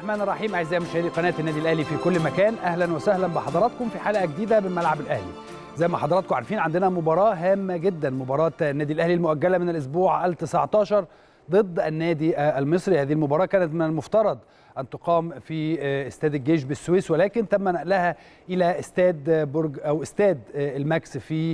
الرحمن الرحيم اعزائي مشاهدي قناه النادي الاهلي في كل مكان اهلا وسهلا بحضراتكم في حلقه جديده من ملعب الاهلي زي ما حضراتكم عارفين عندنا مباراه هامه جدا مباراه النادي الاهلي المؤجله من الاسبوع ال19 ضد النادي المصري هذه المباراه كانت من المفترض ان تقام في استاد الجيش بالسويس ولكن تم نقلها الى استاد برج او استاد الماكس في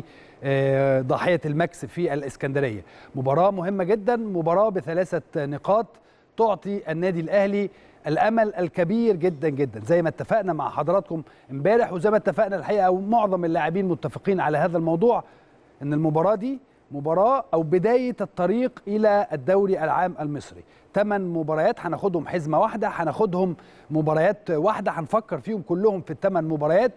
ضاحيه الماكس في الاسكندريه مباراه مهمه جدا مباراه بثلاثه نقاط تعطي النادي الاهلي الامل الكبير جدا جدا زي ما اتفقنا مع حضراتكم امبارح وزي ما اتفقنا الحقيقه ومعظم اللاعبين متفقين على هذا الموضوع ان المباراه دي مباراه او بدايه الطريق الى الدوري العام المصري ثمان مباريات هناخدهم حزمه واحده هناخدهم مباريات واحده هنفكر فيهم كلهم في الثمان مباريات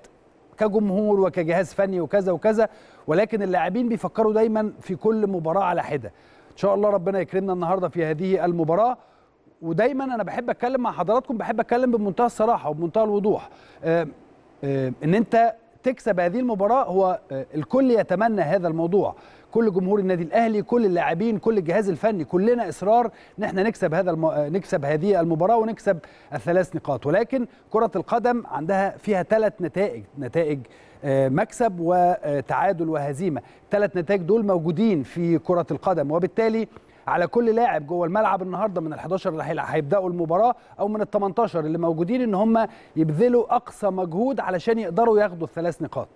كجمهور وكجهاز فني وكذا وكذا ولكن اللاعبين بيفكروا دايما في كل مباراه على حده ان شاء الله ربنا يكرمنا النهارده في هذه المباراه ودايما انا بحب اتكلم مع حضراتكم بحب اتكلم بمنتهى الصراحه وبمنتهى الوضوح آآ آآ ان انت تكسب هذه المباراه هو الكل يتمنى هذا الموضوع كل جمهور النادي الاهلي كل اللاعبين كل الجهاز الفني كلنا اصرار ان احنا نكسب هذا الم... نكسب هذه المباراه ونكسب الثلاث نقاط ولكن كره القدم عندها فيها ثلاث نتائج نتائج مكسب وتعادل وهزيمه الثلاث نتائج دول موجودين في كره القدم وبالتالي على كل لاعب جوه الملعب النهارده من ال11 اللي هيبداوا المباراه او من ال18 اللي موجودين ان هم يبذلوا اقصى مجهود علشان يقدروا ياخدوا الثلاث نقاط.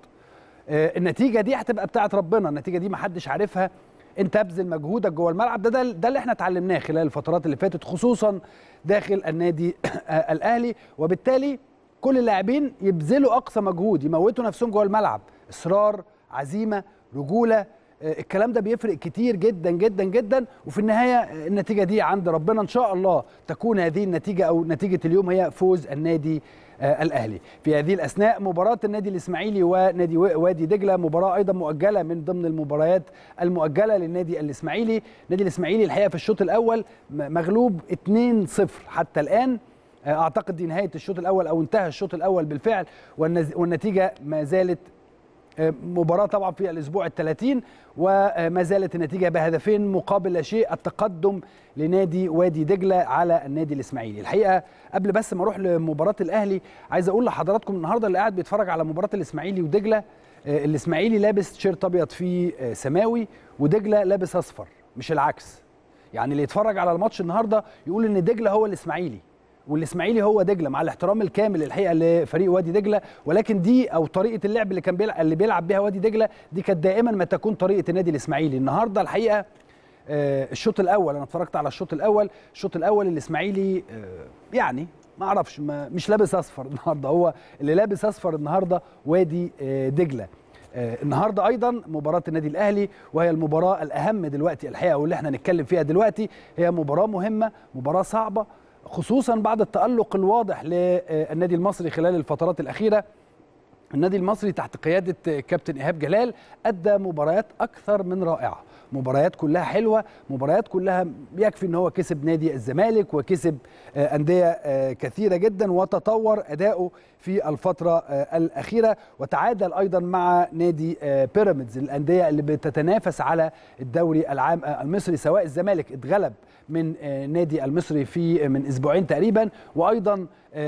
النتيجه دي هتبقى بتاعه ربنا، النتيجه دي ما حدش عارفها انت ابذل مجهودك جوه الملعب ده, ده ده اللي احنا اتعلمناه خلال الفترات اللي فاتت خصوصا داخل النادي الاهلي وبالتالي كل اللاعبين يبذلوا اقصى مجهود يموتوا نفسهم جوه الملعب اصرار عزيمه رجوله الكلام ده بيفرق كتير جدا جدا جدا وفي النهايه النتيجه دي عند ربنا ان شاء الله تكون هذه النتيجه او نتيجه اليوم هي فوز النادي الاهلي في هذه الاثناء مباراه النادي الاسماعيلي ونادي وادي دجله مباراه ايضا مؤجله من ضمن المباريات المؤجله للنادي الاسماعيلي النادي الاسماعيلي الحقيقه في الشوط الاول مغلوب 2-0 حتى الان اعتقد دي نهايه الشوط الاول او انتهى الشوط الاول بالفعل والنتيجه ما زالت مباراة طبعا في الأسبوع الثلاثين وما زالت النتيجة بهدفين مقابل لا شيء التقدم لنادي وادي دجلة على النادي الإسماعيلي الحقيقة قبل بس ما أروح لمباراة الأهلي عايز أقول لحضراتكم النهاردة اللي قاعد بيتفرج على مباراة الإسماعيلي ودجلة الإسماعيلي لابس تيشيرت أبيض فيه سماوي ودجلة لابس أصفر مش العكس يعني اللي يتفرج على الماتش النهاردة يقول إن دجلة هو الإسماعيلي والاسماعيلي هو دجله مع الاحترام الكامل الحقيقه لفريق وادي دجله ولكن دي او طريقه اللعب اللي كان بيلعب اللي بيلعب بها وادي دجله دي كانت دائما ما تكون طريقه النادي الاسماعيلي النهارده الحقيقه آه الشوط الاول انا اتفرجت على الشوط الاول الشوط الاول الاسماعيلي آه يعني ما اعرفش ما مش لابس اصفر النهارده هو اللي لابس اصفر النهارده وادي آه دجله آه النهارده ايضا مباراه النادي الاهلي وهي المباراه الاهم دلوقتي الحقيقه واللي احنا هنتكلم فيها دلوقتي هي مباراه مهمه مباراه صعبه خصوصا بعد التألق الواضح للنادي المصري خلال الفترات الأخيرة النادي المصري تحت قيادة كابتن إيهاب جلال أدى مباريات أكثر من رائعة مباريات كلها حلوة مباريات كلها يكفي أن هو كسب نادي الزمالك وكسب أندية كثيرة جدا وتطور أداؤه في الفترة الأخيرة وتعادل أيضا مع نادي بيراميدز الأندية اللي بتتنافس على الدوري العام المصري سواء الزمالك اتغلب من نادي المصري في من اسبوعين تقريبا وايضا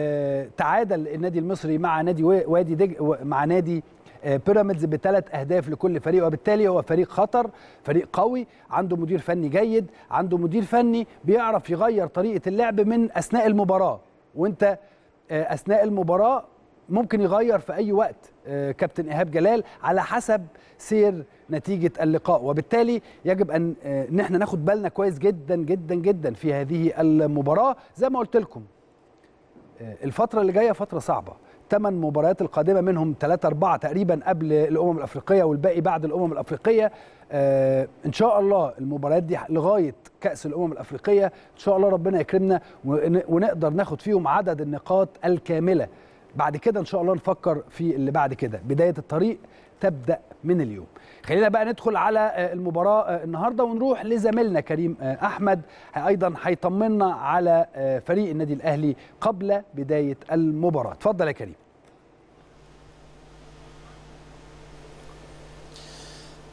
تعادل النادي المصري مع نادي وادي دج مع نادي بيراميدز بثلاث اهداف لكل فريق وبالتالي هو فريق خطر فريق قوي عنده مدير فني جيد عنده مدير فني بيعرف يغير طريقه اللعب من اثناء المباراه وانت اثناء المباراه ممكن يغير في اي وقت كابتن ايهاب جلال على حسب سير نتيجه اللقاء وبالتالي يجب ان ان احنا ناخد بالنا كويس جدا جدا جدا في هذه المباراه زي ما قلت لكم الفتره اللي جايه فتره صعبه ثمان مباريات القادمه منهم ثلاثة أربعة تقريبا قبل الأمم الأفريقية والباقي بعد الأمم الأفريقية آه إن شاء الله المباريات دي لغاية كأس الأمم الأفريقية إن شاء الله ربنا يكرمنا ونقدر ناخد فيهم عدد النقاط الكاملة بعد كده ان شاء الله نفكر في اللي بعد كده بدايه الطريق تبدا من اليوم خلينا بقى ندخل على المباراه النهارده ونروح لزميلنا كريم احمد ايضا هيطمنا على فريق النادي الاهلي قبل بدايه المباراه اتفضل يا كريم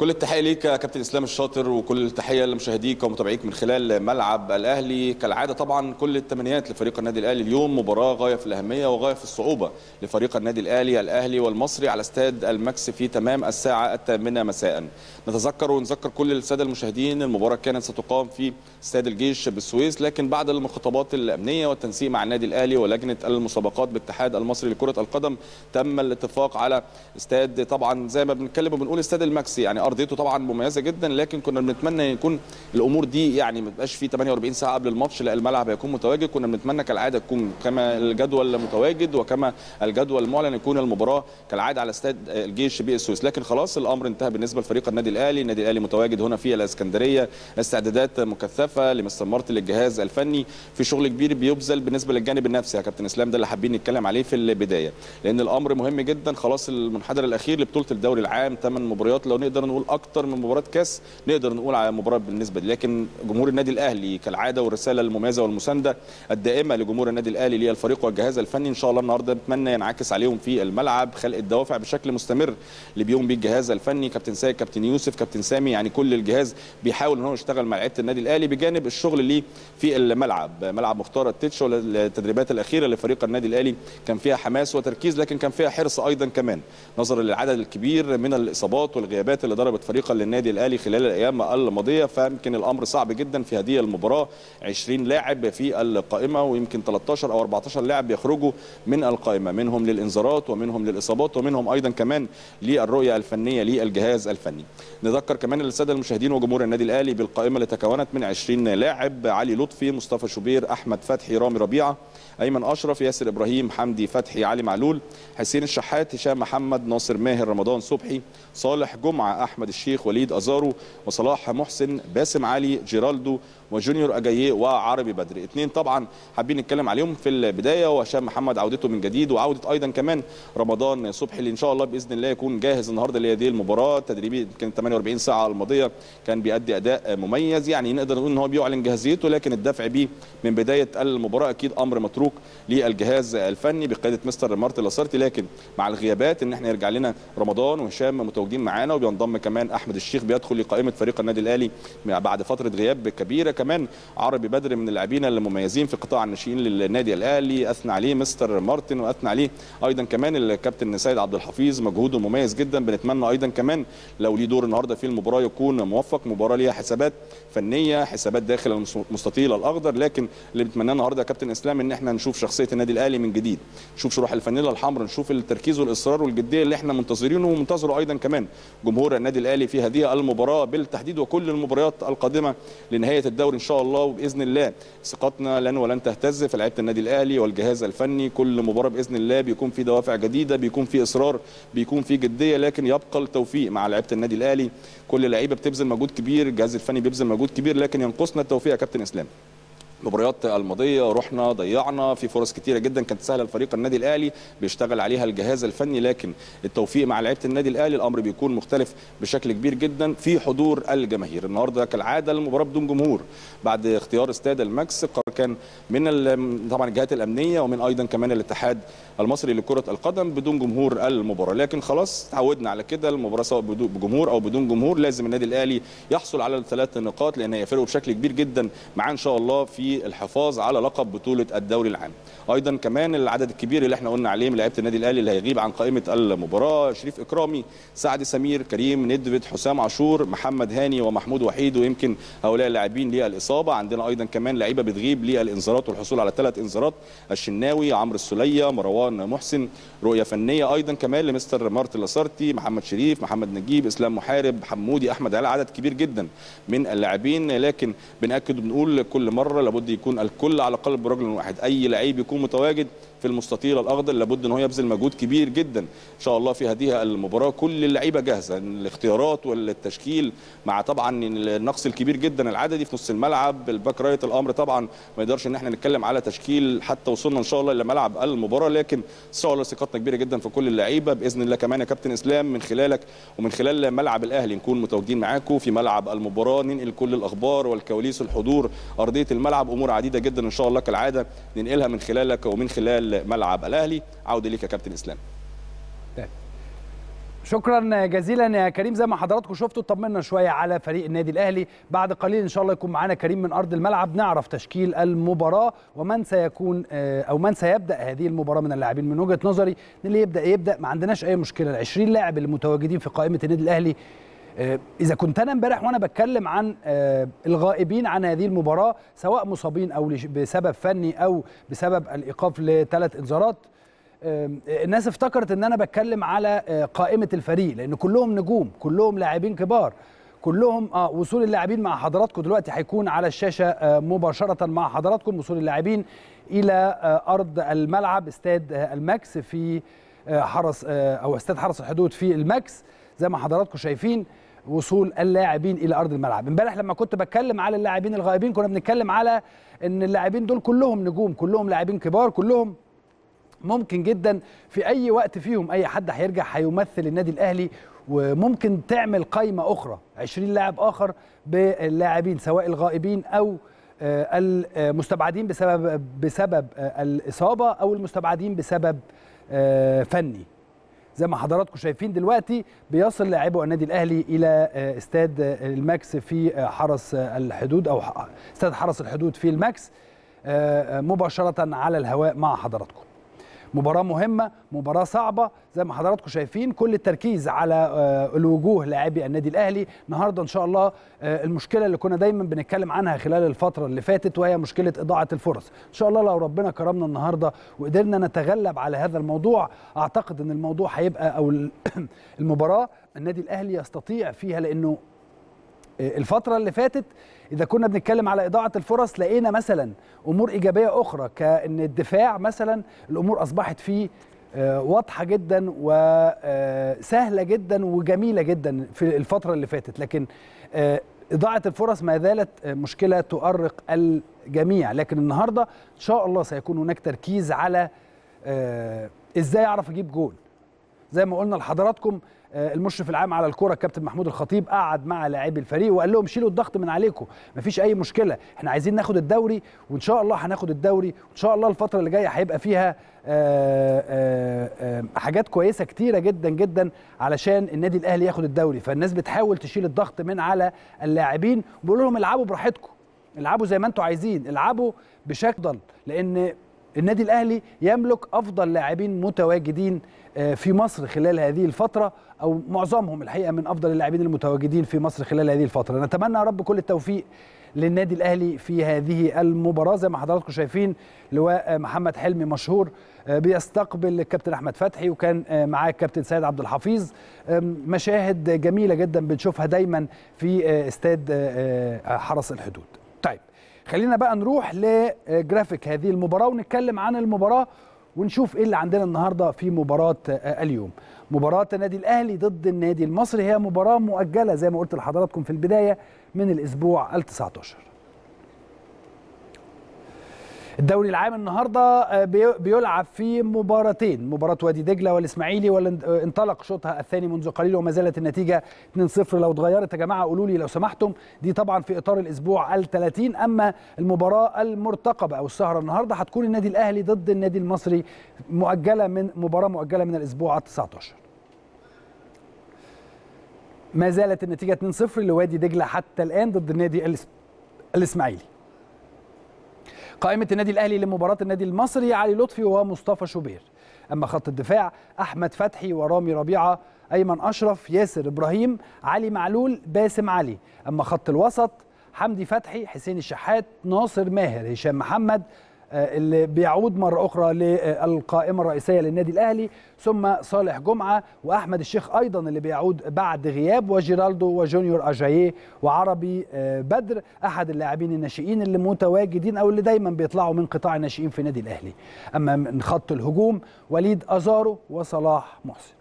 كل التحيه ليك يا كابتن اسلام الشاطر وكل التحيه لمشاهديك ومتابعيك من خلال ملعب الاهلي كالعاده طبعا كل التمنيات لفريق النادي الاهلي اليوم مباراه غايه في الاهميه وغايه في الصعوبه لفريق النادي الاهلي الاهلي والمصري على استاد الماكس في تمام الساعه الثامنه مساء نتذكر ونذكر كل الساده المشاهدين المباراه كانت ستقام في استاد الجيش بالسويس لكن بعد المخططات الامنيه والتنسيق مع النادي الاهلي ولجنه المسابقات بالاتحاد المصري لكره القدم تم الاتفاق على استاد طبعا زي ما بنتكلم وبنقول استاد الماكس يعني ارضيته طبعا مميزه جدا لكن كنا بنتمنى يكون الامور دي يعني ما تبقاش في 48 ساعه قبل الماتش لا الملعب هيكون متواجد كنا بنتمنى كالعاده تكون كما الجدول متواجد وكما الجدول المعلن يكون المباراه كالعاده على استاد الجيش بالسويس لكن خلاص الامر انتهى بالنسبه لفريق النادي الاهلي النادي الاهلي متواجد هنا في الاسكندريه استعدادات مكثفه لمستر مارتن للجهاز الفني في شغل كبير بيبذل بالنسبه للجانب النفسي يا كابتن اسلام ده اللي حابين نتكلم عليه في البدايه لان الامر مهم جدا خلاص المنحدر الاخير لبطوله الدوري العام ثمان مباريات لو نقدر نقول اكتر من مباراه كاس نقدر نقول على مباراه بالنسبه دي لكن جمهور النادي الاهلي كالعاده والرساله المميزه والمسانده الدائمه لجمهور النادي الاهلي للفريق والجهاز الفني ان شاء الله النهارده نتمنى ينعكس عليهم في الملعب خلق الدوافع بشكل مستمر اللي بيقوم بيه الجهاز الفني كابتن سيد كابتن يوسف كابتن سامي يعني كل الجهاز بيحاول ان هو يشتغل مع لعيبه النادي الاهلي بجانب الشغل اللي في الملعب ملعب مختار التتش والتدريبات الاخيره لفريق النادي الاهلي كان فيها حماس وتركيز لكن كان فيها حرص ايضا كمان نظرا للعدد الكبير من الاصابات والغيابات اللي ضربت فريق للنادي الاهلي خلال الايام الماضيه فيمكن الامر صعب جدا في هذه المباراه 20 لاعب في القائمه ويمكن 13 او 14 لاعب يخرجوا من القائمه منهم للانذارات ومنهم للاصابات ومنهم ايضا كمان للرؤيه الفنيه للجهاز الفني نذكر كمان الساده المشاهدين وجمهور النادي الاهلي بالقائمه اللي تكونت من 20 لاعب علي لطفي مصطفى شوبير احمد فتحي رامي ربيعه ايمن اشرف ياسر ابراهيم حمدي فتحي علي معلول حسين الشحات هشام محمد ناصر ماهر رمضان صبحي صالح جمعه احمد الشيخ وليد ازارو وصلاح محسن باسم علي جيرالدو وجونيور اجاييه وعربي بدري اثنين طبعا حابين نتكلم عليهم في البدايه وهشام محمد عودته من جديد وعوده ايضا كمان رمضان صبحي اللي ان شاء الله باذن الله يكون جاهز النهارده لهذه المباراه تدريبي كانت 48 ساعه الماضيه كان بيأدي اداء مميز يعني نقدر نقول ان هو بيعلن جاهزيته لكن الدفع بيه من بدايه المباراه اكيد امر متروك للجهاز الفني بقياده مستر مارتن لاسارتي لكن مع الغيابات ان احنا يرجع لنا رمضان وهشام متواجدين معانا وبينضم كمان احمد الشيخ بيدخل لقائمه فريق النادي الاهلي بعد فتره غياب كبيره كمان عربي بدر من اللاعبين المميزين في قطاع الناشئين للنادي الاهلي اثنى عليه مستر مارتن واثنى عليه ايضا كمان الكابتن سيد عبد الحفيظ مجهوده مميز جدا بنتمنى ايضا كمان لو ليه دور النهارده في المباراه يكون موفق مباراه ليها حسابات فنيه حسابات داخل المستطيل الاخضر لكن اللي بنتمناه النهارده يا كابتن اسلام ان احنا نشوف شخصيه النادي الاهلي من جديد نشوف شروح الفانيلا الحمراء نشوف التركيز والاصرار والجديه اللي احنا منتظرينه ومنتظره ايضا كمان جمهور النادي الاهلي في هذه المباراه بالتحديد وكل المباريات القادمه لنهايه الدوري ان شاء الله وباذن الله ثقتنا لن ولن تهتز في لعيبه النادي الاهلي والجهاز الفني كل مباراه باذن الله بيكون في دوافع جديده بيكون في اصرار بيكون في جديه لكن يبقى التوفيق مع لعيبه النادي الاهلي كل لعيبه بتبذل مجهود كبير الجهاز الفني بيبذل مجهود كبير لكن ينقصنا التوفيق يا كابتن اسلام المباريات الماضيه رحنا ضيعنا في فرص كتيره جدا كانت سهله لفريق النادي الاهلي بيشتغل عليها الجهاز الفني لكن التوفيق مع لعيبه النادي الاهلي الامر بيكون مختلف بشكل كبير جدا في حضور الجماهير النهارده كالعاده المباراه بدون جمهور بعد اختيار استاد الماكس كان من طبعا الجهات الامنيه ومن ايضا كمان الاتحاد المصري لكره القدم بدون جمهور المباراه لكن خلاص تعودنا على كده المباراه سواء بجمهور او بدون جمهور لازم النادي الاهلي يحصل على الثلاث نقاط لان هيفرقوا بشكل كبير جدا معاه ان شاء الله في الحفاظ على لقب بطوله الدوري العام ايضا كمان العدد الكبير اللي احنا قلنا عليه من لعيبه النادي الاهلي اللي هيغيب عن قائمه المباراه شريف اكرامي سعد سمير كريم ندفد حسام عاشور محمد هاني ومحمود وحيد ويمكن هؤلاء اللاعبين للاصابه عندنا ايضا كمان لعيبه بتغيب للانذارات والحصول على ثلاث انذارات الشناوي عمرو السليه مروان محسن رؤيه فنيه ايضا كمان لمستر مارتن لاسارتي محمد شريف محمد نجيب اسلام محارب حمودي احمد علاء عدد كبير جدا من اللاعبين لكن بناكد وبنقول كل مره لابد يكون الكل على قلب رجل واحد اي لعيب يكون متواجد في المستطيل الاخضر لابد ان هو يبذل مجهود كبير جدا ان شاء الله في هذه المباراه كل اللعيبه جاهزه الاختيارات والتشكيل مع طبعا النقص الكبير جدا العددي في نص الملعب الباك رايت الامر طبعا ما يقدرش ان احنا نتكلم على تشكيل حتى وصلنا ان شاء الله الى ملعب المباراه لكن ان شاء الله ثقتنا كبيره جدا في كل اللعيبه باذن الله كمان يا كابتن اسلام من خلالك ومن خلال ملعب الاهلي نكون متواجدين معاكم في ملعب المباراه ننقل كل الاخبار والكواليس الحضور ارضيه الملعب امور عديده جدا ان شاء الله كالعاده ننقلها من خلالك ومن خلال ملعب الاهلي عوده ليك يا كابتن اسلام شكرا جزيلا يا كريم زي ما حضراتكم شفتوا طمنا شويه على فريق النادي الاهلي بعد قليل ان شاء الله يكون معانا كريم من ارض الملعب نعرف تشكيل المباراه ومن سيكون او من سيبدا هذه المباراه من اللاعبين من وجهه نظري اللي يبدا يبدا ما عندناش اي مشكله ال 20 لاعب اللي متواجدين في قائمه النادي الاهلي اذا كنت انا امبارح وانا بتكلم عن الغائبين عن هذه المباراه سواء مصابين او بسبب فني او بسبب الايقاف لثلاث انذارات الناس افتكرت ان انا بتكلم على قائمه الفريق لان كلهم نجوم كلهم لاعبين كبار كلهم اه وصول اللاعبين مع حضراتكم دلوقتي هيكون على الشاشه مباشره مع حضراتكم وصول اللاعبين الى ارض الملعب استاد الماكس في حرس او استاد حرس الحدود في الماكس زي ما حضراتكم شايفين وصول اللاعبين الى ارض الملعب امبارح لما كنت بتكلم على اللاعبين الغائبين كنا بنتكلم على ان اللاعبين دول كلهم نجوم كلهم لاعبين كبار كلهم ممكن جدا في اي وقت فيهم اي حد هيرجع هيمثل النادي الاهلي وممكن تعمل قائمه اخرى 20 لاعب اخر باللاعبين سواء الغائبين او المستبعدين بسبب بسبب الاصابه او المستبعدين بسبب فني زي ما حضراتكم شايفين دلوقتي بيصل لاعبو النادي الاهلي الى استاد الماكس في حرس الحدود او استاد حرس الحدود في الماكس مباشره على الهواء مع حضراتكم مباراة مهمة مباراة صعبة زي ما حضراتكم شايفين كل التركيز على الوجوه لاعبي النادي الأهلي النهاردة إن شاء الله المشكلة اللي كنا دايما بنتكلم عنها خلال الفترة اللي فاتت وهي مشكلة إضاعة الفرص إن شاء الله لو ربنا كرمنا النهاردة وقدرنا نتغلب على هذا الموضوع أعتقد أن الموضوع هيبقى أو المباراة النادي الأهلي يستطيع فيها لأنه الفترة اللي فاتت إذا كنا بنتكلم على إضاعة الفرص لقينا مثلا أمور إيجابية أخرى كأن الدفاع مثلا الأمور أصبحت فيه واضحة جدا وسهلة جدا وجميلة جدا في الفترة اللي فاتت لكن إضاعة الفرص ما زالت مشكلة تؤرق الجميع لكن النهاردة إن شاء الله سيكون هناك تركيز على إزاي أعرف أجيب جول زي ما قلنا لحضراتكم المشرف العام على الكره الكابتن محمود الخطيب قعد مع لاعبي الفريق وقال لهم شيلوا الضغط من عليكم مفيش اي مشكله احنا عايزين ناخد الدوري وان شاء الله هناخد الدوري وان شاء الله الفتره اللي جايه هيبقى فيها آآ آآ حاجات كويسه كتيره جدا جدا علشان النادي الاهلي ياخد الدوري فالناس بتحاول تشيل الضغط من على اللاعبين بيقول لهم العبوا براحتكم العبوا زي ما انتم عايزين العبوا بشكل لان النادي الاهلي يملك افضل لاعبين متواجدين في مصر خلال هذه الفتره او معظمهم الحقيقه من افضل اللاعبين المتواجدين في مصر خلال هذه الفتره نتمنى يا رب كل التوفيق للنادي الاهلي في هذه المباراه زي ما حضراتكم شايفين لواء محمد حلمي مشهور بيستقبل الكابتن احمد فتحي وكان معاه الكابتن سيد عبد الحفيظ مشاهد جميله جدا بنشوفها دايما في استاد حرس الحدود طيب خلينا بقى نروح لجرافيك هذه المباراه ونتكلم عن المباراه ونشوف ايه اللي عندنا النهارده في مباراه اليوم مباراه النادي الاهلي ضد النادي المصري هي مباراه مؤجله زي ما قلت لحضراتكم في البدايه من الاسبوع ال19 الدوري العام النهارده بيلعب في مباراتين مباراه وادي دجله والاسماعيلي واللي انطلق شوطها الثاني منذ قليل وما زالت النتيجه 2-0 لو اتغيرت يا جماعه قولوا لي لو سمحتم دي طبعا في اطار الاسبوع ال30 اما المباراه المرتقبه او السهره النهارده هتكون النادي الاهلي ضد النادي المصري مؤجله من مباراه مؤجله من الاسبوع ال19 ما زالت النتيجه 2-0 لوادي دجله حتى الان ضد النادي الاسماعيلي قائمة النادي الأهلي لمباراة النادي المصري علي لطفي ومصطفى شوبير أما خط الدفاع أحمد فتحي ورامي ربيعة أيمن أشرف ياسر إبراهيم علي معلول باسم علي أما خط الوسط حمدي فتحي حسين الشحات ناصر ماهر هشام محمد اللي بيعود مرة أخرى للقائمة الرئيسية للنادي الأهلي ثم صالح جمعة وأحمد الشيخ أيضا اللي بيعود بعد غياب وجيرالدو وجونيور أجاييه وعربي بدر أحد اللاعبين الناشئين اللي متواجدين أو اللي دايما بيطلعوا من قطاع الناشئين في النادي الأهلي أما من خط الهجوم وليد أزارو وصلاح محسن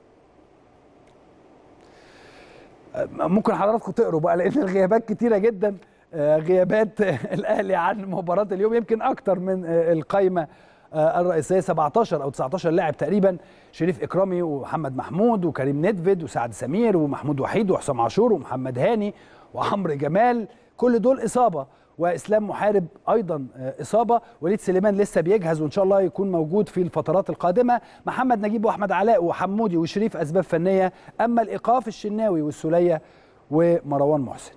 ممكن حضراتكم تقروا بقى لأن الغيابات كتيرة جدا غيابات الاهلي عن مباراه اليوم يمكن اكتر من القائمه الرئيسيه 17 او 19 لاعب تقريبا شريف اكرامي ومحمد محمود وكريم ندفد وسعد سمير ومحمود وحيد وحسام عاشور ومحمد هاني وعمرو جمال كل دول اصابه واسلام محارب ايضا اصابه وليد سليمان لسه بيجهز وان شاء الله يكون موجود في الفترات القادمه محمد نجيب واحمد علاء وحمودي وشريف اسباب فنيه اما الايقاف الشناوي والسوليه ومروان محسن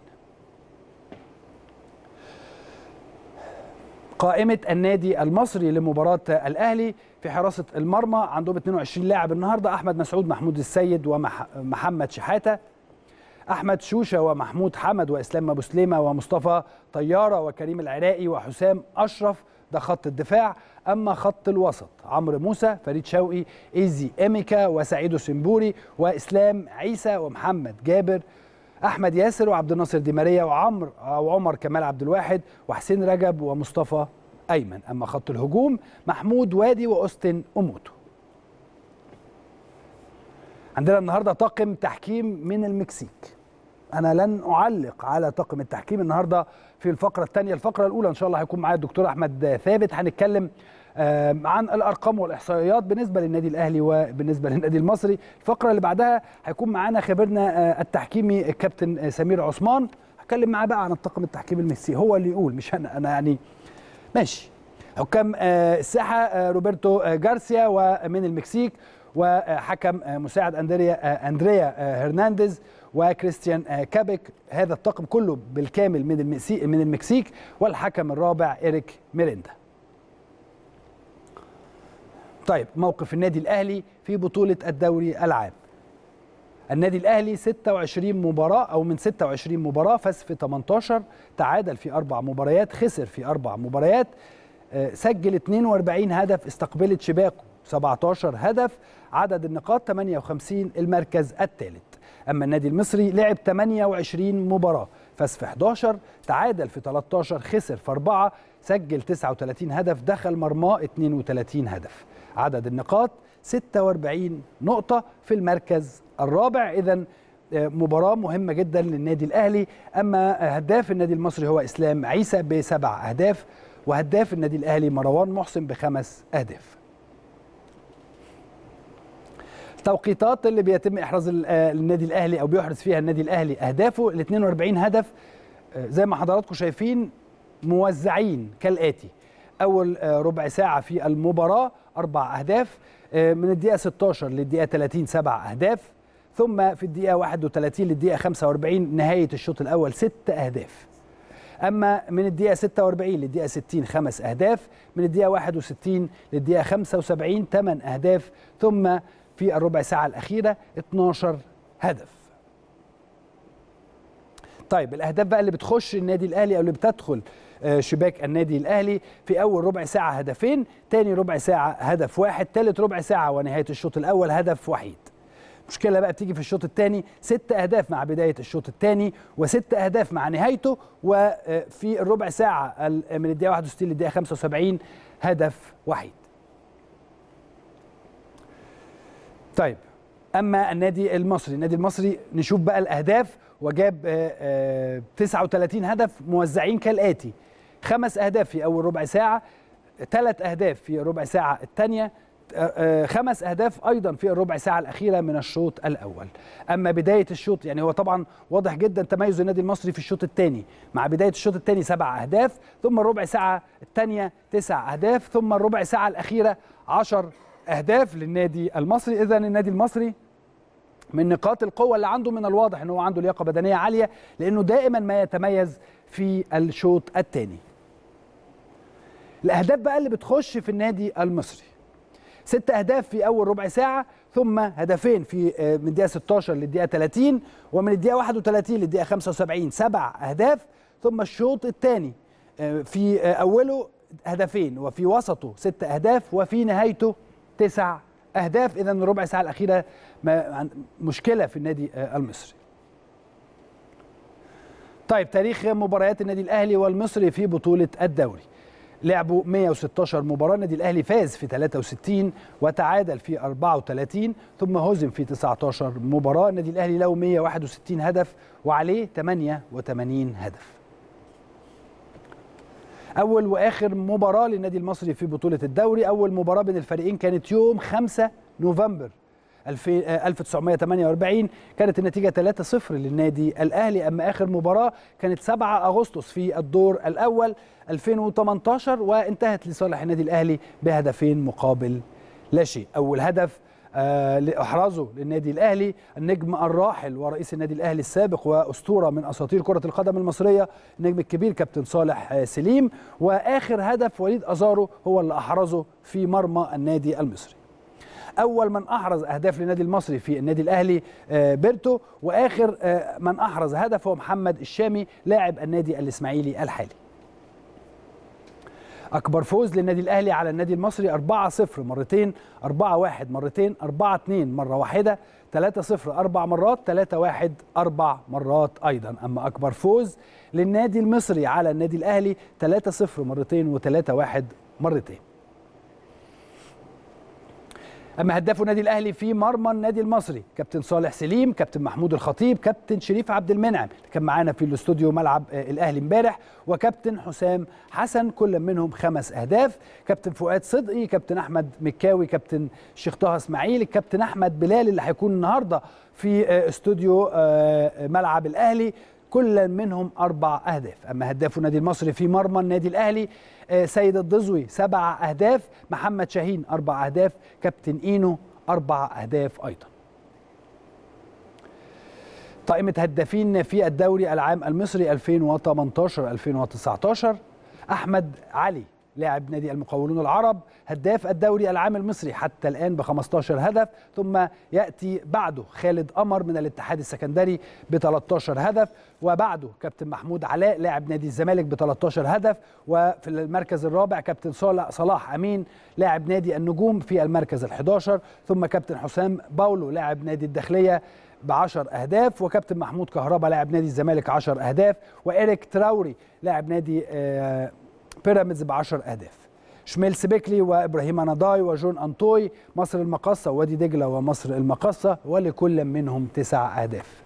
قائمة النادي المصري لمباراة الأهلي في حراسة المرمى عندهم 22 لاعب النهاردة أحمد مسعود محمود السيد ومحمد شحاتة أحمد شوشة ومحمود حمد وإسلام أبو سليمة ومصطفى طيارة وكريم العراقي وحسام أشرف ده خط الدفاع أما خط الوسط عمرو موسى فريد شوقي إيزي إيميكا وسعيد سمبوري وإسلام عيسى ومحمد جابر احمد ياسر وعبد الناصر دي ماريا وعمر وعمر كمال عبد الواحد وحسين رجب ومصطفى ايمن اما خط الهجوم محمود وادي واوستن اموتو عندنا النهارده طاقم تحكيم من المكسيك انا لن اعلق على طاقم التحكيم النهارده في الفقره الثانيه الفقره الاولى ان شاء الله هيكون معايا الدكتور احمد ثابت هنتكلم عن الارقام والاحصائيات بالنسبه للنادي الاهلي وبالنسبه للنادي المصري الفقره اللي بعدها هيكون معانا خبيرنا التحكيمي الكابتن سمير عثمان هتكلم معاه بقى عن الطاقم التحكيمي المكسيكي هو اللي يقول مش انا انا يعني ماشي حكام الساحه روبرتو جارسيا ومن المكسيك وحكم مساعد اندريا اندريا هرنانديز وكريستيان كابيك هذا الطاقم كله بالكامل من المكسيك من المكسيك والحكم الرابع إريك ميريندا طيب موقف النادي الاهلي في بطوله الدوري العام النادي الاهلي 26 مباراه او من 26 مباراه فاز في 18 تعادل في اربع مباريات خسر في اربع مباريات سجل 42 هدف استقبلت شباكه 17 هدف عدد النقاط 58 المركز الثالث اما النادي المصري لعب 28 مباراه فاز في 11 تعادل في 13 خسر في 4 سجل 39 هدف دخل مرماه 32 هدف عدد النقاط 46 نقطة في المركز الرابع إذا مباراة مهمة جدا للنادي الأهلي أما هداف النادي المصري هو إسلام عيسى بسبع أهداف وهداف النادي الأهلي مروان محسن بخمس أهداف التوقيتات اللي بيتم إحراز النادي الأهلي أو بيحرز فيها النادي الأهلي أهدافه ال 42 هدف زي ما حضراتكم شايفين موزعين كالآتي أول ربع ساعة في المباراة أربع أهداف من الدقيقة 16 للدقيقة 30 سبع أهداف ثم في الدقيقة 31 للدقيقة 45 نهاية الشوط الأول ست أهداف أما من الدقيقة 46 للدقيقة 60 خمس أهداف من الدقيقة 61 للدقيقة 75 ثمان أهداف ثم في الربع ساعة الأخيرة 12 هدف طيب الأهداف بقى اللي بتخش النادي الأهلي أو اللي بتدخل شباك النادي الاهلي في اول ربع ساعه هدفين تاني ربع ساعه هدف واحد تالت ربع ساعه ونهايه الشوط الاول هدف وحيد مشكله بقى بتيجي في الشوط الثاني ست اهداف مع بدايه الشوط الثاني وست اهداف مع نهايته وفي الربع ساعه من الدقيقه 61 للدقيقه 75 هدف وحيد طيب اما النادي المصري النادي المصري نشوف بقى الاهداف وجاب 39 هدف موزعين كالاتي خمس اهداف في اول ربع ساعه ثلاث اهداف في الربع ساعه الثانيه خمس اهداف ايضا في الربع ساعه الاخيره من الشوط الاول اما بدايه الشوط يعني هو طبعا واضح جدا تميز النادي المصري في الشوط الثاني مع بدايه الشوط الثاني سبع اهداف ثم الربع ساعه الثانيه تسع اهداف ثم الربع ساعه الاخيره عشر اهداف للنادي المصري اذا النادي المصري من نقاط القوة اللي عنده من الواضح ان هو عنده لياقة بدنية عالية لانه دائما ما يتميز في الشوط الثاني. الاهداف بقى اللي بتخش في النادي المصري. ست اهداف في اول ربع ساعة ثم هدفين في من الدقيقة 16 للدقيقة 30 ومن الدقيقة 31 للدقيقة 75 سبع اهداف ثم الشوط الثاني في اوله هدفين وفي وسطه ست اهداف وفي نهايته تسع اهداف اذا الربع ساعه الاخيره مشكله في النادي المصري طيب تاريخ مباريات النادي الاهلي والمصري في بطوله الدوري لعبوا 116 مباراه النادي الاهلي فاز في 63 وتعادل في 34 ثم هزم في 19 مباراه النادي الاهلي له 161 هدف وعليه 88 هدف اول واخر مباراه للنادي المصري في بطوله الدوري اول مباراه بين الفريقين كانت يوم 5 نوفمبر 1948 كانت النتيجة 3-0 للنادي الأهلي أما آخر مباراة كانت 7 أغسطس في الدور الأول 2018 وانتهت لصالح النادي الأهلي بهدفين مقابل لا شيء أول هدف آه احرزه للنادي الاهلي النجم الراحل ورئيس النادي الاهلي السابق واسطوره من اساطير كره القدم المصريه النجم الكبير كابتن صالح آه سليم واخر هدف وليد ازارو هو اللي احرزه في مرمى النادي المصري اول من احرز اهداف للنادي المصري في النادي الاهلي آه بيرتو واخر آه من احرز هدف هو محمد الشامي لاعب النادي الاسماعيلي الحالي اكبر فوز للنادي الاهلي على النادي المصري 4-0 مرتين 4-1 مرتين 4-2 مره واحده 3-0 اربع مرات 3-1 اربع مرات ايضا اما اكبر فوز للنادي المصري على النادي الاهلي 3-0 مرتين و3-1 مرتين اما هداف النادي الاهلي في مرمى النادي المصري كابتن صالح سليم كابتن محمود الخطيب كابتن شريف عبد المنعم اللي كان معانا في الاستوديو ملعب الاهلي امبارح وكابتن حسام حسن كل منهم خمس اهداف كابتن فؤاد صدقي كابتن احمد مكاوي كابتن الشيخ طه اسماعيل الكابتن احمد بلال اللي هيكون النهارده في استوديو ملعب الاهلي كل منهم اربع اهداف اما هداف النادي المصري في مرمى النادي الاهلي سيد الضزوي سبع اهداف محمد شاهين اربع اهداف كابتن اينو اربع اهداف ايضا قائمة هدافين في الدوري العام المصري 2018 2019 احمد علي لاعب نادي المقاولون العرب هداف الدوري العام المصري حتى الآن ب 15 هدف ثم يأتي بعده خالد قمر من الاتحاد السكندري ب 13 هدف وبعده كابتن محمود علاء لاعب نادي الزمالك ب 13 هدف وفي المركز الرابع كابتن صلاح أمين لاعب نادي النجوم في المركز ال 11 ثم كابتن حسام باولو لاعب نادي الداخلية ب 10 اهداف وكابتن محمود كهربا لاعب نادي الزمالك 10 اهداف وإيريك تراوري لاعب نادي آه بيراميدز ب 10 اهداف شميل بيكلي وابراهيم نضاي وجون انطوي مصر المقصه ووادي دجله ومصر المقصه ولكل منهم تسع اهداف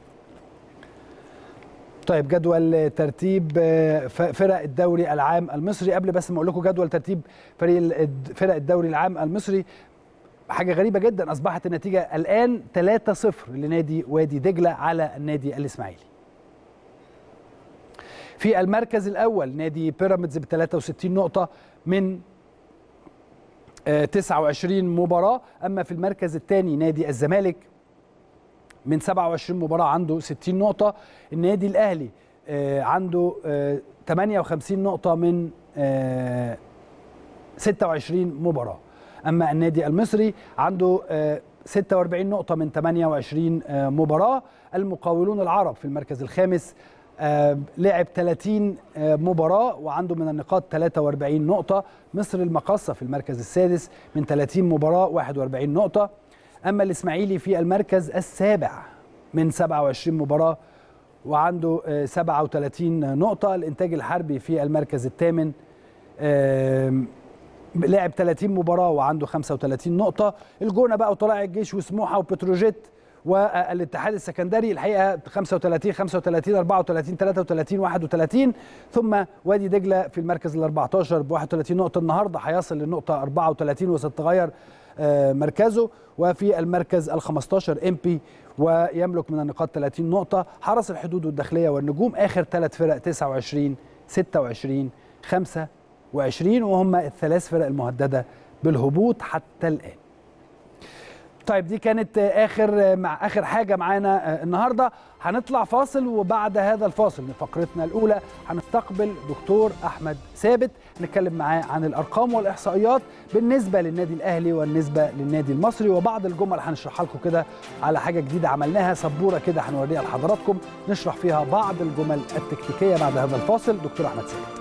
طيب جدول ترتيب فرق الدوري العام المصري قبل بس ما اقول لكم جدول ترتيب فريق فرق الدوري العام المصري حاجه غريبه جدا اصبحت النتيجه الان 3-0 لنادي وادي دجله على النادي الاسماعيلي في المركز الاول نادي بيراميدز ب 63 نقطه من 29 مباراه اما في المركز الثاني نادي الزمالك من 27 مباراه عنده 60 نقطه النادي الاهلي عنده 58 نقطه من 26 مباراه اما النادي المصري عنده 46 نقطه من 28 مباراه المقاولون العرب في المركز الخامس آه لعب 30 آه مباراة وعنده من النقاط 43 نقطة مصر المقصة في المركز السادس من 30 مباراة 41 نقطة أما الإسماعيلي في المركز السابع من 27 مباراة وعنده آه 37 نقطة الإنتاج الحربي في المركز الثامن لعب 30 مباراة وعنده 35 نقطة الجونة بقى وطلائع الجيش وسموحة وبتروجيت والاتحاد السكندري الحقيقه 35 35 34 33 31 ثم وادي دجله في المركز ال 14 ب 31 نقطه النهارده هيصل للنقطه 34 وستتغير مركزه وفي المركز ال 15 ام بي ويملك من النقاط 30 نقطه حرس الحدود والداخليه والنجوم اخر ثلاث فرق 29 26 25 وهم الثلاث فرق المهدده بالهبوط حتى الان طيب دي كانت اخر مع اخر حاجه معانا النهارده هنطلع فاصل وبعد هذا الفاصل من فقرتنا الاولى هنستقبل دكتور احمد ثابت نتكلم معاه عن الارقام والاحصائيات بالنسبه للنادي الاهلي والنسبه للنادي المصري وبعض الجمل هنشرحها لكم كده على حاجه جديده عملناها سبوره كده هنوريها لحضراتكم نشرح فيها بعض الجمل التكتيكيه بعد هذا الفاصل دكتور احمد ثابت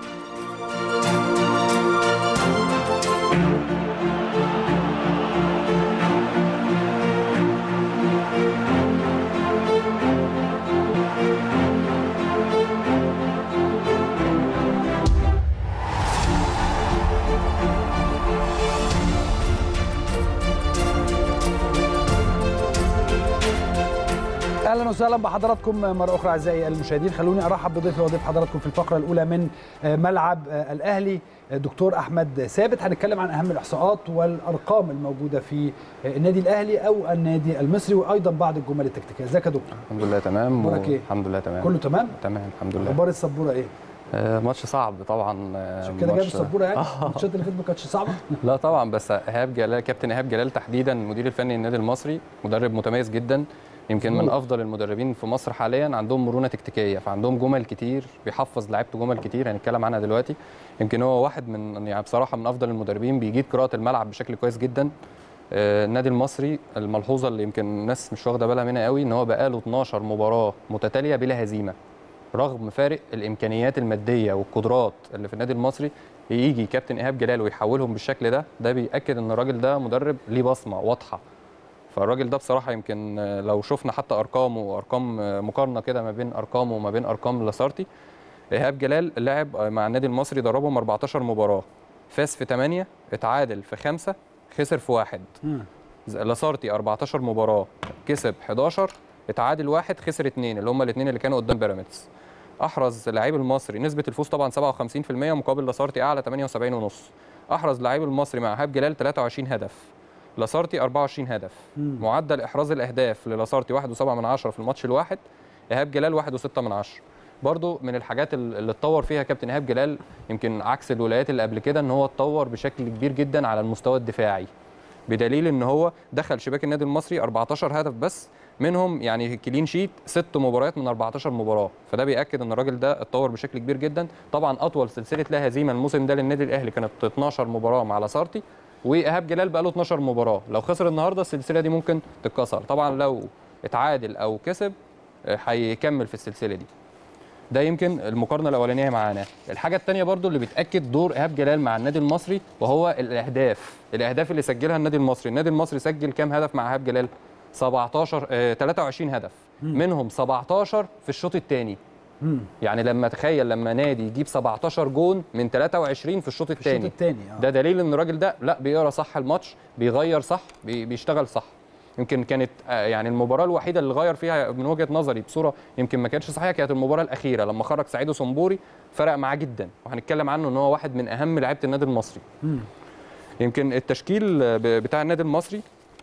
اهلا وسهلا بحضراتكم مره اخرى اعزائي المشاهدين خلوني ارحب بضيفي وضيف حضراتكم في الفقره الاولى من ملعب الاهلي دكتور احمد ثابت هنتكلم عن اهم الاحصاءات والارقام الموجوده في النادي الاهلي او النادي المصري وايضا بعض الجمل التكتيكيه ازيك يا دكتور الحمد لله تمام أخبارك إيه؟ الحمد لله تمام كله تمام تمام الحمد لله اخبار السبوره ايه آه ماتش صعب طبعا آه، عشان كده جايب ماتش- السبوره يعني آه. الماتشات اللي فاتت ما كانتش صعبه لا طبعا بس ايهاب جلال كابتن ايهاب جلال تحديدا المدير الفني للنادي المصري مدرب متميز جدا يمكن من مظبوط. افضل المدربين في مصر حاليا عندهم مرونه تكتيكيه فعندهم جمل كتير بيحفظ لعيبته جمل كتير هنتكلم عنها دلوقتي يمكن هو واحد من يعني بصراحه من افضل المدربين بيجيد قراءه الملعب بشكل كويس جدا آه، النادي المصري الملحوظه اللي يمكن الناس مش واخده بالها منها قوي ان هو بقاله 12 مباراه متتاليه بلا هزيمه رغم فارق الامكانيات الماديه والقدرات اللي في النادي المصري يجي كابتن ايهاب جلال ويحولهم بالشكل ده ده بياكد ان الراجل ده مدرب ليه بصمه واضحه فالراجل ده بصراحه يمكن آه، لو شفنا حتى ارقامه وارقام آه، مقارنه كده ما بين ارقامه وما بين ارقام لاسارتي ايهاب جلال لعب آه، مع النادي المصري دربهم 14 مباراه فاز في 8 اتعادل في 5 خسر في واحد مم. لاسارتي 14 مباراه كسب 11 اتعادل واحد خسر اثنين اللي هم الاثنين اللي كانوا قدام بيراميدز احرز لعيب المصري نسبه الفوز طبعا 57% مقابل لاسارتي اعلى 78 ونص احرز لعيب المصري مع ايهاب جلال 23 هدف لاسارتي 24 هدف مم. معدل احراز الاهداف للاسارتي 1.7 من عشرة في الماتش الواحد ايهاب جلال 1.6 من عشرة برضو من الحاجات اللي اتطور فيها كابتن ايهاب جلال يمكن عكس الولايات اللي قبل كده ان هو اتطور بشكل كبير جدا على المستوى الدفاعي بدليل ان هو دخل شباك النادي المصري 14 هدف بس منهم يعني كلين شيت ست مباريات من 14 مباراه فده بياكد ان الراجل ده اتطور بشكل كبير جدا طبعا اطول سلسله لا هزيمه الموسم ده للنادي الاهلي كانت 12 مباراه مع لاسارتي وايهاب جلال بقى له 12 مباراه لو خسر النهارده السلسله دي ممكن تتكسر طبعا لو اتعادل او كسب آه، هيكمل في السلسله دي ده يمكن المقارنه الاولانيه معانا الحاجه الثانيه برضو اللي بتاكد دور ايهاب جلال مع النادي المصري وهو الاهداف الاهداف اللي سجلها النادي المصري النادي المصري سجل كام هدف مع ايهاب جلال 17 آه 23 هدف منهم 17 في الشوط الثاني مم. يعني لما تخيل لما نادي يجيب 17 جون من 23 في الشوط في الشوط الثاني الثاني اه ده دليل ان الراجل ده لا بيقرا صح الماتش بيغير صح بي- بيشتغل صح يمكن كانت آه، يعني المباراه الوحيده اللي غير فيها من وجهه نظري بصوره يمكن ما كانتش صحيحه كانت المباراه الاخيره لما خرج سعيد صنبوري فرق معاه جدا وهنتكلم عنه ان هو واحد من اهم لعيبه النادي المصري مم. يمكن التشكيل ب- بتاع النادي المصري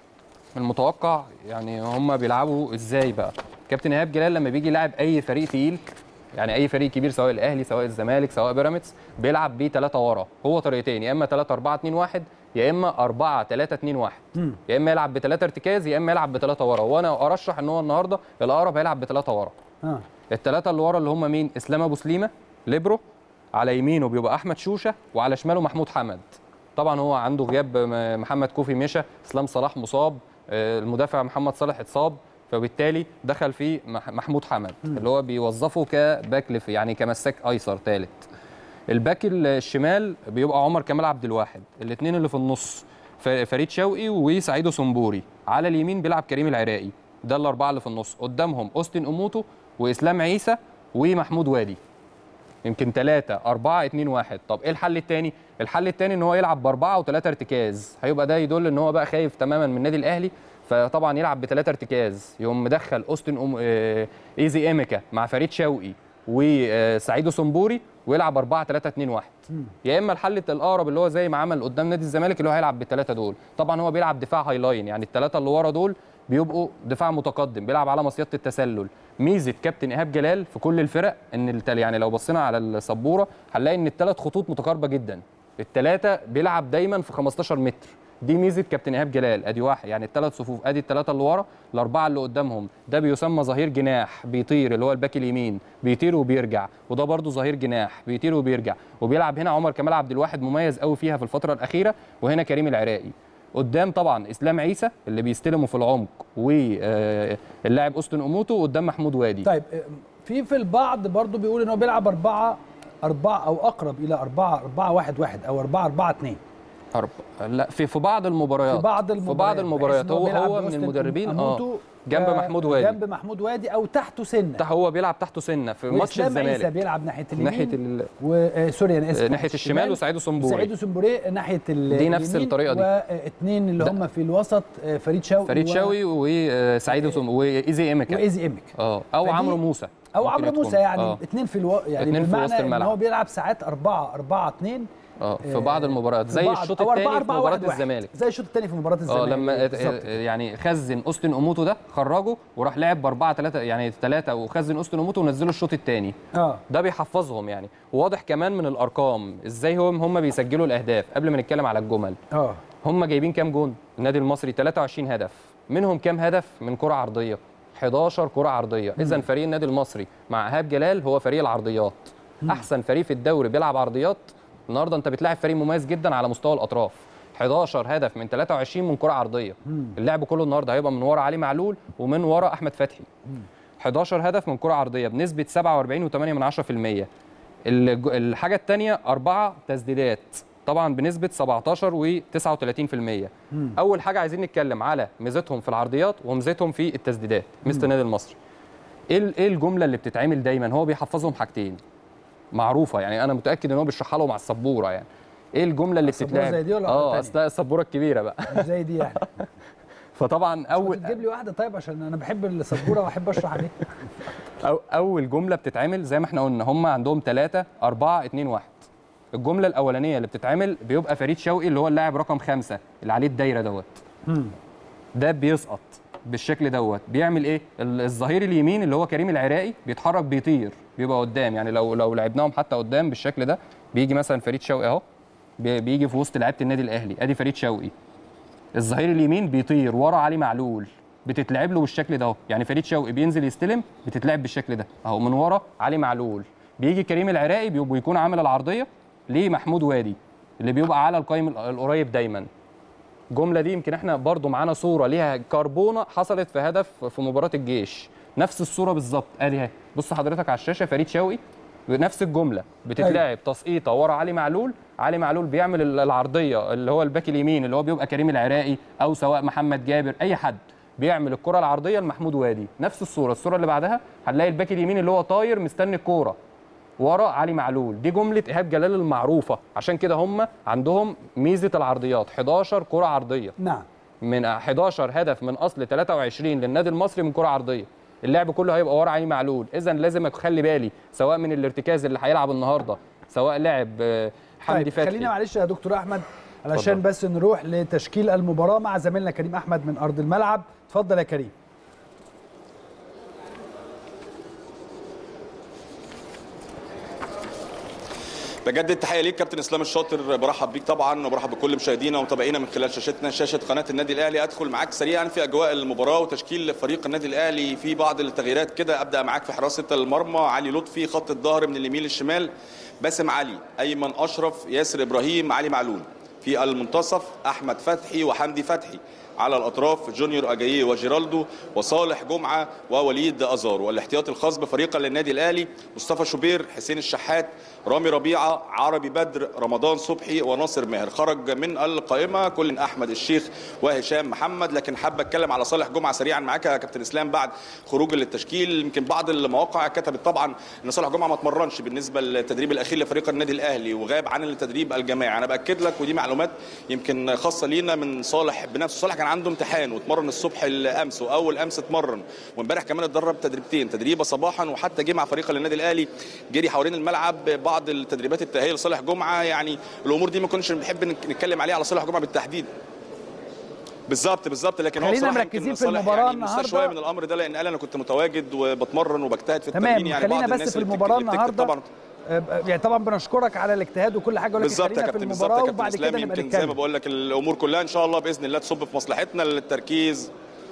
المتوقع يعني هم بيلعبوا ازاي بقى كابتن ايهاب جلال لما بيجي يلعب اي فريق تقيل يعني اي فريق كبير سواء الاهلي سواء الزمالك سواء بيراميدز بيلعب بيه ثلاثه ورا هو طريقتين يا اما 3 4 2 1 يا اما 4 3 2 1 مم. يا اما يلعب بثلاثه ارتكاز يا اما يلعب بثلاثه ورا وانا ارشح ان هو النهارده الاقرب هيلعب بثلاثه ورا اه الثلاثه اللي ورا اللي هم مين اسلام ابو سليمه ليبرو على يمينه بيبقى احمد شوشه وعلى شماله محمود حمد طبعا هو عنده غياب م- محمد كوفي مشى اسلام صلاح مصاب آه، المدافع محمد صالح اتصاب فبالتالي دخل فيه مح- محمود حمد اللي هو بيوظفه كباك ليف يعني كمساك ايسر ثالث الباك الشمال بيبقى عمر كمال عبد الواحد الاثنين اللي في النص ف- فريد شوقي وسعيد سمبوري على اليمين بيلعب كريم العراقي ده الاربعه اللي في النص قدامهم اوستن اموتو واسلام عيسى ومحمود وادي يمكن 3 4 2 1 طب ايه الحل الثاني الحل الثاني ان هو يلعب باربعه وثلاثه ارتكاز هيبقى ده يدل ان هو بقى خايف تماما من النادي الاهلي فطبعا يلعب بثلاثه ارتكاز يقوم مدخل اوستن أم... آه، ايزي ايميكا مع فريد شوقي وسعيد سمبوري ويلعب 4 3 2 1 يا اما الحل الاقرب اللي هو زي ما عمل قدام نادي الزمالك اللي هو هيلعب بالثلاثه دول طبعا هو بيلعب دفاع هاي لاين يعني الثلاثه اللي ورا دول بيبقوا دفاع متقدم بيلعب على مصيده التسلل ميزه كابتن ايهاب جلال في كل الفرق ان التل يعني لو بصينا على السبوره هنلاقي ان الثلاث خطوط متقاربه جدا الثلاثه بيلعب دايما في 15 متر دي ميزه كابتن ايهاب جلال ادي واحد يعني الثلاث صفوف ادي الثلاثه اللي ورا الاربعه اللي قدامهم ده بيسمى ظهير جناح بيطير اللي هو الباك اليمين بيطير وبيرجع وده برده ظهير جناح بيطير وبيرجع وبيلعب هنا عمر كمال عبد الواحد مميز قوي فيها في الفتره الاخيره وهنا كريم العراقي قدام طبعا اسلام عيسى اللي بيستلموا في العمق واللاعب اوستن اموتو قدام محمود وادي طيب آه، في في البعض برضو بيقول ان هو بيلعب أربعة أربعة أو أقرب إلى أربعة أربعة واحد واحد أو أربعة أربعة اتنين أربع لا في في بعض المباريات في بعض المباريات في بعض المباريات بحيث إن هو بيلعب هو من بوسط المدربين اه أموتو، جنب آه، محمود وادي جنب محمود وادي او تحته سنه تح- هو بيلعب تحته سنه في ماتش وإسلام عيسى الزمالك بيلعب ناحيه اليمين ناحيه ال... و... آه سوري انا اسف ناحيه الشمال وسعيد سمبوري سعيد سمبوري ناحيه ال- دي نفس اليمين، الطريقة دي. واثنين اللي ده- هم في الوسط آه، فريد شوقي فريد و- شوقي وسعيد وسم... وايزي ايميكا وايزي ايمك اه او فدي- عمرو موسى او ممكن عمرو يدخل. موسى يعني اه اثنين في الو... يعني اتنين في بالمعنى وسط ان الملعب. هو بيلعب ساعات 4 4 2 اه في بعض المباريات في زي بعض- الشوط أو الثاني 4 في 4 مباراه 1 1 الزمالك زي الشوط الثاني في مباراه الزمالك اه لما بالظبط كده. يعني خزن اوستن اوموتو ده خرجه وراح لعب ب 4 3 يعني 3 وخزن اوستن اوموتو ونزله الشوط الثاني اه ده بيحفظهم يعني وواضح كمان من الارقام ازاي هم هم بيسجلوا الاهداف قبل ما نتكلم على الجمل اه هم جايبين كام جون النادي المصري 23 هدف منهم كام هدف من كره عرضيه 11 كره عرضيه اذا فريق النادي المصري مع ايهاب جلال هو فريق العرضيات احسن فريق في الدوري بيلعب عرضيات النهارده انت بتلاعب فريق مميز جدا على مستوى الاطراف 11 هدف من 23 من كره عرضيه اللعب كله النهارده هيبقى من ورا علي معلول ومن ورا احمد فتحي 11 هدف من كره عرضيه بنسبه 47.8 من 10% الج- الحاجه الثانيه اربعه تسديدات طبعا بنسبه 17 و 39% اول حاجه عايزين نتكلم على ميزتهم في العرضيات وميزتهم في التسديدات ميزه النادي المصري ايه ال- ايه الجمله اللي بتتعمل دايما هو بيحفظهم حاجتين معروفه يعني انا متاكد ان هو بيشرحها لهم على السبوره يعني ايه الجمله اللي السبورة بتتلعب زي دي ولا اه واحدة اصل السبوره الكبيره بقى مش زي دي يعني فطبعا اول اول تجيب لي واحده طيب عشان انا بحب السبوره واحب اشرح عليها أو اول جمله بتتعمل زي ما احنا قلنا هم عندهم 3 4 2 1 الجمله الاولانيه اللي بتتعمل بيبقى فريد شوقي اللي هو اللاعب رقم خمسة اللي عليه الدايره دوت ده بيسقط بالشكل دوت بيعمل ايه ال- الظهير اليمين اللي هو كريم العراقي بيتحرك بيطير بيبقى قدام يعني لو لو لعبناهم حتى قدام بالشكل ده بيجي مثلا فريد شوقي اهو بي- بيجي في وسط لعيبه النادي الاهلي ادي فريد شوقي الظهير اليمين بيطير ورا علي معلول بتتلعب له بالشكل ده اهو يعني فريد شوقي بينزل يستلم بتتلعب بالشكل ده اهو من ورا علي معلول بيجي كريم العراقي بيبقى- بيكون عامل العرضيه لمحمود وادي اللي بيبقى على القايم ال- القريب دايما الجمله دي يمكن احنا برضو معانا صوره ليها كربونه حصلت في هدف في مباراه الجيش نفس الصوره بالظبط ادي اهي بص حضرتك على الشاشه فريد شوقي نفس الجمله بتتلعب تسقيطه ورا علي معلول علي معلول بيعمل ال- العرضيه اللي هو الباك اليمين اللي هو بيبقى كريم العراقي او سواء محمد جابر اي حد بيعمل الكره العرضيه لمحمود وادي نفس الصوره الصوره اللي بعدها هنلاقي الباك اليمين اللي هو طاير مستني الكوره ورا علي معلول دي جمله ايهاب جلال المعروفه عشان كده هم عندهم ميزه العرضيات 11 كره عرضيه نعم من 11 هدف من اصل 23 للنادي المصري من كره عرضيه اللعب كله هيبقى ورا علي معلول اذا لازم اخلي بالي سواء من الارتكاز اللي هيلعب النهارده سواء لاعب آه، حمدي طيب فتحي خلينا معلش يا دكتور احمد علشان اتفضل. بس نروح لتشكيل المباراه مع زميلنا كريم احمد من ارض الملعب اتفضل يا كريم بجد التحيه ليك كابتن اسلام الشاطر برحب بيك طبعا وبرحب بكل مشاهدينا ومتابعينا من خلال شاشتنا شاشه قناه النادي الاهلي ادخل معاك سريعا في اجواء المباراه وتشكيل فريق النادي الاهلي في بعض التغييرات كده ابدا معاك في حراسه المرمى علي لطفي خط الظهر من اليمين للشمال باسم علي ايمن اشرف ياسر ابراهيم علي معلول في المنتصف احمد فتحي وحمدي فتحي على الاطراف جونيور اجاييه وجيرالدو وصالح جمعه ووليد ازار والاحتياط الخاص بفريق النادي الاهلي مصطفى شوبير حسين الشحات رامي ربيعه عربي بدر رمضان صبحي وناصر ماهر خرج من القائمه كل احمد الشيخ وهشام محمد لكن حابب اتكلم على صالح جمعه سريعا معاك يا كابتن اسلام بعد خروج للتشكيل يمكن بعض المواقع كتبت طبعا ان صالح جمعه ما اتمرنش بالنسبه للتدريب الاخير لفريق النادي الاهلي وغاب عن التدريب الجماعي انا باكد لك ودي معلومات يمكن خاصه لينا من صالح بنفسه صالح كان عنده امتحان واتمرن الصبح الامس واول امس اتمرن وامبارح كمان اتدرب تدريبتين تدريبه صباحا وحتى جه مع فريق النادي الاهلي جري حوالين الملعب بعض التدريبات التاهيليه لصالح جمعه يعني الامور دي ما كناش بنحب نتكلم عليها على صالح جمعه بالتحديد بالظبط بالظبط لكن هو خلينا بصراحة مركزين يمكن في صالح المباراة يعني مستاء النهاردة. شويه من الامر ده لان قال انا كنت متواجد وبتمرن وبجتهد في تمام التمرين يعني بعض خلينا بس الناس في اللي بتك- المباراه اللي بتكتب النهارده طبعا آه، يعني طبعا بنشكرك على الاجتهاد وكل حاجه ولكن بالظبط يا خلينا في كابتن بالظبط المباراه يا كابتن وبعد كده اسلام نبقى يمكن زي ما نتكلم بقول لك الامور كلها ان شاء الله باذن الله تصب في مصلحتنا للتركيز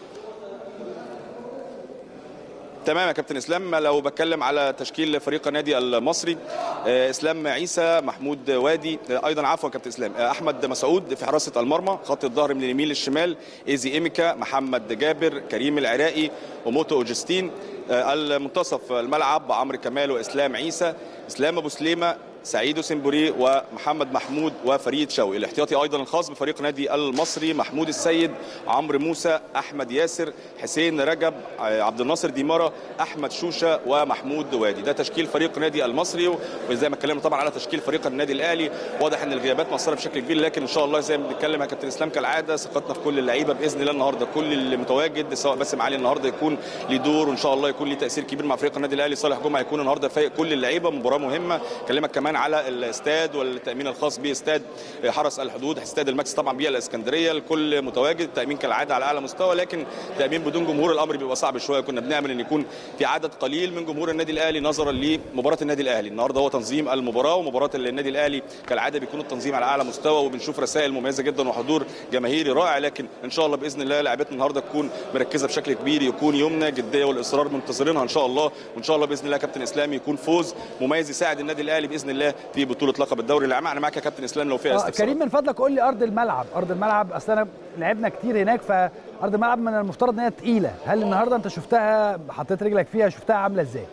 تمام يا كابتن اسلام لو بتكلم على تشكيل فريق النادي المصري آه، اسلام عيسى محمود وادي آه، ايضا عفوا يا كابتن اسلام آه، احمد مسعود في حراسه المرمى خط الظهر من اليمين للشمال ايزي ايميكا محمد جابر كريم العراقي وموتو اوجستين آه، المنتصف الملعب عمرو كمال واسلام عيسى اسلام ابو سليمه سعيد سمبوري ومحمد محمود وفريد شوقي الاحتياطي ايضا الخاص بفريق نادي المصري محمود السيد عمرو موسى احمد ياسر حسين رجب عبد الناصر ديمارا احمد شوشه ومحمود وادي ده تشكيل فريق نادي المصري وزي ما اتكلمنا طبعا على تشكيل فريق النادي الاهلي واضح ان الغيابات مؤثره بشكل كبير لكن ان شاء الله زي ما بنتكلم يا كابتن اسلام كالعاده ثقتنا في كل اللعيبه باذن الله النهارده كل اللي متواجد سواء باسم علي النهارده يكون ليه دور وان شاء الله يكون ليه تاثير كبير مع فريق النادي الاهلي صالح جمعه يكون النهارده فايق كل اللعيبه مباراه مهمه كلمك كمان على الاستاد والتامين الخاص باستاد حرس الحدود استاد الماكس طبعا بيه الاسكندريه الكل متواجد التامين كالعاده على اعلى مستوى لكن تامين بدون جمهور الامر بيبقى صعب شويه كنا بنعمل ان يكون في عدد قليل من جمهور النادي الاهلي نظرا لمباراه النادي الاهلي النهارده هو تنظيم المباراه ومباراه النادي الاهلي كالعاده بيكون التنظيم على اعلى مستوى وبنشوف رسائل مميزه جدا وحضور جماهيري رائع لكن ان شاء الله باذن الله لعبتنا النهارده تكون مركزه بشكل كبير يكون يومنا جديه والاصرار منتظرينها ان شاء الله وان شاء الله باذن الله كابتن اسلام يكون فوز مميز يساعد النادي الاهلي باذن الله في بطوله لقب الدوري العام انا معاك يا كابتن اسلام لو في آه كريم من فضلك قول لي ارض الملعب ارض الملعب اصل انا لعبنا كتير هناك فارض الملعب من المفترض ان هي تقيله هل النهارده انت شفتها حطيت رجلك فيها شفتها عامله ازاي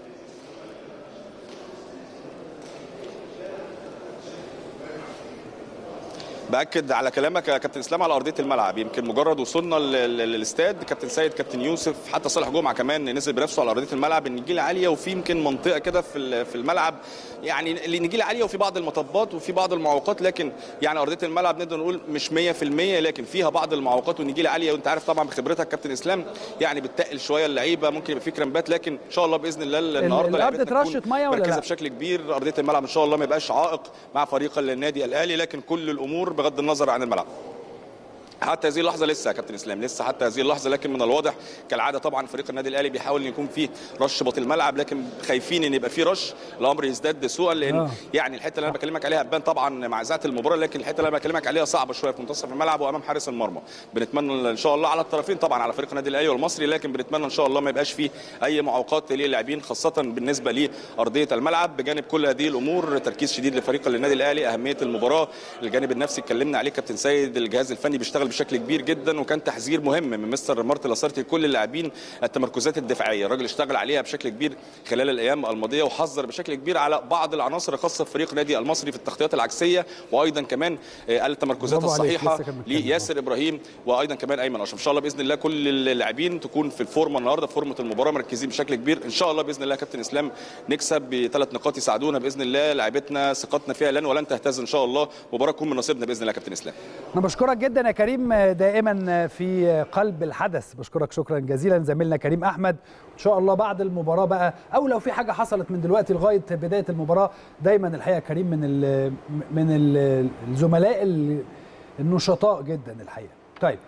باكد على كلامك يا كابتن اسلام على ارضيه الملعب يمكن مجرد وصولنا للاستاد كابتن سيد كابتن يوسف حتى صالح جمعه كمان نزل بنفسه على ارضيه الملعب النجيله عاليه وفي يمكن منطقه كده في في الملعب يعني النجيله عاليه وفي بعض المطبات وفي بعض المعوقات لكن يعني ارضيه الملعب نقدر نقول مش 100% لكن فيها بعض المعوقات والنجيله عاليه وانت عارف طبعا بخبرتك كابتن اسلام يعني بتقل شويه اللعيبه ممكن يبقى في كرامبات لكن ان شاء الله باذن الله النهارده الارض اترشت ميه ولا لا بشكل كبير ارضيه الملعب ان شاء الله ما يبقاش عائق مع فريق النادي الاهلي لكن كل الامور بغض النظر عن الملعب حتى هذه اللحظه لسه يا كابتن اسلام لسه حتى هذه اللحظه لكن من الواضح كالعاده طبعا فريق النادي الاهلي بيحاول ان يكون فيه رش بطل الملعب لكن خايفين ان يبقى فيه رش الامر يزداد سوءا لان آه. يعني الحته اللي انا بكلمك عليها هتبان طبعا مع ذات المباراه لكن الحته اللي انا بكلمك عليها صعبه شويه في منتصف الملعب وامام حارس المرمى بنتمنى ان شاء الله على الطرفين طبعا على فريق النادي الاهلي والمصري لكن بنتمنى ان شاء الله ما يبقاش فيه اي معوقات للاعبين خاصه بالنسبه لارضيه الملعب بجانب كل هذه الامور تركيز شديد لفريق النادي الاهلي اهميه المباراه الجانب النفسي اتكلمنا عليه كابتن سيد الجهاز الفني بيشتغل بشكل كبير جدا جدا وكان تحذير مهم من مستر مارتن لاسارتي لكل اللاعبين التمركزات الدفاعيه الراجل اشتغل عليها بشكل كبير خلال الايام الماضيه وحذر بشكل كبير على بعض العناصر الخاصه في فريق نادي المصري في التغطيات العكسيه وايضا كمان التمركزات الصحيحه لياسر ابراهيم وايضا كمان ايمن اشرف ان شاء الله باذن الله كل اللاعبين تكون في الفورمه النهارده في فورمه المباراه مركزين بشكل كبير ان شاء الله باذن الله كابتن اسلام نكسب بثلاث نقاط يساعدونا باذن الله لعيبتنا ثقتنا فيها لن ولن تهتز ان شاء الله مباراه تكون من نصيبنا باذن الله كابتن اسلام انا بشكرك جدا يا كريم دائما في قلب الحدث بشكرك شكرا جزيلا زميلنا كريم احمد ان شاء الله بعد المباراه بقى او لو في حاجه حصلت من دلوقتي لغايه بدايه المباراه دايما الحقيقه كريم من ال من ال الزملاء النشطاء جدا الحقيقه طيب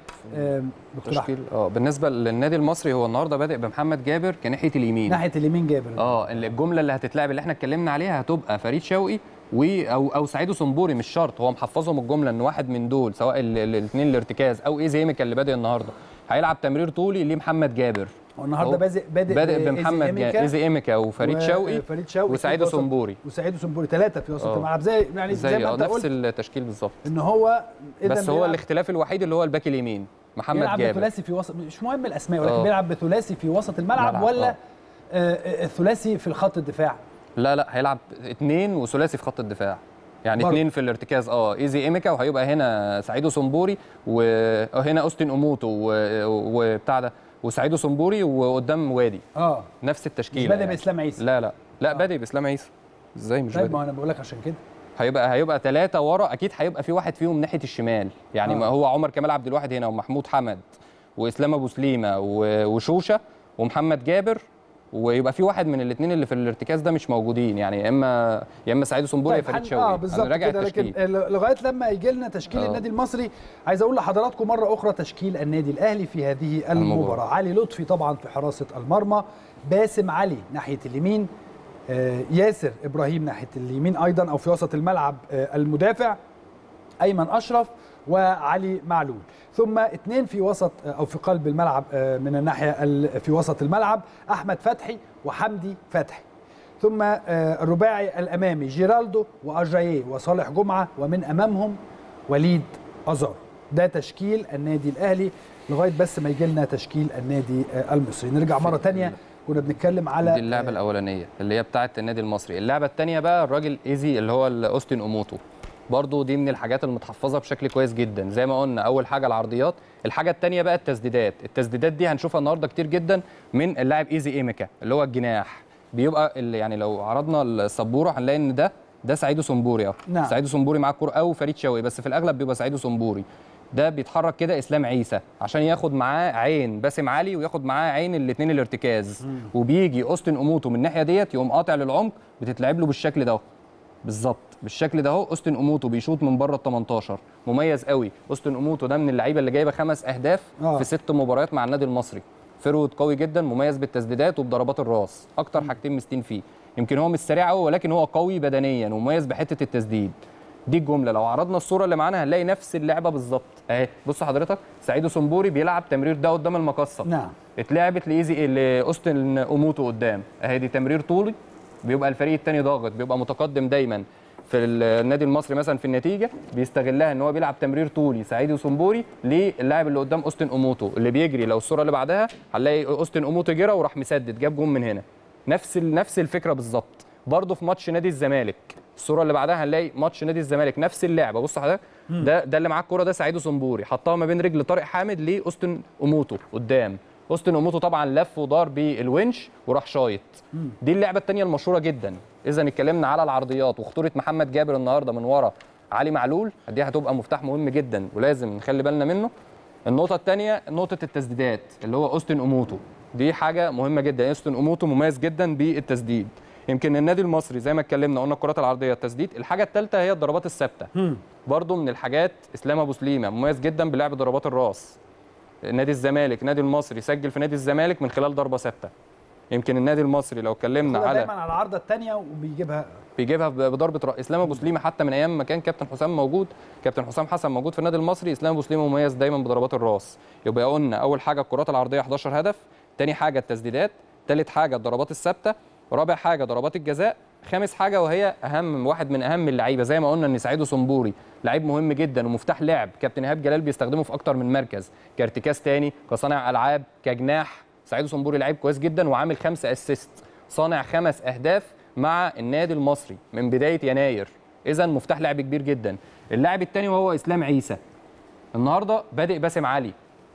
تشكيل اه بالنسبه للنادي المصري هو النهارده بادئ بمحمد جابر كناحيه اليمين ناحيه اليمين جابر اه الجمله اللي هتتلعب اللي احنا اتكلمنا عليها هتبقى فريد شوقي و او او سعيد صنبوري مش شرط هو محفظهم الجمله ان واحد من دول سواء الاثنين الارتكاز او ايزي ايميكا اللي بادئ النهارده هيلعب تمرير طولي لمحمد جابر والنهارده بادئ بادئ بادئ بمحمد جابر ايزي ايميكا وفريد شوقي فريد شوقي وسعيد صنبوري وسعيد صنبوري ثلاثه في وسط الملعب زي يعني زي, زي ما انت نفس قلت التشكيل بالظبط ان هو بس هو الاختلاف الوحيد اللي هو الباك اليمين محمد بيلعب جابر بثلاثي في وسط مش مهم الاسماء ولكن آه. بيلعب بثلاثي في وسط الملعب ملعب، ولا آه. آه، الثلاثي في الخط الدفاع لا لا هيلعب اثنين وثلاثي في خط الدفاع يعني برضه. اثنين في الارتكاز اه ايزي ايميكا وهيبقى هنا سعيدو صنبوري وهنا اوستن اوموتو و- وبتاع ده وسعيدو صنبوري وقدام وادي اه نفس التشكيله مش بادئ يعني. باسلام عيسى لا لا لا بادئ باسلام عيسى ازاي مش طيب بادئ ما انا بقول لك عشان كده هيبقى هيبقى ثلاثه ورا اكيد هيبقى في واحد فيهم ناحيه الشمال يعني آه. ما هو عمر كمال عبد الواحد هنا ومحمود حمد واسلام ابو سليمه و- وشوشه ومحمد جابر ويبقى في واحد من الاثنين اللي في الارتكاز ده مش موجودين يعني يا اما يا اما سعيد صنبوري يا فريد هن- شوقي اه أنا بالظبط راجع كده لكن التشكيل. ال- لغايه لما يجي لنا تشكيل آه. النادي المصري عايز اقول لحضراتكم مره اخرى تشكيل النادي الاهلي في هذه المباراه المباراة. علي لطفي طبعا في حراسه المرمى باسم علي ناحيه اليمين آه ياسر ابراهيم ناحيه اليمين ايضا او في وسط الملعب آه المدافع ايمن اشرف وعلي معلول ثم اثنين في وسط او في قلب الملعب آه، من الناحيه ال- في وسط الملعب احمد فتحي وحمدي فتحي ثم آه، الرباعي الامامي جيرالدو واجاييه وصالح جمعه ومن امامهم وليد ازار ده تشكيل النادي الاهلي لغايه بس ما يجي لنا تشكيل النادي آه، المصري نرجع مره تانية كنا بنتكلم على دي اللعبه الاولانيه اللي هي بتاعه النادي المصري اللعبه الثانيه بقى الراجل ايزي اللي هو اوستن اوموتو برضو دي من الحاجات المتحفظه بشكل كويس جدا زي ما قلنا اول حاجه العرضيات الحاجه الثانيه بقى التسديدات التسديدات دي هنشوفها النهارده كتير جدا من اللاعب ايزي ايميكا اللي هو الجناح بيبقى اللي يعني لو عرضنا السبوره هنلاقي ان ده ده سعيدو سمبوري اهو نعم. سعيدو سمبوري معاه الكوره او فريد شوقي بس في الاغلب بيبقى سعيدو سمبوري ده بيتحرك كده اسلام عيسى عشان ياخد معاه عين باسم علي وياخد معاه عين الاثنين الارتكاز وبيجي اوستن اوموتو من الناحيه ديت يقوم قاطع للعمق بتتلعب له بالشكل ده اهو. بالظبط بالشكل ده اهو اوستن اوموتو بيشوط من بره ال 18 مميز قوي اوستن اوموتو ده من اللعيبه اللي جايبه خمس اهداف آه. في ست مباريات مع النادي المصري فرود قوي جدا مميز بالتسديدات وبضربات الراس اكتر حاجتين مستين فيه يمكن هو مش سريع قوي ولكن هو قوي بدنيا ومميز بحته التسديد دي الجمله لو عرضنا الصوره اللي معانا هنلاقي نفس اللعبه بالظبط اهي بص حضرتك سعيدو سمبوري بيلعب تمرير ده قدام المقصه نعم اتلعبت لايزي لاوستن اوموتو قدام اهي دي تمرير طولي بيبقى الفريق الثاني ضاغط بيبقى متقدم دايما في النادي المصري مثلا في النتيجه بيستغلها ان هو بيلعب تمرير طولي سعيد وسمبوري للاعب اللي قدام اوستن اوموتو اللي بيجري لو الصوره اللي بعدها هنلاقي اوستن اوموتو جرى وراح مسدد جاب جون من هنا نفس ال- نفس الفكره بالظبط برضه في ماتش نادي الزمالك الصوره اللي بعدها هنلاقي ماتش نادي الزمالك نفس اللعبه بص حضرتك ده ده اللي معاه الكوره ده سعيد وسمبوري حطها ما بين رجل طارق حامد لاوستن اوموتو قدام اوستن اوموتو طبعا لف ودار بالونش وراح شايط دي اللعبه الثانيه المشهوره جدا اذا اتكلمنا على العرضيات وخطوره محمد جابر النهارده من ورا علي معلول دي هتبقى مفتاح مهم جدا ولازم نخلي بالنا منه النقطه الثانيه نقطه التسديدات اللي هو اوستن اوموتو دي حاجه مهمه جدا اوستن اوموتو مميز جدا بالتسديد يمكن النادي المصري زي ما اتكلمنا قلنا الكرات العرضيه التسديد الحاجه الثالثه هي الضربات الثابته برضو من الحاجات اسلام ابو سليمه مميز جدا بلعب ضربات الراس نادي الزمالك نادي المصري سجل في نادي الزمالك من خلال ضربه ثابته يمكن النادي المصري لو اتكلمنا خدها على دايما على العارضه الثانيه وبيجيبها بيجيبها ب- بضربه راس اسلام ابو سليمه حتى من ايام ما كان كابتن حسام موجود كابتن حسام حسن موجود في النادي المصري اسلام ابو سليمه مميز دايما بضربات الراس يبقى قلنا اول حاجه الكرات العرضيه 11 هدف تاني حاجه التسديدات تالت حاجه الضربات الثابته رابع حاجه ضربات الجزاء خامس حاجه وهي اهم واحد من اهم اللعيبه زي ما قلنا ان سعيد سمبوري لعيب مهم جدا ومفتاح لعب كابتن ايهاب جلال بيستخدمه في اكتر من مركز كارتكاز تاني كصانع العاب كجناح سعيد سمبوري لعيب كويس جدا وعامل خمسه اسيست صانع خمس اهداف مع النادي المصري من بدايه يناير اذا مفتاح لعب كبير جدا اللاعب الثاني وهو اسلام عيسى النهارده بادئ باسم علي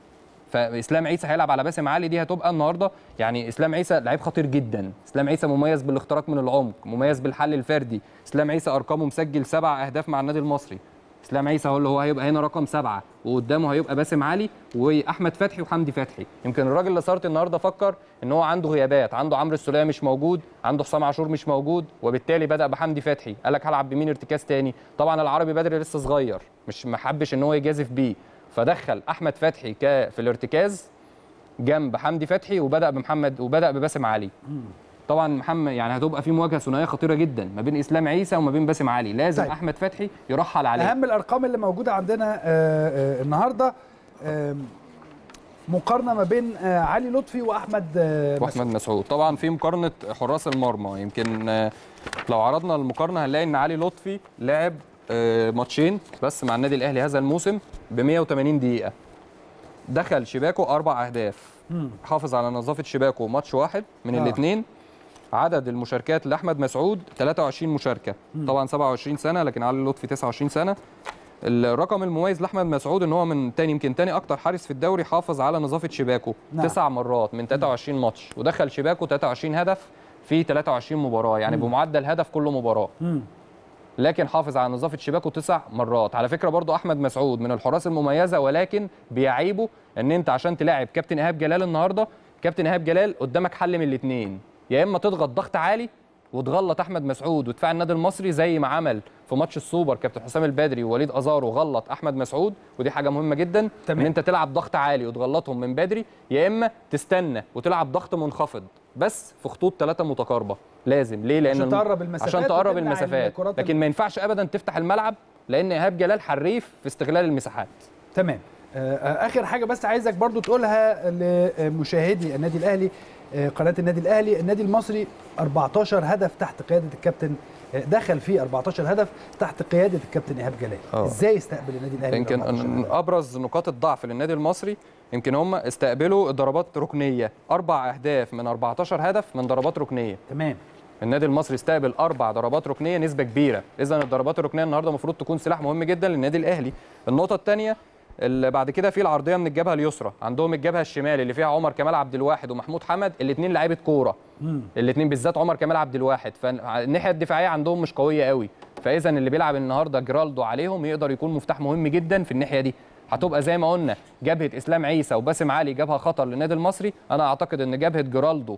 فاسلام عيسى هيلعب على باسم علي دي هتبقى النهارده يعني اسلام عيسى لعيب خطير جدا اسلام عيسى مميز بالاختراق من العمق مميز بالحل الفردي اسلام عيسى ارقامه مسجل سبع اهداف مع النادي المصري اسلام عيسى هو اللي هو هيبقى هنا رقم سبعه وقدامه هيبقى باسم علي واحمد فتحي وحمدي فتحي يمكن الراجل اللي صارت النهارده فكر ان هو عنده غيابات عنده عمرو السوليه مش موجود عنده حسام عاشور مش موجود وبالتالي بدا بحمدي فتحي قال لك هلعب بمين ارتكاز تاني طبعا العربي بدري لسه صغير مش ما حبش ان هو يجازف بيه فدخل احمد فتحي ك في الارتكاز جنب حمدي فتحي وبدا بمحمد وبدا بباسم علي طبعا محمد يعني هتبقى في مواجهه ثنائيه خطيره جدا ما بين اسلام عيسى وما بين باسم علي لازم طيب. طيب. احمد فتحي يرحل عليه اهم الارقام اللي موجوده عندنا آه، آه، النهارده آم، مقارنه ما بين آه، علي لطفي واحمد آه، واحمد مسعود طبعا في مقارنه حراس المرمى يمكن آه، لو عرضنا المقارنه هنلاقي ان علي لطفي لعب آه، ماتشين بس مع النادي الاهلي هذا الموسم ب 180 دقيقه دخل شباكه اربع اهداف حافظ على نظافه شباكه ماتش واحد من آه. الاثنين عدد المشاركات لاحمد مسعود 23 مشاركه طبعا 27 سنه لكن علي لطفي 29 سنه الرقم المميز لاحمد مسعود ان هو من تاني يمكن تاني اكتر حارس في الدوري حافظ على نظافه شباكه نعم. نعم. تسع مرات من 23 ماتش ودخل شباكه 23 هدف في 23 مباراه يعني بمعدل هدف كل مباراه مم. لكن حافظ على نظافه شباكه تسع مرات على فكره برضو احمد مسعود من الحراس المميزه ولكن بيعيبه ان انت عشان تلاعب كابتن ايهاب جلال النهارده كابتن ايهاب جلال قدامك حل من الاثنين يا اما تضغط ضغط عالي وتغلط احمد مسعود ودفاع النادي المصري زي ما عمل في ماتش السوبر كابتن حسام البدري ووليد ازارو غلط احمد مسعود ودي حاجه مهمه جدا تمام. ان انت تلعب ضغط عالي وتغلطهم من بدري يا اما تستنى وتلعب ضغط منخفض بس في خطوط ثلاثه متقاربه لازم ليه لان عشان الم- تقرب المسافات عشان تقرب وتمنع المسافات الكرات لكن ما ينفعش ابدا تفتح الملعب لان ايهاب جلال حريف في استغلال المساحات تمام آه، آه، اخر حاجه بس عايزك برضو تقولها لمشاهدي النادي الاهلي آه، قناه النادي الاهلي النادي المصري 14 هدف تحت قياده الكابتن آه، دخل فيه 14 هدف تحت قياده الكابتن ايهاب جلال آه. ازاي يستقبل النادي الاهلي يمكن 14 من هدف؟ ابرز نقاط الضعف للنادي المصري يمكن هم استقبلوا ضربات ركنيه اربع اهداف من 14 هدف من ضربات ركنيه تمام النادي المصري استقبل اربع ضربات ركنيه نسبه كبيره اذا الضربات الركنيه النهارده المفروض تكون سلاح مهم جدا للنادي الاهلي النقطه الثانيه اللي بعد كده في العرضيه من الجبهه اليسرى عندهم الجبهه الشمال اللي فيها عمر كمال عبد الواحد ومحمود حمد الاثنين لعيبه كوره الاثنين بالذات عمر كمال عبد الواحد فالناحيه الدفاعيه عندهم مش قويه قوي فاذا اللي بيلعب النهارده جرالدو عليهم يقدر يكون مفتاح مهم جدا في الناحيه دي هتبقى زي ما قلنا جبهه اسلام عيسى وباسم علي جبهه خطر للنادي المصري انا اعتقد ان جبهه جرالدو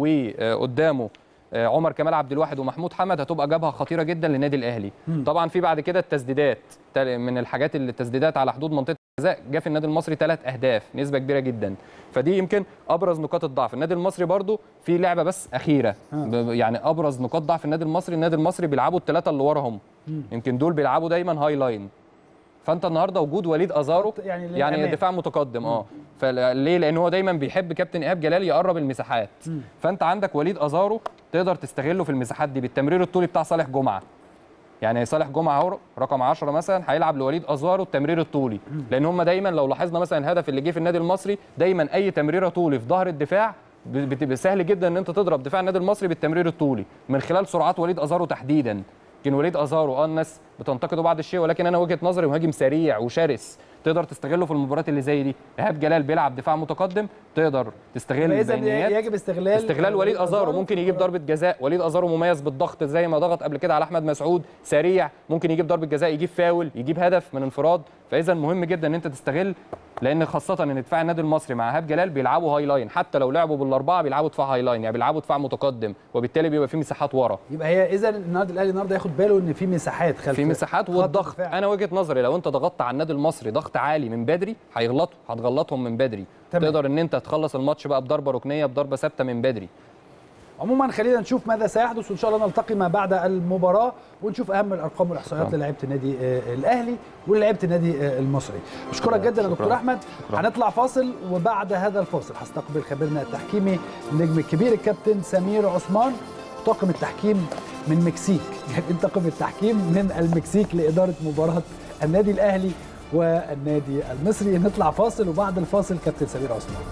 وقدامه آه، عمر كمال عبد الواحد ومحمود حمد هتبقى جبهه خطيره جدا للنادي الاهلي طبعا في بعد كده التسديدات تل- من الحاجات اللي التسديدات على حدود منطقه الجزاء جه في النادي المصري ثلاث اهداف نسبه كبيره جدا فدي يمكن ابرز نقاط الضعف النادي المصري برضو في لعبه بس اخيره ب- يعني ابرز نقاط ضعف النادي المصري النادي المصري بيلعبوا الثلاثه اللي وراهم يمكن دول بيلعبوا دايما هاي لاين فانت النهارده وجود وليد ازارو يعني للأمام. يعني دفاع متقدم اه فليه لان هو دايما بيحب كابتن ايهاب جلال يقرب المساحات فانت عندك وليد ازارو تقدر تستغله في المساحات دي بالتمرير الطولي بتاع صالح جمعه يعني صالح جمعه اهو رقم 10 مثلا هيلعب لوليد ازارو التمرير الطولي لان هم دايما لو لاحظنا مثلا الهدف اللي جه في النادي المصري دايما اي تمريره طولي في ظهر الدفاع ب- بتبقى سهل جدا ان انت تضرب دفاع النادي المصري بالتمرير الطولي من خلال سرعات وليد ازارو تحديدا يمكن وليد ازارو اه الناس بتنتقده بعض الشيء ولكن انا وجهه نظري مهاجم سريع وشرس تقدر تستغله في المباريات اللي زي دي ايهاب جلال بيلعب دفاع متقدم تقدر تستغل اذا البينيات يجب استغلال استغلال وليد ازارو ممكن يجيب ضربه جزاء وليد ازارو مميز بالضغط زي ما ضغط قبل كده على احمد مسعود سريع ممكن يجيب ضربه جزاء يجيب فاول يجيب هدف من انفراد فاذا مهم جدا ان انت تستغل لان خاصه ان دفاع النادي المصري مع ايهاب جلال بيلعبوا هاي لاين حتى لو لعبوا بالاربعه بيلعبوا دفاع هاي لاين يعني بيلعبوا دفاع متقدم وبالتالي بيبقى في مساحات ورا يبقى هي اذا النادي الاهلي النهارده ياخد باله ان في مساحات خلف في مساحات خط والضغط الدفاع. انا وجهه نظري لو انت ضغطت على النادي المصري ضغط عالي من بدري هيغلطوا هتغلطهم من بدري تمام. تقدر ان انت تخلص الماتش بقى بضربه ركنيه بضربه ثابته من بدري عموما خلينا نشوف ماذا سيحدث وان شاء الله نلتقي ما بعد المباراه ونشوف اهم الارقام والاحصائيات شكراً. للاعيبه النادي آه، الاهلي وللاعيبه النادي آه، المصري اشكرك جدا يا دكتور شكراً. احمد هنطلع فاصل وبعد هذا الفاصل هستقبل خبيرنا التحكيمي النجم الكبير الكابتن سمير عثمان طاقم التحكيم من مكسيك يعني طاقم التحكيم من المكسيك لاداره مباراه النادي الاهلي والنادي المصري نطلع فاصل وبعد الفاصل كابتن سمير عثمان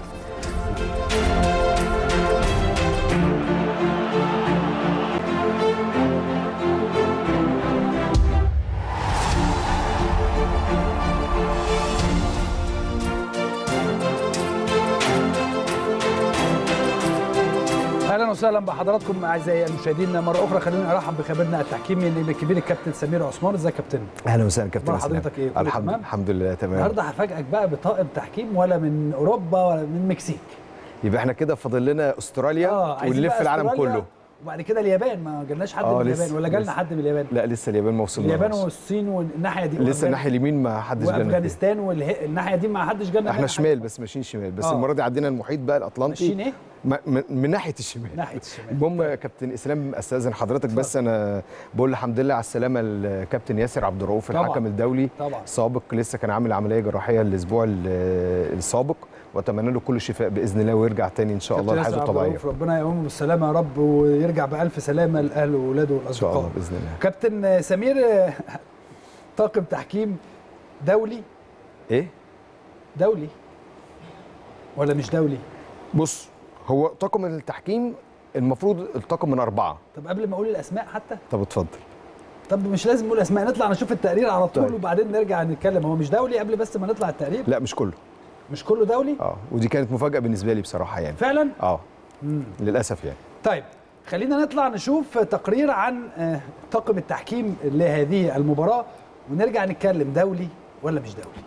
اهلا وسهلا بحضراتكم اعزائي المشاهدين مره اخرى خلينا نرحب بخبيرنا التحكيمي النجم الكبير الكابتن سمير عثمان ازيك يا كابتن اهلا وسهلا كابتن أخبار اسلام. حضرتك إيه؟ كله الحمد تمام؟ الحمد لله تمام النهارده هفاجئك بقى بطاقم تحكيم ولا من اوروبا ولا من المكسيك يبقى احنا كده فاضل لنا استراليا عايزين ونلف بقى العالم أستراليا كله وبعد كده اليابان ما جالناش حد آه، من لسه- اليابان ولا جالنا لسه. حد من اليابان لا لسه اليابان ما وصلناش اليابان والصين والناحيه دي لسه وأفغان- الناحيه اليمين ما حدش جالنا فيها. وافغانستان والناحيه دي ما حدش جالنا احنا منها شمال حاجة. بس ماشيين شمال بس آه. المره دي عدينا المحيط بقى الاطلنطي ماشيين ايه؟ ما- من, من ناحيه الشمال ناحيه الشمال المهم يا كابتن اسلام استاذن حضرتك بس انا بقول الحمد لله على السلامه الكابتن ياسر عبد الرؤوف طبعاً. الحكم الدولي طبعا سابق لسه كان عامل عمليه جراحيه الاسبوع ال- السابق واتمنى له كل الشفاء باذن الله ويرجع تاني ان شاء الله كابتن لحياته ياسر عبد الطبيعيه الرؤوف، ربنا يقومه بالسلامه يا رب ويرجع بالف سلامه لاهله واولاده ان شاء الله والاصدقاء باذن الله كابتن سمير طاقم تحكيم دولي ايه دولي ولا مش دولي بص هو طاقم التحكيم المفروض الطاقم من اربعه طب قبل ما اقول الاسماء حتى طب اتفضل طب مش لازم نقول اسماء نطلع نشوف التقرير على طول طيب. وبعدين نرجع نتكلم هو مش دولي قبل بس ما نطلع التقرير لا مش كله مش كله دولي اه ودي كانت مفاجاه بالنسبه لي بصراحه يعني فعلا اه للاسف يعني طيب خلينا نطلع نشوف تقرير عن آه، طاقم التحكيم لهذه المباراة ونرجع نتكلم دولي ولا مش دولي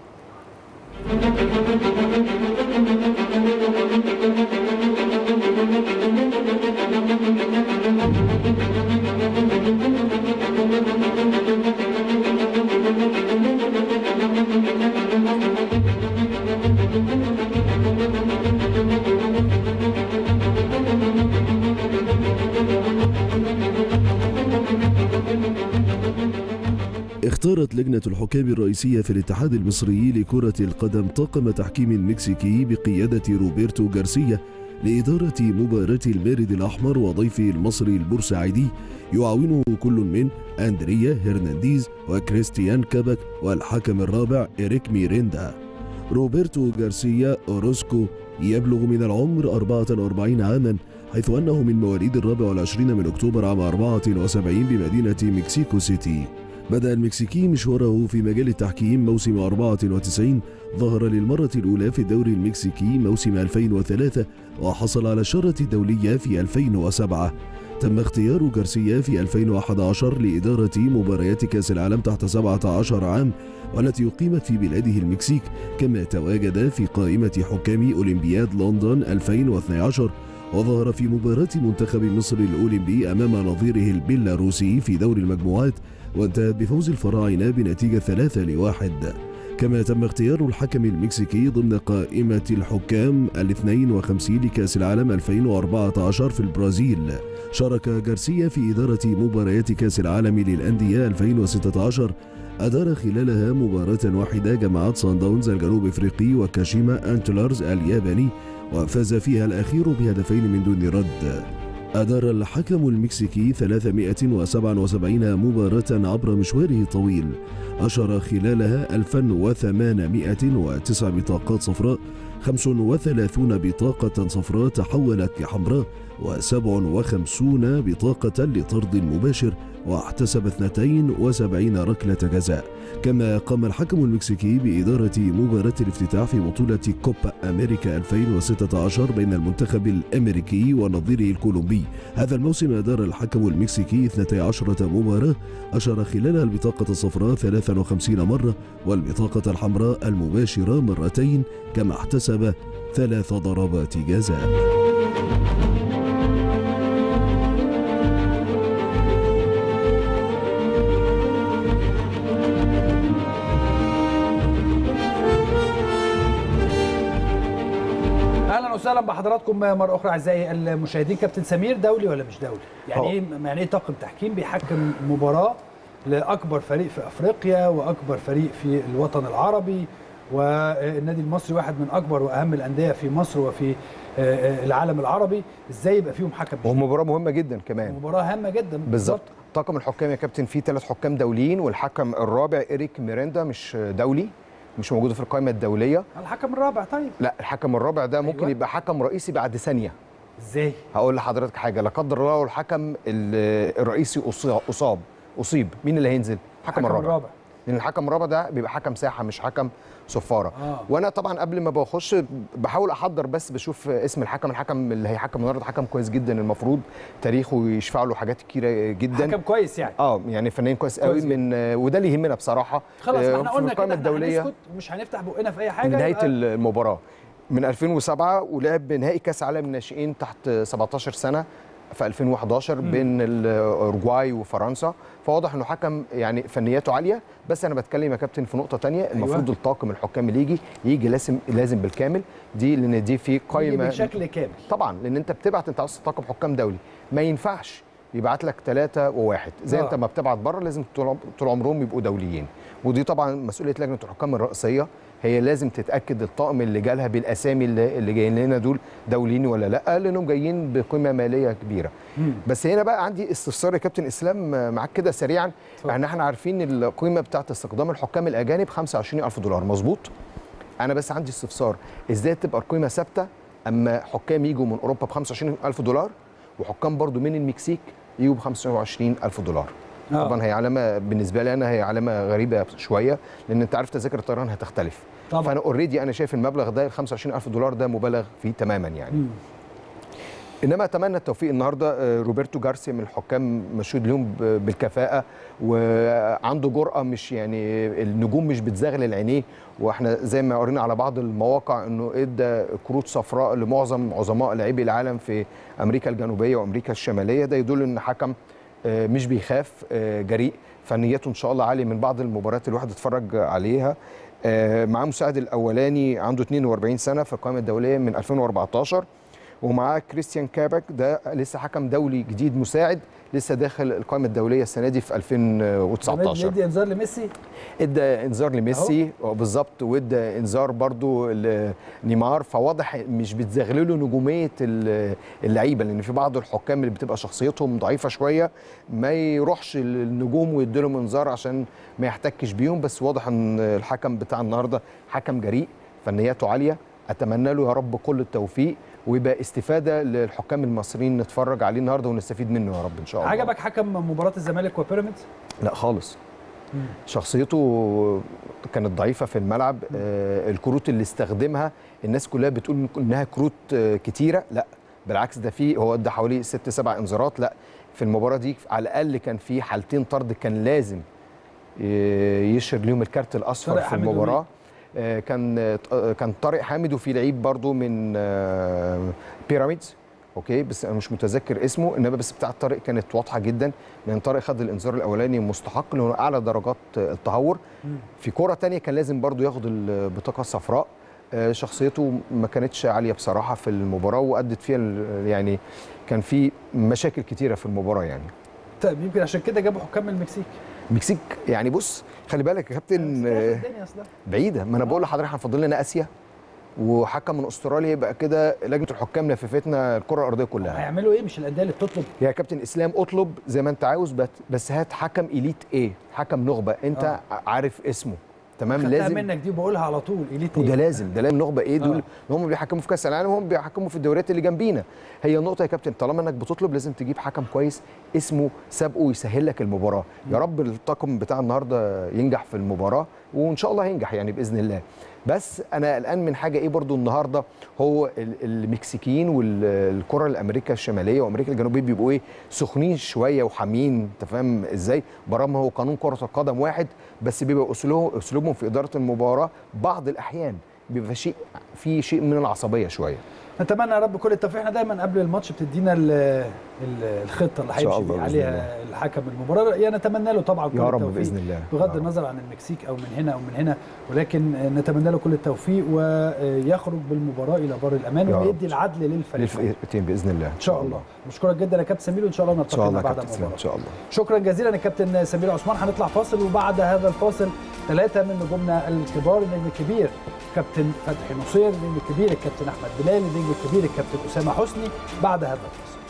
اختارت لجنة الحكام الرئيسية في الاتحاد المصري لكرة القدم طاقم تحكيم مكسيكي بقيادة روبرتو جارسيا لإدارة مباراة المارد الأحمر وضيفه المصري البورسعيدي يعاونه كل من أندريا هرنانديز وكريستيان كابك والحكم الرابع إريك ميريندا روبرتو غارسيا أوروسكو يبلغ من العمر 44 عاما حيث أنه من مواليد الرابع والعشرين من أكتوبر عام 74 بمدينة مكسيكو سيتي بدأ المكسيكي مشواره في مجال التحكيم موسم 94 ظهر للمرة الأولى في الدوري المكسيكي موسم 2003 وحصل على الشارة الدولية في 2007 تم اختيار غارسيا في 2011 لإدارة مباريات كأس العالم تحت 17 عام والتي أقيمت في بلاده المكسيك كما تواجد في قائمة حكام أولمبياد لندن 2012 وظهر في مباراة منتخب مصر الأولمبي أمام نظيره البيلاروسي في دور المجموعات وانتهت بفوز الفراعنة بنتيجة ثلاثة لواحد كما تم اختيار الحكم المكسيكي ضمن قائمة الحكام الاثنين وخمسين لكأس العالم 2014 في البرازيل شارك غارسيا في إدارة مباريات كأس العالم للأندية 2016 أدار خلالها مباراة واحدة جمعت سان داونز الجنوب افريقي وكاشيما انتلرز الياباني وفاز فيها الأخير بهدفين من دون رد أدار الحكم المكسيكي 377 مباراة عبر مشواره الطويل أشر خلالها 1809 بطاقات صفراء 35 بطاقة صفراء تحولت لحمراء و57 بطاقة لطرد مباشر واحتسب 72 ركلة جزاء كما قام الحكم المكسيكي بإدارة مباراة الافتتاح في بطولة كوبا أمريكا 2016 بين المنتخب الأمريكي ونظيره الكولومبي هذا الموسم أدار الحكم المكسيكي 12 مباراة أشر خلالها البطاقة الصفراء 53 مرة والبطاقة الحمراء المباشرة مرتين كما احتسب ثلاث ضربات جزاء اهلا وسهلا بحضراتكم مره اخرى اعزائي المشاهدين كابتن سمير دولي ولا مش دولي يعني أه. ايه يعني ايه طاقم تحكيم بيحكم مباراه لاكبر فريق في افريقيا واكبر فريق في الوطن العربي والنادي المصري واحد من اكبر واهم الانديه في مصر وفي آه، العالم العربي ازاي يبقى فيهم حكم وهو مباراه مهمه جدا كمان مباراه هامه جدا بالظبط طاقم الحكام يا كابتن فيه ثلاث حكام دوليين والحكم الرابع إريك ميريندا مش دولي مش موجود في القائمه الدوليه الحكم الرابع طيب لا الحكم الرابع ده ممكن أيوة. يبقى حكم رئيسي بعد ثانيه ازاي هقول لحضرتك حاجه لا قدر الله لو الحكم ال- الرئيسي أصي- اصاب اصيب مين اللي هينزل الحكم الرابع الرابع لان الحكم الرابع ده بيبقى حكم ساحه مش حكم صفاره آه. وانا طبعا قبل ما بخش بحاول احضر بس بشوف اسم الحكم الحكم اللي هيحكم النهارده حكم كويس جدا المفروض تاريخه يشفع له حاجات كتيره جدا حكم كويس يعني اه يعني فنان كويس قوي كويس جدا. من وده اللي يهمنا بصراحه خلاص آه، ما احنا في قلنا كده القائمه احنا الدوليه هنسكت ومش هنفتح بقنا في اي حاجه من نهايه يبقى المباراه من 2007 ولعب نهائي كاس عالم الناشئين تحت 17 سنه في 2011 بين الاورجواي وفرنسا فواضح انه حكم يعني فنياته عاليه بس انا بتكلم يا كابتن في نقطه تانية المفروض الطاقم الحكام اللي يجي يجي لازم لازم بالكامل دي لان دي في يجي قائمه بشكل كامل طبعا لان انت بتبعت انت عاوز طاقم حكام دولي ما ينفعش يبعت لك ثلاثة وواحد زي آه. انت ما بتبعت بره لازم طول عم- طول عمرهم يبقوا دوليين ودي طبعا مسؤوليه لجنه الحكام الرئيسيه هي لازم تتاكد الطاقم اللي جالها بالاسامي اللي, اللي جايين لنا دول دوليين ولا لا لانهم جايين بقيمه ماليه كبيره بس هنا بقى عندي استفسار يا كابتن اسلام معاك كده سريعا يعني احنا عارفين القيمه بتاعت استخدام الحكام الاجانب 25000 دولار مظبوط انا بس عندي استفسار ازاي تبقى القيمه ثابته اما حكام يجوا من اوروبا ب 25000 دولار وحكام برضو من المكسيك يجوا ب 25000 دولار آه. طبعا هي علامه بالنسبه لي انا هي علامه غريبه شويه لان انت عارف تذاكر الطيران هتختلف طبعا. فانا اوريدي انا شايف المبلغ ده ال 25000 دولار ده مبالغ فيه تماما يعني مم. انما اتمنى التوفيق النهارده آه، روبرتو جارسيا من الحكام مشهود لهم ب- بالكفاءه وعنده جرأه مش يعني النجوم مش بتزغلل عينيه واحنا زي ما قرينا على بعض المواقع انه ادى كروت صفراء لمعظم عظماء لاعبي العالم في امريكا الجنوبيه وامريكا الشماليه ده يدل ان حكم آه، مش بيخاف آه، جريء فنيته ان شاء الله عاليه من بعض المباريات اللي الواحد اتفرج عليها آه، معاه مساعد الاولاني عنده 42 سنه في القائمه الدوليه من 2014 ومعاه كريستيان كابك ده لسه حكم دولي جديد مساعد لسه داخل القائمه الدوليه السنه دي في 2019 ندي انذار لميسي ادى انذار لميسي بالظبط وادى انذار برضو لنيمار فواضح مش بتزغلله نجوميه ال- اللعيبه لان في بعض الحكام اللي بتبقى شخصيتهم ضعيفه شويه ما يروحش للنجوم ويديلهم انذار عشان ما يحتكش بيهم بس واضح ان الحكم بتاع النهارده حكم جريء فنياته عاليه اتمنى له يا رب كل التوفيق ويبقى استفاده للحكام المصريين نتفرج عليه النهارده ونستفيد منه يا رب ان شاء الله عجبك حكم مباراه الزمالك وبيراميدز لا خالص شخصيته كانت ضعيفه في الملعب آه الكروت اللي استخدمها الناس كلها بتقول انها كروت آه كتيره لا بالعكس ده في هو ادى حوالي ست سبع انذارات لا في المباراه دي على الاقل كان في حالتين طرد كان لازم آه، يشر ليهم الكارت الاصفر طارق في حامد المباراه آه، كان آه، كان طارق حامد وفي لعيب برضو من آه، بيراميدز اوكي بس انا مش متذكر اسمه انما بس بتاع طارق كانت واضحه جدا لان طارق خد الانذار الاولاني مستحق لانه اعلى درجات التهور في كره تانية كان لازم برضو ياخد البطاقه الصفراء آه، شخصيته ما كانتش عاليه بصراحه في المباراه وادت فيها ال- يعني كان في مشاكل كتيره في المباراه يعني طيب يمكن عشان كده جابوا حكام من المكسيك المكسيك يعني بص خلي بالك يا كابتن آه، الدنيا اصلا بعيده ما انا بقول لحضرتك احنا فاضل لنا اسيا وحكم من استراليا يبقى كده لجنه الحكام لففتنا الكره الارضيه كلها هيعملوا ايه مش الانديه اللي بتطلب يا كابتن اسلام اطلب زي ما انت عاوز بت- بس هات حكم اليت ايه حكم نخبه انت آه. عارف اسمه تمام خدتها لازم منك دي وبقولها على طول إليت وده إيه؟ لازم ده لازم نخبه ايه دول آه. هم بيحكموا في كاس العالم هم بيحكموا في الدوريات اللي جنبينا هي النقطه يا كابتن طالما انك بتطلب لازم تجيب حكم كويس اسمه سابقه ويسهل لك المباراه يا رب الطاقم بتاع النهارده ينجح في المباراه وان شاء الله هينجح يعني باذن الله بس انا قلقان من حاجه ايه برضو النهارده هو ال- المكسيكيين والكره الامريكا الشماليه وامريكا الجنوبيه بيبقوا ايه سخنين شويه وحامين انت فاهم ازاي برغم هو قانون كره القدم واحد بس بيبقى اسلوبهم اسلوبهم في اداره المباراه بعض الاحيان بيبقى شيء في شيء من العصبيه شويه نتمنى يا رب كل التوفيق احنا دايما قبل الماتش بتدينا ال- ال- الخطه اللي إن شاء هيمشي الله بيه بإذن عليها الحكم المباراه يعني نتمنى له طبعا كل يا رب التوفيق باذن الله بغض يا رب. النظر عن المكسيك او من هنا او من هنا ولكن نتمنى له كل التوفيق ويخرج بالمباراه الى بر الامان يا رب. ويدي العدل للفريق للفرقتين باذن الله ان شاء الله بشكرك جدا يا كابتن سمير وان شاء الله ان شاء نلتقي الله بعد كابتن اسلام المباراه ان شاء الله شكرا جزيلا الكابتن سمير عثمان هنطلع فاصل وبعد هذا الفاصل ثلاثة من نجومنا الكبار النجم الكبير كابتن فتحي نصير النجم الكبير الكابتن أحمد بلال النجم الكبير الكابتن أسامة حسني بعد هذا الفاصل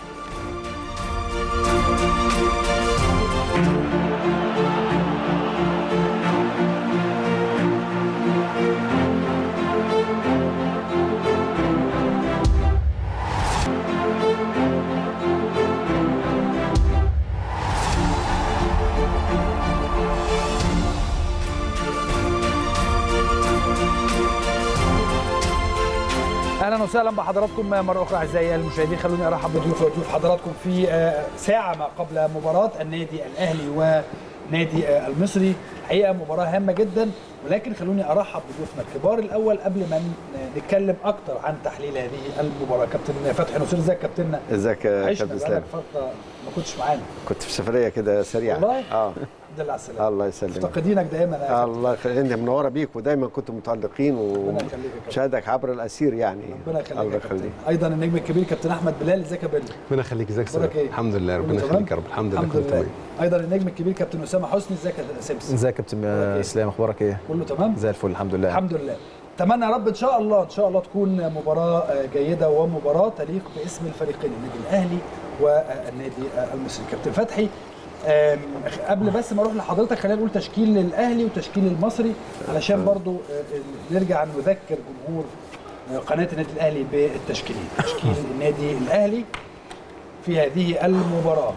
اهلا وسهلا بحضراتكم مره اخرى اعزائي المشاهدين خلوني ارحب بضيوف وضيوف حضراتكم في آه، ساعه ما قبل مباراه النادي الاهلي ونادي آه، المصري حقيقه مباراه هامه جدا ولكن خلوني ارحب بضيوفنا الكبار الاول قبل ما ن- نتكلم اكتر عن تحليل هذه المباراه كابتن فتحي نصير ازيك يا كابتننا ازيك يا عشنا كابتن بقالك اسلام فتره ما كنتش معانا كنت في سفريه كده سريعه والله؟ اه الحمد لله على السلامه الله يسلمك مفتقدينك دايما يا كابتن. الله يخليك انت منوره بيك ودايما كنتم متالقين ربنا يخليك يا كابتن. ومشاهدك عبر الاسير يعني ربنا يخليك الله يا كابتن يخليك ايضا النجم الكبير كابتن احمد بلال ازيك يا بلال ربنا يخليك ازيك يا أخبارك سلام إيه؟ الحمد لله كله ربنا تمام؟ يخليك يا رب الحمد لله كله تمام ايضا النجم الكبير كابتن اسامه حسني ازيك يا سمسم ازيك يا كابتن أخبارك إيه؟ اسلام اخبارك ايه؟ كله تمام زي الفل الحمد لله الحمد لله اتمنى يا رب ان شاء الله ان شاء الله تكون مباراه آه، جيده ومباراه تليق باسم الفريقين النادي الاهلي والنادي المصري كابتن فتحي آم، قبل بس ما اروح لحضرتك خلينا نقول تشكيل الاهلي وتشكيل المصري علشان برضو آه، نرجع نذكر جمهور آه، قناه النادي الاهلي بالتشكيلين تشكيل النادي الاهلي في هذه المباراه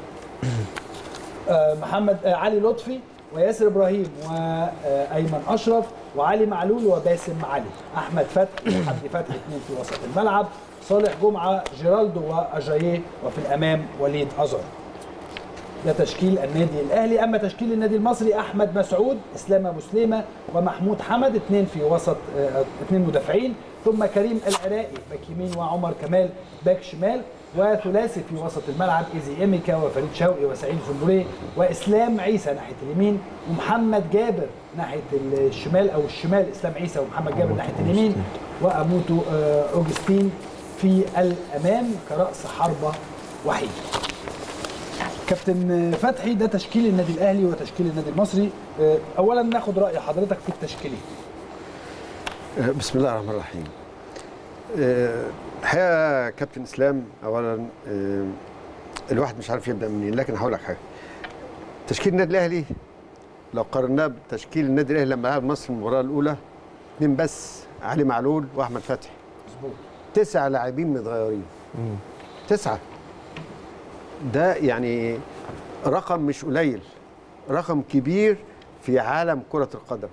آه، محمد آه، علي لطفي وياسر ابراهيم وايمن اشرف وعلي معلول وباسم علي احمد فتحي وحمدي فتحي اثنين في وسط الملعب صالح جمعه جيرالدو واجاييه وفي الامام وليد ازر ده تشكيل النادي الاهلي اما تشكيل النادي المصري احمد مسعود اسلام ابو سليمه ومحمود حمد اثنين في وسط آه، اثنين مدافعين ثم كريم العراقي باك يمين وعمر كمال باك شمال وثلاثي في وسط الملعب ايزي ايميكا وفريد شوقي وسعيد سنبولي واسلام عيسى ناحيه اليمين ومحمد جابر ناحيه الشمال او الشمال اسلام عيسى ومحمد جابر ناحيه اليمين واموتو آه، اوجستين في في الامام كراس حربه وحيد كابتن فتحي ده تشكيل النادي الاهلي وتشكيل النادي المصري آه، اولا ناخد راي حضرتك في التشكيلين آه، بسم الله الرحمن الرحيم آه، الحقيقه كابتن اسلام اولا آه، الواحد مش عارف يبدا منين لكن هقول لك حاجه تشكيل النادي الاهلي لو قارناه بتشكيل النادي الاهلي لما لعب مصر المباراه الاولى اثنين بس علي معلول واحمد فتحي تسع لاعبين متغيرين تسعه ده يعني رقم مش قليل رقم كبير في عالم كره القدم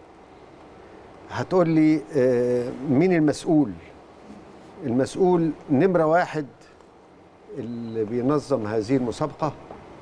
هتقول لي آه، مين المسؤول المسؤول نمرة واحد اللي بينظم هذه المسابقة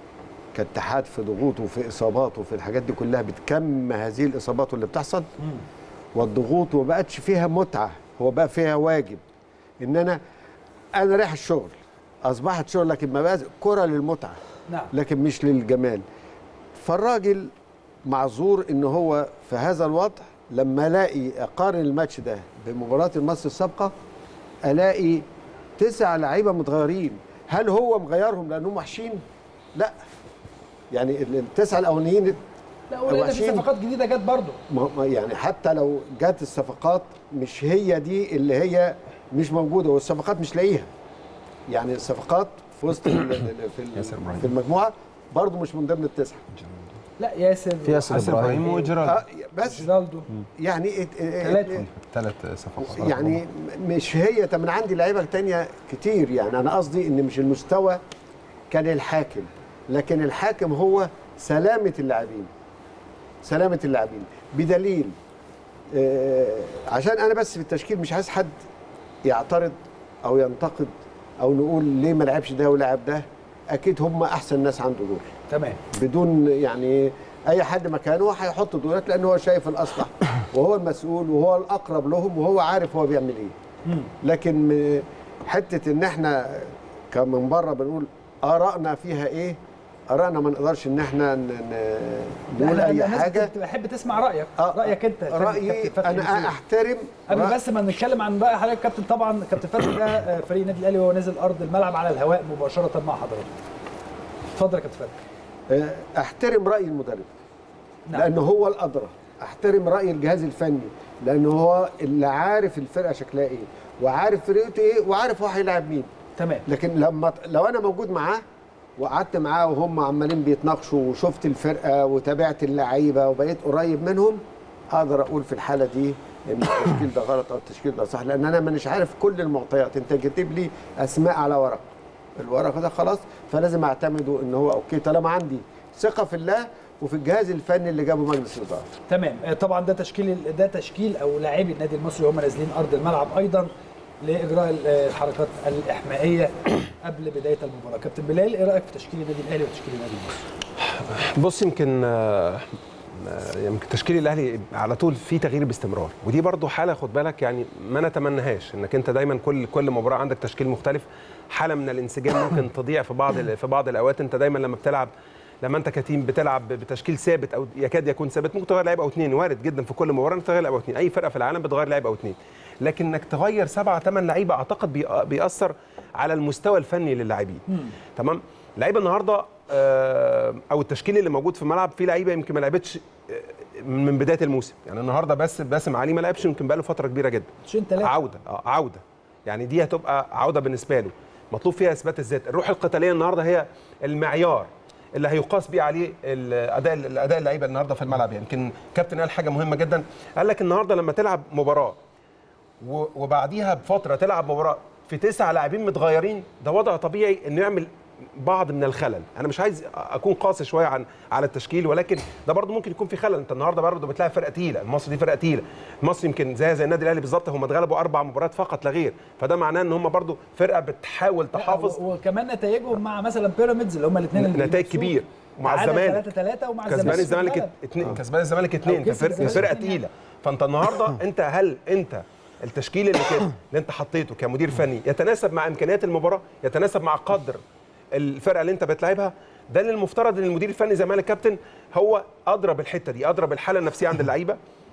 كاتحاد في ضغوطه وفي إصاباته وفي الحاجات دي كلها بتكم هذه الإصابات اللي بتحصل والضغوط وما بقتش فيها متعة هو بقى فيها واجب إن أنا أنا رايح الشغل أصبحت شغل لكن ما بقى كرة للمتعة نعم لكن مش للجمال فالراجل معذور ان هو في هذا الوضع لما الاقي اقارن الماتش ده بمباراه المصري السابقه الاقي تسع لعيبه متغيرين هل هو مغيرهم لانهم وحشين لا يعني ال- التسعه الاولانيين لا ولقينا في وحشين. صفقات جديده جت برضه ما- ما- يعني حتى لو جت الصفقات مش هي دي اللي هي مش موجوده والصفقات مش لاقيها يعني الصفقات في وسط ال- ال- في ال- في المجموعه برضه مش من ضمن التسعه لا ياسر في ياسر ياسر ابراهيم وجيرالدو آه بس جيرالدو يعني ات- ات- ثلاثة. ثلاث صفقات يعني مش هي طب انا عندي لعيبه تانية كتير يعني انا قصدي ان مش المستوى كان الحاكم لكن الحاكم هو سلامه اللاعبين سلامه اللاعبين بدليل آه عشان انا بس في التشكيل مش عايز حد يعترض او ينتقد او نقول ليه ما لعبش ده ولعب ده اكيد هم احسن ناس عنده دول تمام بدون يعني اي حد مكانه هيحط دولات لان هو شايف الاصلح وهو المسؤول وهو الاقرب لهم وهو عارف هو بيعمل ايه لكن م- حته ان احنا كمن بره بنقول ارائنا فيها ايه ارائنا ما نقدرش ان احنا ن- ن- نقول لا، اي الناس حاجه بت- بحب تسمع رايك آه، رايك انت كابتن- رايي كابتن فتحي انا نسير. احترم قبل رأي- بس ما نتكلم عن راي حضرتك كابتن طبعا كابتن فتحي ده آه، فريق النادي الاهلي وهو نازل ارض الملعب على الهواء مباشره مع حضرتك اتفضل يا كابتن فتحي آه، احترم راي المدرب نعم. لانه هو الادرى احترم راي الجهاز الفني لانه هو اللي عارف الفرقه شكلها ايه وعارف فرقته ايه وعارف هو هيلاعب مين تمام لكن لما لو انا موجود معاه وقعدت معاه وهم عمالين بيتناقشوا وشفت الفرقه وتابعت اللعيبه وبقيت قريب منهم اقدر اقول في الحاله دي ان التشكيل ده غلط او التشكيل ده صح لان انا مانيش عارف كل المعطيات انت كاتب لي اسماء على ورق الورق ده خلاص فلازم اعتمده ان هو اوكي طالما عندي ثقه في الله وفي الجهاز الفني اللي جابه مجلس الاداره تمام آه، طبعا ده تشكيل ده تشكيل او لاعبي النادي المصري هم نازلين ارض الملعب ايضا لاجراء ال- آه، الحركات الاحمائيه قبل بدايه المباراه كابتن بلال ايه رايك في تشكيل النادي الاهلي وتشكيل النادي المصري بص يمكن آه، آه، يمكن تشكيل الاهلي على طول في تغيير باستمرار ودي برضو حاله خد بالك يعني ما نتمناهاش انك انت دايما كل كل مباراه عندك تشكيل مختلف حاله من الانسجام ممكن تضيع في بعض ال- في بعض الاوقات انت دايما لما بتلعب لما انت كتيم بتلعب بتشكيل ثابت او يكاد يكون ثابت ممكن تغير لاعب او اثنين وارد جدا في كل مباراه انك تغير لاعب او اثنين اي فرقه في العالم بتغير لاعب او اثنين لكن انك تغير سبعة ثمان لعيبه اعتقد بي- بيأثر على المستوى الفني للاعبين تمام لعيبه النهارده آه، او التشكيل اللي موجود في الملعب فيه لعيبه يمكن ما لعبتش آه، من بدايه الموسم يعني النهارده بس باسم علي ما لعبش يمكن بقاله فتره كبيره جدا ماتشين ثلاثه عوده اه عوده يعني دي هتبقى عوده بالنسبه له مطلوب فيها اثبات الذات الروح القتاليه النهارده هي المعيار اللي هيقاس بيه عليه الاداء الاداء اللعيبه النهارده في الملعب يعني يمكن كابتن قال حاجه مهمه جدا قال لك النهارده لما تلعب مباراه و- وبعديها بفتره تلعب مباراه في تسع لاعبين متغيرين ده وضع طبيعي انه يعمل بعض من الخلل انا مش عايز اكون قاسي شويه عن على التشكيل ولكن ده برضه ممكن يكون في خلل انت النهارده برضه بتلاعب فرقه تقيله المصري دي فرقه تقيله المصري يمكن زي زي النادي الاهلي بالظبط هم اتغلبوا اربع مباريات فقط لا غير فده معناه ان هم برضه فرقه بتحاول تحافظ و- وكمان نتائجهم مع مثلا بيراميدز اللي هم الاثنين اللي نتائج بينافسوه. كبير ومع تعادل الزمالك 3 3 ومع كسبان الزمالك اتغلب. اثنين كسبان الزمالك اثنين أو كسب كفرقه الزمالك فرقه اتنين. تقيله فانت النهارده انت هل انت التشكيل اللي كده اللي انت حطيته كمدير فني يتناسب مع امكانيات المباراه يتناسب مع قدر الفرقه اللي انت بتلعبها ده اللي المفترض ان المدير الفني زي ما قال الكابتن هو ادرى بالحته دي ادرى بالحاله النفسيه عند اللعيبه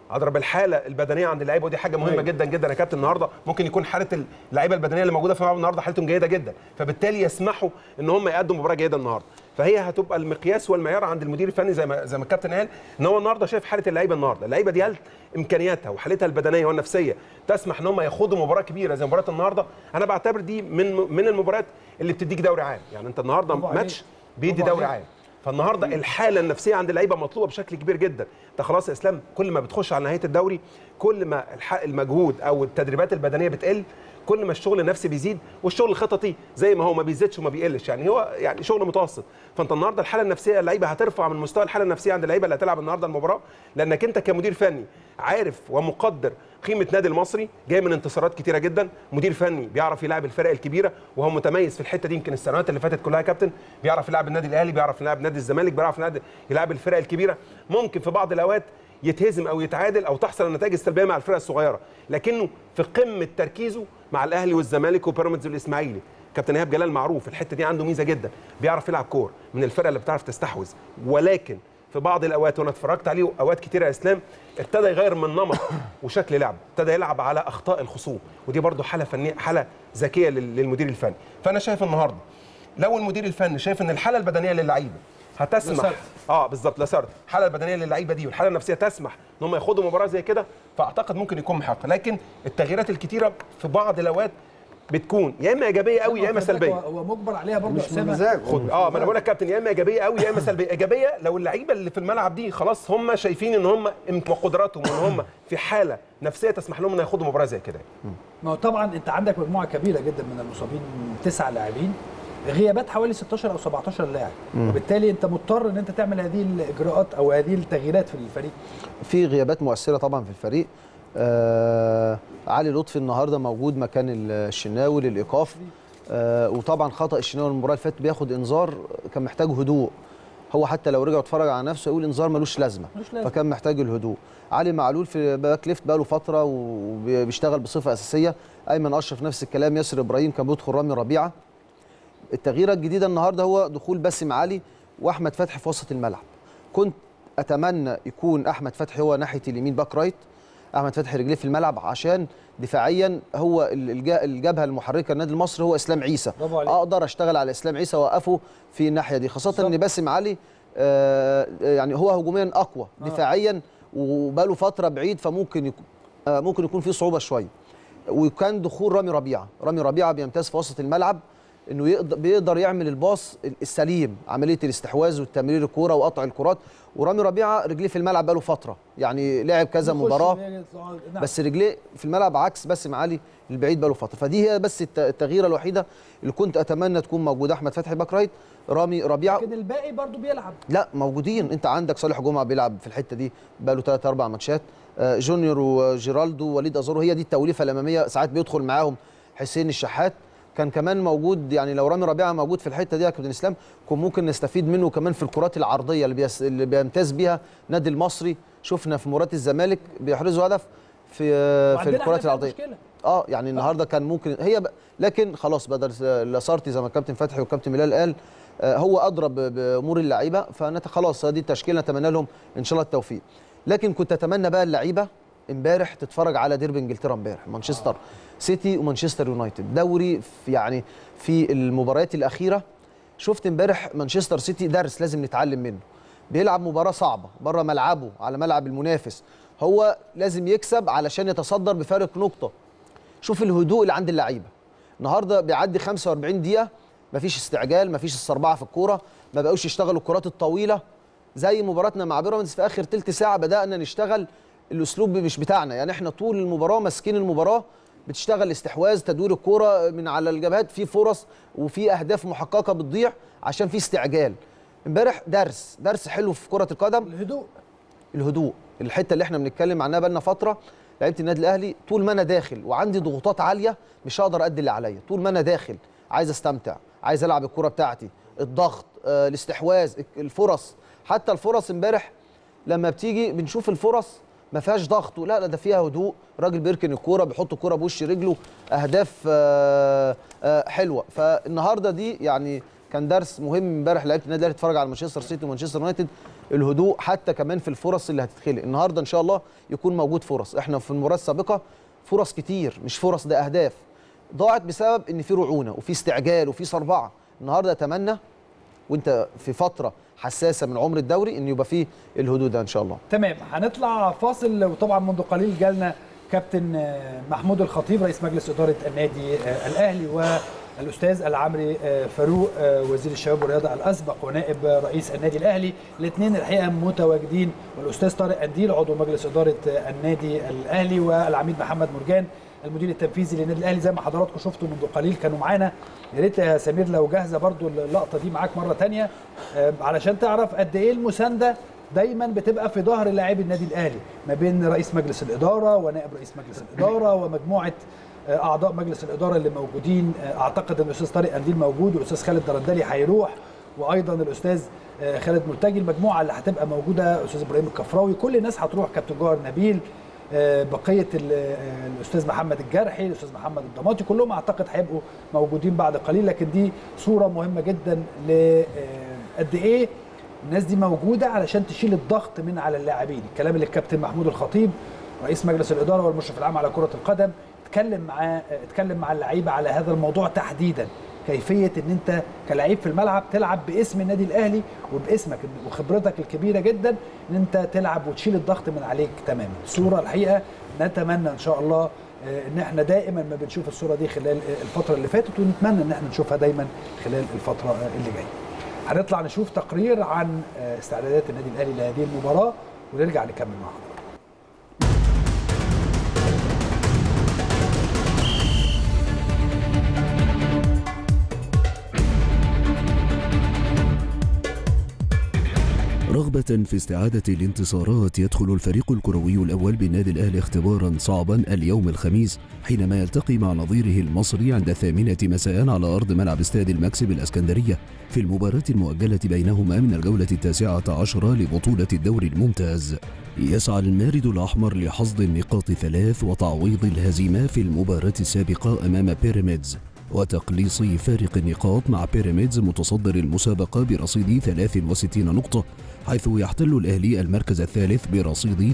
اضرب الحاله البدنيه عند اللعيبه ودي حاجه مهمه جدا جدا يا كابتن النهارده ممكن يكون حاله اللعيبه البدنيه اللي موجوده في الملعب النهارده حالتهم جيده جدا فبالتالي يسمحوا ان هم يقدموا مباراه جيده النهارده فهي هتبقى المقياس والمعيار عند المدير الفني زي ما زي ما الكابتن قال ان هو النهارده شايف حاله اللعيبه النهارده اللعيبه دي هل امكانياتها وحالتها البدنيه والنفسيه تسمح ان هم يخوضوا مباراه كبيره زي مباراه النهارده انا بعتبر دي من من المباريات اللي بتديك دوري عام يعني انت النهارده برافو عليك. ماتش بيدي برافو دوري عليك. عام فالنهارده الحاله النفسيه عند اللعيبه مطلوبه بشكل كبير جدا انت خلاص يا اسلام كل ما بتخش على نهايه الدوري كل ما الح- المجهود او التدريبات البدنيه بتقل كل ما الشغل النفسي بيزيد والشغل الخططي زي ما هو ما بيزيدش وما بيقلش يعني هو يعني شغل متوسط فانت النهارده الحاله النفسيه اللعيبه هترفع من مستوى الحاله النفسيه عند اللعيبه اللي هتلعب النهارده المباراه لانك انت كمدير فني عارف ومقدر قيمه نادي المصري جاي من انتصارات كتيره جدا مدير فني بيعرف يلعب الفرق الكبيره وهو متميز في الحته دي يمكن السنوات اللي فاتت كلها يا كابتن بيعرف يلعب النادي الاهلي بيعرف يلعب نادي الزمالك بيعرف يلعب- يلعب الفرق الكبيره ممكن في بعض الاوقات يتهزم او يتعادل او تحصل النتائج السلبيه مع الفرق الصغيره لكنه في قمه تركيزه مع الاهلي والزمالك وبيراميدز والاسماعيلي كابتن ايهاب جلال معروف الحته دي عنده ميزه جدا بيعرف يلعب كور من الفرق اللي بتعرف تستحوذ ولكن في بعض الاوقات وانا اتفرجت عليه اوقات كتيره يا اسلام ابتدى يغير من نمط وشكل لعبه ابتدى يلعب على اخطاء الخصوم ودي برضو حاله فنيه حاله ذكيه لل- للمدير الفني فانا شايف النهارده لو المدير الفني شايف ان الحاله البدنيه للعيبه هتسمح لسارت. اه بالظبط لاسارت الحاله البدنيه للعيبه دي والحاله النفسيه تسمح ان هم ياخدوا مباراه زي كده فاعتقد ممكن يكون محقق لكن التغييرات الكتيره في بعض الاوقات بتكون يا اما ايجابيه قوي يا اما خد بالك سلبيه هو هو مجبر عليها برضه مش أسامة. بمزاج خد اه ما انا بقول لك كابتن يا اما ايجابيه قوي يا اما سلبيه ايجابيه لو اللعيبه اللي في الملعب دي خلاص هم شايفين ان هم إمك- وقدراتهم وان هم في حاله نفسيه تسمح لهم ان ياخدوا مباراه زي كده ما هو طبعا انت عندك مجموعه كبيره جدا من المصابين تسع لاعبين غيابات حوالي 16 او 17 لاعب وبالتالي انت مضطر ان انت تعمل هذه الاجراءات او هذه التغييرات في الفريق في غيابات مؤثره طبعا في الفريق آه علي لطفي النهارده موجود مكان الشناوي للايقاف آه وطبعا خطا الشناوي المباراه اللي فاتت بياخد انذار كان محتاج هدوء هو حتى لو رجع اتفرج على نفسه يقول انذار ملوش لازمه ملوش لازمة. فكان محتاج الهدوء علي معلول في باك ليفت بقاله فتره وبيشتغل بصفه اساسيه ايمن اشرف نفس الكلام ياسر ابراهيم كان بيدخل رامي ربيعه التغييره الجديده النهارده هو دخول باسم علي واحمد فتحي في وسط الملعب كنت اتمنى يكون احمد فتحي هو ناحيه اليمين باك رايت احمد فتحي رجليه في الملعب عشان دفاعيا هو الج- الجبهه المحركه للنادي المصري هو اسلام عيسى برافو عليك. اقدر اشتغل على اسلام عيسى واوقفه في الناحيه دي خاصه ان باسم علي آه، يعني هو هجوميا اقوى دفاعيا وبقاله فتره بعيد فممكن يكون آه، ممكن يكون في صعوبه شويه وكان دخول رامي ربيعه رامي ربيعه بيمتاز في وسط الملعب انه يقدر بيقدر يعمل الباص السليم عمليه الاستحواذ والتمرير الكوره وقطع الكرات ورامي ربيعه رجليه في الملعب بقاله فتره يعني لعب كذا يخش مباراه ويجي يطلع- نعم. بس رجليه في الملعب عكس باسم علي البعيد بقاله فتره فدي هي بس الت- التغييره الوحيده اللي كنت اتمنى تكون موجوده احمد فتحي باك رايت رامي ربيعه لكن الباقي برضه بيلعب لا موجودين انت عندك صالح جمعه بيلعب في الحته دي بقاله ثلاث اربع ماتشات آه، جونيور وجيرالدو ووليد ازارو هي دي التوليفه الاماميه ساعات بيدخل معاهم حسين الشحات كان كمان موجود يعني لو رامي ربيعه موجود في الحته دي يا كابتن اسلام كان ممكن نستفيد منه كمان في الكرات العرضيه اللي, بيس اللي بيمتاز بيها نادي المصري شفنا في مباراه الزمالك بيحرزوا هدف في في وعندنا احنا الكرات فيها العرضيه مشكلة. اه يعني النهارده كان ممكن هي ب... لكن خلاص بدل لاسارتي زي ما الكابتن فتحي والكابتن بلال قال آه هو ادرى ب- بامور اللعيبه فنت خلاص هذه التشكيله نتمنى لهم ان شاء الله التوفيق لكن كنت اتمنى بقى اللعيبه امبارح تتفرج على ديربي انجلترا امبارح مانشستر سيتي ومانشستر يونايتد دوري في يعني في المباريات الاخيره شفت امبارح مانشستر سيتي درس لازم نتعلم منه بيلعب مباراه صعبه بره ملعبه على ملعب المنافس هو لازم يكسب علشان يتصدر بفارق نقطه شوف الهدوء اللي عند اللعيبه النهارده بيعدي 45 دقيقه مفيش استعجال مفيش السربعه في الكوره ما بقوش يشتغلوا الكرات الطويله زي مباراتنا مع بيراميدز في اخر تلت ساعه بدانا نشتغل الاسلوب مش بتاعنا يعني احنا طول المباراه ماسكين المباراه بتشتغل استحواذ تدوير الكوره من على الجبهات في فرص وفي اهداف محققه بتضيع عشان في استعجال امبارح درس درس حلو في كره القدم الهدوء الهدوء الحته اللي احنا بنتكلم عنها بقالنا فتره لعيبه النادي الاهلي طول ما انا داخل وعندي ضغوطات عاليه مش هقدر ادي اللي عليا طول ما انا داخل عايز استمتع عايز العب الكره بتاعتي الضغط آه، الاستحواذ الفرص حتى الفرص امبارح لما بتيجي بنشوف الفرص ما فيهاش ضغط لا لا ده فيها هدوء راجل بيركن الكوره بيحط الكوره بوش رجله اهداف آه، آه، حلوه فالنهارده دي يعني كان درس مهم امبارح لعيبه النادي الاهلي اتفرج على مانشستر سيتي ومانشستر يونايتد الهدوء حتى كمان في الفرص اللي هتتخلق النهارده ان شاء الله يكون موجود فرص احنا في المباراه السابقه فرص كتير مش فرص ده اهداف ضاعت بسبب ان في رعونه وفي استعجال وفي صربعه النهارده اتمنى وانت في فتره حساسه من عمر الدوري ان يبقى فيه الهدوء ده ان شاء الله تمام هنطلع فاصل وطبعا منذ قليل جالنا كابتن آه، محمود الخطيب رئيس مجلس اداره النادي آه، الاهلي والاستاذ العمري آه، فاروق آه، وزير الشباب والرياضه الاسبق ونائب رئيس النادي الاهلي الاثنين الحقيقه متواجدين والاستاذ طارق قنديل عضو مجلس اداره آه، النادي الاهلي والعميد محمد مرجان المدير التنفيذي للنادي الاهلي زي ما حضراتكم شفتوا منذ قليل كانوا معانا يا ريت يا سمير لو جاهزه برضو اللقطه دي معاك مره تانية آه، علشان تعرف قد ايه المسانده دايما بتبقى في ظهر لاعبي النادي الاهلي ما بين رئيس مجلس الاداره ونائب رئيس مجلس الاداره ومجموعه آه، اعضاء مجلس الاداره اللي موجودين آه، اعتقد ان الاستاذ طارق قنديل موجود والاستاذ خالد درندلي هيروح وايضا الاستاذ آه، خالد مرتجي المجموعه اللي هتبقى موجوده الاستاذ ابراهيم الكفراوي كل الناس هتروح كابتن جوهر نبيل آه، بقيه ال- آه، الاستاذ محمد الجرحي الاستاذ محمد الضماطي كلهم اعتقد هيبقوا موجودين بعد قليل لكن دي صوره مهمه جدا ل آه، قد ايه الناس دي موجوده علشان تشيل الضغط من على اللاعبين الكلام اللي الكابتن محمود الخطيب رئيس مجلس الاداره والمشرف العام على كره القدم اتكلم معاه اتكلم مع اللعيبه على هذا الموضوع تحديدا كيفيه ان انت كلاعب في الملعب تلعب باسم النادي الاهلي وباسمك وخبرتك الكبيره جدا ان انت تلعب وتشيل الضغط من عليك تماما صوره الحقيقه نتمنى ان شاء الله آه، ان احنا دائما ما بنشوف الصوره دي خلال آه، الفتره اللي فاتت ونتمنى ان احنا نشوفها دايما خلال الفتره آه، اللي جايه هنطلع نشوف تقرير عن آه، استعدادات النادي الاهلي لهذه المباراه ونرجع نكمل مع حضرتك رغبة في استعادة الانتصارات يدخل الفريق الكروي الأول بالنادي الأهلي اختبارا صعبا اليوم الخميس حينما يلتقي مع نظيره المصري عند الثامنة مساء على أرض ملعب استاد الماكس بالأسكندرية في المباراة المؤجلة بينهما من الجولة التاسعة عشرة لبطولة الدوري الممتاز يسعى المارد الأحمر لحصد النقاط ثلاث وتعويض الهزيمة في المباراة السابقة أمام بيراميدز وتقليص فارق النقاط مع بيراميدز متصدر المسابقة برصيد 63 نقطة حيث يحتل الأهلي المركز الثالث برصيد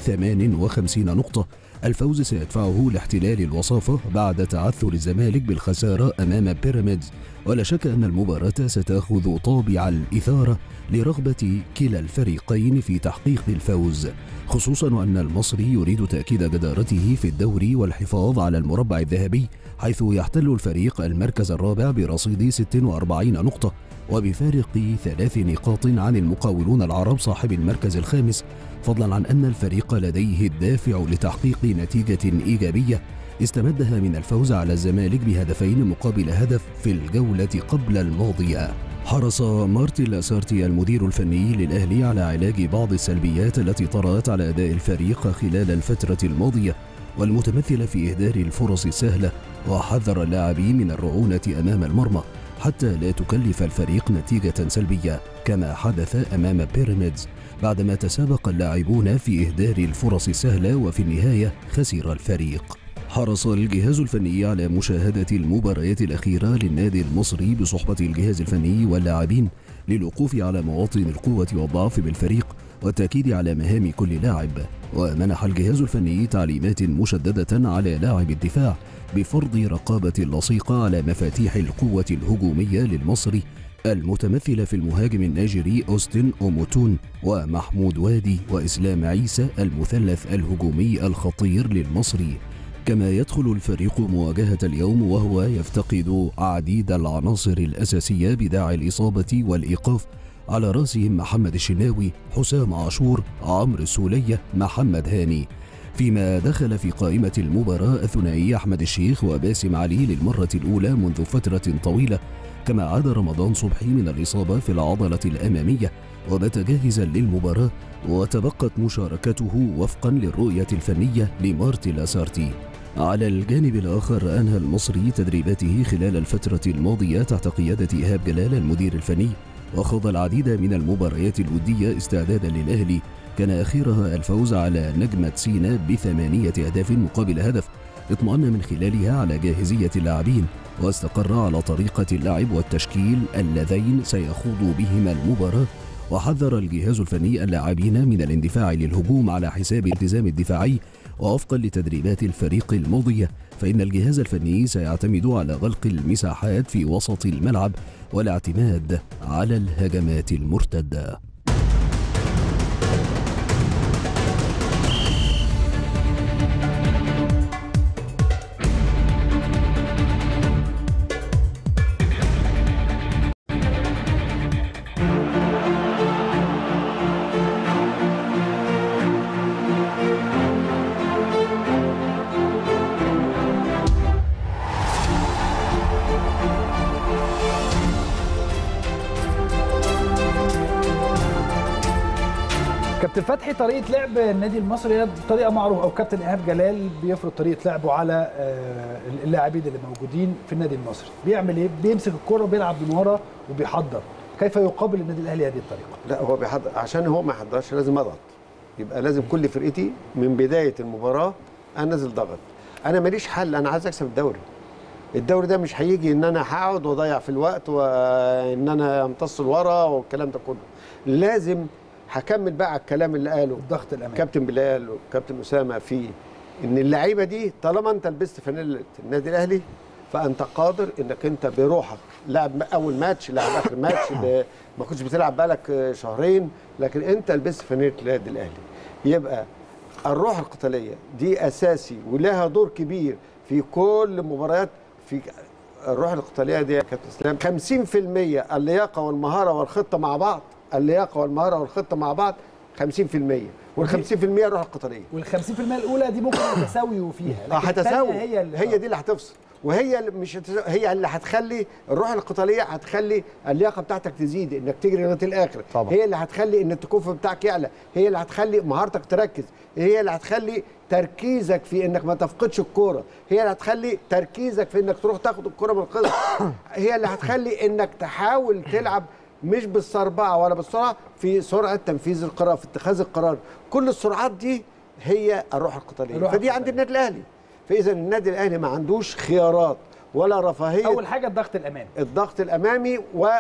58 نقطة الفوز سيدفعه لاحتلال الوصافة بعد تعثر الزمالك بالخسارة أمام بيراميدز ولا شك أن المباراة ستأخذ طابع الإثارة لرغبة كلا الفريقين في تحقيق الفوز خصوصا وأن المصري يريد تأكيد جدارته في الدوري والحفاظ على المربع الذهبي حيث يحتل الفريق المركز الرابع برصيد 46 نقطة وبفارق ثلاث نقاط عن المقاولون العرب صاحب المركز الخامس فضلا عن أن الفريق لديه الدافع لتحقيق نتيجة إيجابية استمدها من الفوز على الزمالك بهدفين مقابل هدف في الجولة قبل الماضية حرص مارتن لاسارتي المدير الفني للأهلي على علاج بعض السلبيات التي طرأت على أداء الفريق خلال الفترة الماضية والمتمثلة في إهدار الفرص السهلة وحذر اللاعبين من الرعونة أمام المرمى حتى لا تكلف الفريق نتيجة سلبية كما حدث أمام بيراميدز بعدما تسابق اللاعبون في إهدار الفرص السهلة وفي النهاية خسر الفريق حرص الجهاز الفني على مشاهدة المباريات الأخيرة للنادي المصري بصحبة الجهاز الفني واللاعبين للوقوف على مواطن القوة والضعف بالفريق والتأكيد على مهام كل لاعب ومنح الجهاز الفني تعليمات مشددة على لاعب الدفاع بفرض رقابة لصيقة على مفاتيح القوة الهجومية للمصري المتمثلة في المهاجم النيجيري أوستن أوموتون ومحمود وادي وإسلام عيسى المثلث الهجومي الخطير للمصري كما يدخل الفريق مواجهة اليوم وهو يفتقد عديد العناصر الأساسية بداعي الإصابة والإيقاف على رأسهم محمد الشناوي حسام عاشور عمرو السولية محمد هاني فيما دخل في قائمة المباراة الثنائي أحمد الشيخ وباسم علي للمرة الأولى منذ فترة طويلة كما عاد رمضان صبحي من الإصابة في العضلة الأمامية وبات جاهزا للمباراة وتبقت مشاركته وفقا للرؤية الفنية لمارتي لاسارتي على الجانب الآخر أنهى المصري تدريباته خلال الفترة الماضية تحت قيادة إيهاب جلال المدير الفني وخاض العديد من المباريات الودية استعدادا للأهلي كان أخيرها الفوز على نجمة سينا بثمانية أهداف مقابل هدف اطمأن من خلالها على جاهزية اللاعبين واستقر على طريقة اللعب والتشكيل اللذين سيخوض بهما المباراة وحذر الجهاز الفني اللاعبين من الاندفاع للهجوم على حساب الالتزام الدفاعي ووفقا لتدريبات الفريق الماضية فإن الجهاز الفني سيعتمد على غلق المساحات في وسط الملعب والاعتماد على الهجمات المرتده كابتن فتحي طريقه لعب النادي المصري هي طريقه معروفه او كابتن ايهاب جلال بيفرض طريقه لعبه على آه، اللاعبين اللي موجودين في النادي المصري بيعمل ايه بيمسك الكره وبيلعب من ورا وبيحضر كيف يقابل النادي الاهلي هذه الطريقه لا هو بيحضر عشان هو ما يحضرش لازم اضغط يبقى لازم كل فرقتي من بدايه المباراه انزل ضغط انا ماليش حل انا عايز اكسب الدوري الدوري ده مش هيجي ان انا هقعد واضيع في الوقت وان انا امتص لورا والكلام ده كله لازم هكمل بقى على الكلام اللي قاله الضغط الامامي كابتن بلال وكابتن اسامه في ان اللعيبه دي طالما انت لبست فانيله النادي الاهلي فانت قادر انك انت بروحك لاعب اول ماتش لاعب اخر ماتش ب- ما كنتش بتلعب بقالك شهرين لكن انت لبست فانيله النادي الاهلي يبقى الروح القتاليه دي اساسي ولها دور كبير في كل مباريات في الروح القتاليه دي يا كابتن اسلام 50% اللياقه والمهاره والخطه مع بعض اللياقه والمهاره والخطه مع بعض 50% وال 50% الروح القتاليه وال 50% الاولى دي ممكن يتساويوا فيها اه لكن التانية هتساوي هي اللي هي دي اللي هتفصل وهي اللي مش هتساوي هي اللي هتخلي الروح القتاليه هتخلي اللياقه بتاعتك تزيد انك تجري لغايه الاخر طبعا. هي اللي هتخلي ان التكوف بتاعك يعلى هي اللي هتخلي مهارتك تركز هي اللي هتخلي تركيزك في انك ما تفقدش الكوره هي اللي هتخلي تركيزك في انك تروح تاخد الكوره من الخصم هي اللي هتخلي انك تحاول تلعب مش بالسربعه ولا بالسرعه في سرعه تنفيذ القرار في اتخاذ القرار كل السرعات دي هي الروح القتاليه الروح فدي عند القتالية. النادي الاهلي فاذا النادي الاهلي ما عندوش خيارات ولا رفاهيه اول حاجه الضغط الامامي الضغط الامامي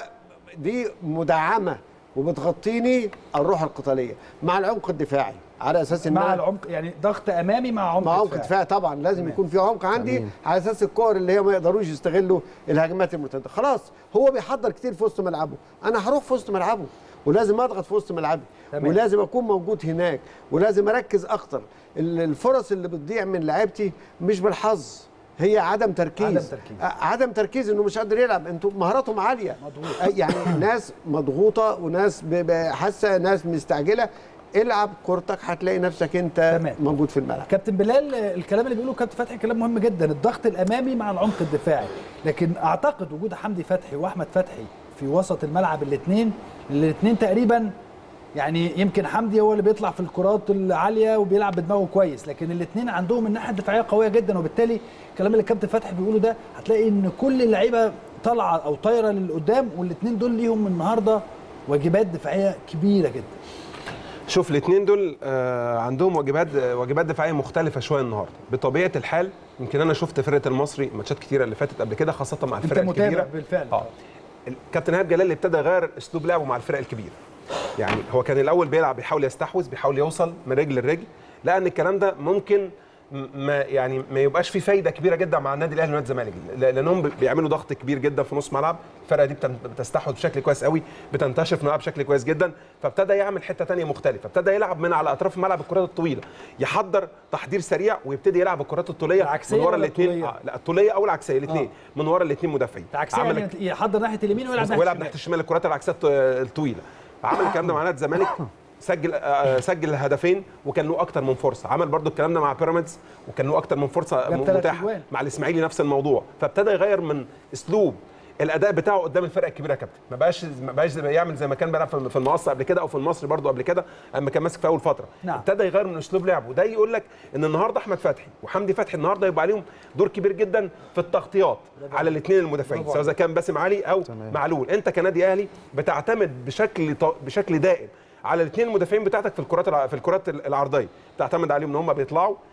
ودي مدعمه وبتغطيني الروح القتاليه مع العمق الدفاعي على اساس ان مع أنا- العمق يعني ضغط امامي مع عمق مع عمق دفاعي. دفاعي طبعا لازم تمام. يكون في عمق عندي تمام. على اساس الكور اللي هي ما يقدروش يستغلوا الهجمات المرتده خلاص هو بيحضر كتير في وسط ملعبه انا هروح في وسط ملعبه ولازم اضغط في وسط ملعبي تمام. ولازم اكون موجود هناك ولازم اركز اكتر ال- الفرص اللي بتضيع من لعيبتي مش بالحظ هي عدم تركيز عدم تركيز. ع- عدم تركيز انه مش قادر يلعب انتوا مهاراتهم عاليه مضغوط. أي- يعني ناس مضغوطه وناس ب- ب- حاسه ناس مستعجله العب كورتك هتلاقي نفسك انت تمام. موجود في الملعب كابتن بلال آه، الكلام اللي بيقوله كابتن فتحي كلام مهم جدا الضغط الامامي مع العمق الدفاعي لكن اعتقد وجود حمدي فتحي واحمد فتحي في وسط الملعب الاثنين الاثنين تقريبا يعني يمكن حمدي هو اللي بيطلع في الكرات العاليه وبيلعب بدماغه كويس لكن الاثنين عندهم الناحيه الدفاعيه قويه جدا وبالتالي الكلام اللي الكابتن فتحي بيقوله ده هتلاقي ان كل اللعيبه طالعه او طايره للقدام والاثنين دول ليهم النهارده واجبات دفاعيه كبيره جدا شوف الاثنين دول آه، عندهم واجبات واجبات دفاعيه مختلفه شويه النهارده بطبيعه الحال يمكن انا شفت فرقه المصري ماتشات كتيره اللي فاتت قبل كده خاصه مع انت الفرق متابع الكبيره بالفعل اه الكابتن ايهاب جلال ابتدى يغير اسلوب لعبه مع الفرق الكبيره يعني هو كان الاول بيلعب بيحاول يستحوذ بيحاول يوصل من رجل لرجل لان الكلام ده ممكن م- ما يعني ما يبقاش فيه فايده كبيره جدا مع النادي الاهلي ونادي الزمالك ل- لانهم بي- بيعملوا ضغط كبير جدا في نص ملعب الفرقه دي بتن- بتستحوذ بشكل كويس قوي بتنتشر في الملعب بشكل كويس جدا فابتدى يعمل حته تانية مختلفه ابتدى يلعب من على اطراف الملعب الكرات الطويله يحضر تحضير سريع ويبتدي يلعب الكرات الطوليه العكسية من ورا ولا الاثنين الطولية؟ آه لا الطوليه او العكسيه الاثنين آه. من ورا الاثنين مدافعين العكسيه عمل يعني يحضر ناحيه اليمين ويلعب ناحيه ويلعب الشمال. ناحيه الشمال الكرات العكسيه الط- الطويله عمل الكلام ده مع نادي الزمالك سجل آه، سجل هدفين وكان له اكتر من فرصه عمل برضو الكلام ده مع بيراميدز وكان له اكتر من فرصه جاب م- تلات متاحه أجوال. مع الاسماعيلي نفس الموضوع فابتدى يغير من اسلوب الاداء بتاعه قدام الفرق الكبيره يا كابتن ما بقاش ما بقاش زي- يعمل زي ما كان بيلعب في في المقص قبل كده او في المصري برضو قبل كده اما كان ماسك في اول فتره نعم. ابتدى يغير من اسلوب لعبه وده يقول لك ان النهارده احمد فتحي وحمدي فتحي النهارده يبقى عليهم دور كبير جدا في التغطيات على الاثنين المدافعين برافو سواء اذا كان باسم علي او معلول انت كنادي اهلي بتعتمد بشكل ط- بشكل دائم على الاثنين المدافعين بتاعتك في الكرات الع- في الكرات العرضيه بتعتمد عليهم ان هم بيطلعوا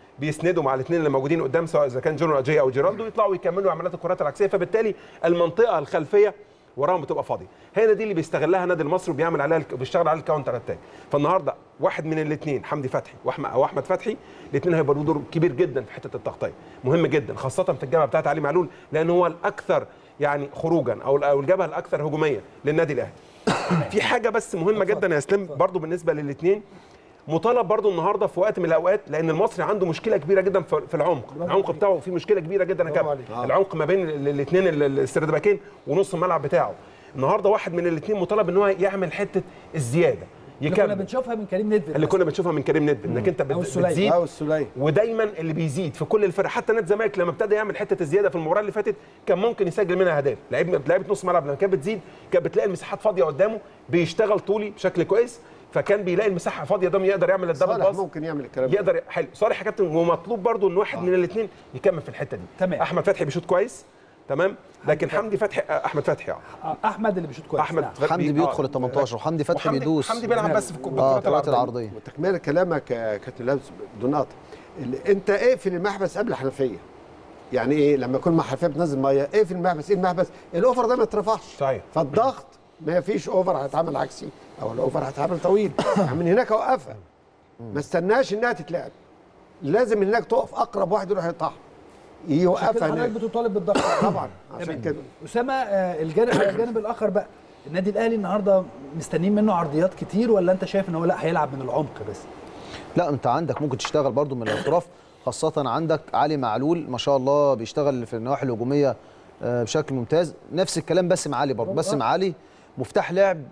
بيسندوا مع الاثنين اللي موجودين قدام سواء اذا كان جونو اجي او جيرالدو يطلعوا يكملوا عمليات الكرات العكسيه فبالتالي المنطقه الخلفيه وراهم بتبقى فاضيه هنا دي اللي بيستغلها النادي المصري وبيعمل عليها الك- بيشتغل على الكاونتر اتاك فالنهارده واحد من الاثنين حمدي فتحي واحمد او احمد فتحي الاثنين هيبقى له دور كبير جدا في حته التغطيه مهم جدا خاصه في الجبهه بتاعت علي معلول لان هو الاكثر يعني خروجا او او الجبهه الاكثر هجوميه للنادي الاهلي في حاجه بس مهمه جدا يا اسلام برضو بالنسبه للاثنين مطالب برضو النهارده في وقت من الاوقات لان المصري عنده مشكله كبيره جدا في في العمق العمق بتاعه فيه مشكله كبيره جدا يا كابتن العمق ما بين الاثنين السردباكين ونص الملعب بتاعه النهارده واحد من الاثنين مطالب ان هو يعمل حته الزياده اللي كنا يكمل بنشوفها من كريم ندفد اللي كنا بنشوفها من كريم ندب انك انت أو بت- السليم. بتزيد او السليم ودايما اللي بيزيد في كل الفرق حتى نادي الزمالك لما ابتدى يعمل حته الزياده في المباراه اللي فاتت كان ممكن يسجل منها اهداف لعيب لعيبه نص ملعب لما كانت بتزيد كانت بتلاقي المساحات فاضيه قدامه بيشتغل طولي بشكل كويس فكان بيلاقي المساحه فاضيه قدامه يقدر يعمل الدبل صالح باص ممكن يعمل الكلام ده يقدر حلو صالح يا كابتن ومطلوب برضو ان واحد من الاثنين يكمل في الحته دي تمام. احمد فتحي بيشوط كويس تمام لكن حمدي فتحي آه، احمد فتحي اه آه، احمد اللي بيشوط كويس احمد نعم. فتحي حمدي آه. بيدخل ال 18 وحمدي فتحي وحمدي- بيدوس حمدي بيلعب بس في الكو- اه بالكرات الكرات العرضيه العرضيه وتكمله كلامك يا كابتن لابس بدون قطع ال- انت اقفل المحبس قبل الحنفيه يعني ايه لما يكون مع حنفيه بتنزل ميه اقفل المحبس ايه المحبس الاوفر ده ما يترفعش صحيح. فالضغط ما فيش اوفر هيتعمل عكسي او الاوفر هيتعمل طويل من هناك اوقفها ما استناش انها تتلعب لازم هناك تقف اقرب واحد يروح يقطعها عشان كده يوقفها حضرتك هناك بتطالب بالضغط طبعا عشان تمام. كده اسامه آه، الجانب على الجانب الاخر بقى النادي الاهلي النهارده مستنيين منه عرضيات كتير ولا انت شايف ان هو لا هيلعب من العمق بس لا انت عندك ممكن تشتغل برضو من الاطراف خاصه عندك علي معلول ما شاء الله بيشتغل في النواحي الهجوميه آه، بشكل ممتاز نفس الكلام باسم علي برضو باسم علي مفتاح لعب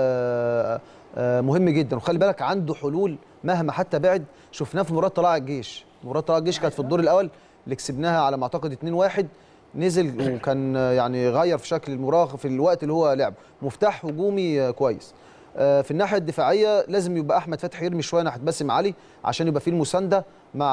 آه، آه، مهم جدا وخلي بالك عنده حلول مهما حتى بعد شفناه في مباراه طلائع الجيش مباراه طلائع الجيش كانت في الدور الاول اللي كسبناها على ما اعتقد 2-1 نزل وكان آه، يعني غير في شكل المباراه في الوقت اللي هو لعب مفتاح هجومي آه، كويس آه، في الناحيه الدفاعيه لازم يبقى احمد فتحي يرمي شويه ناحيه باسم علي عشان يبقى فيه المسانده مع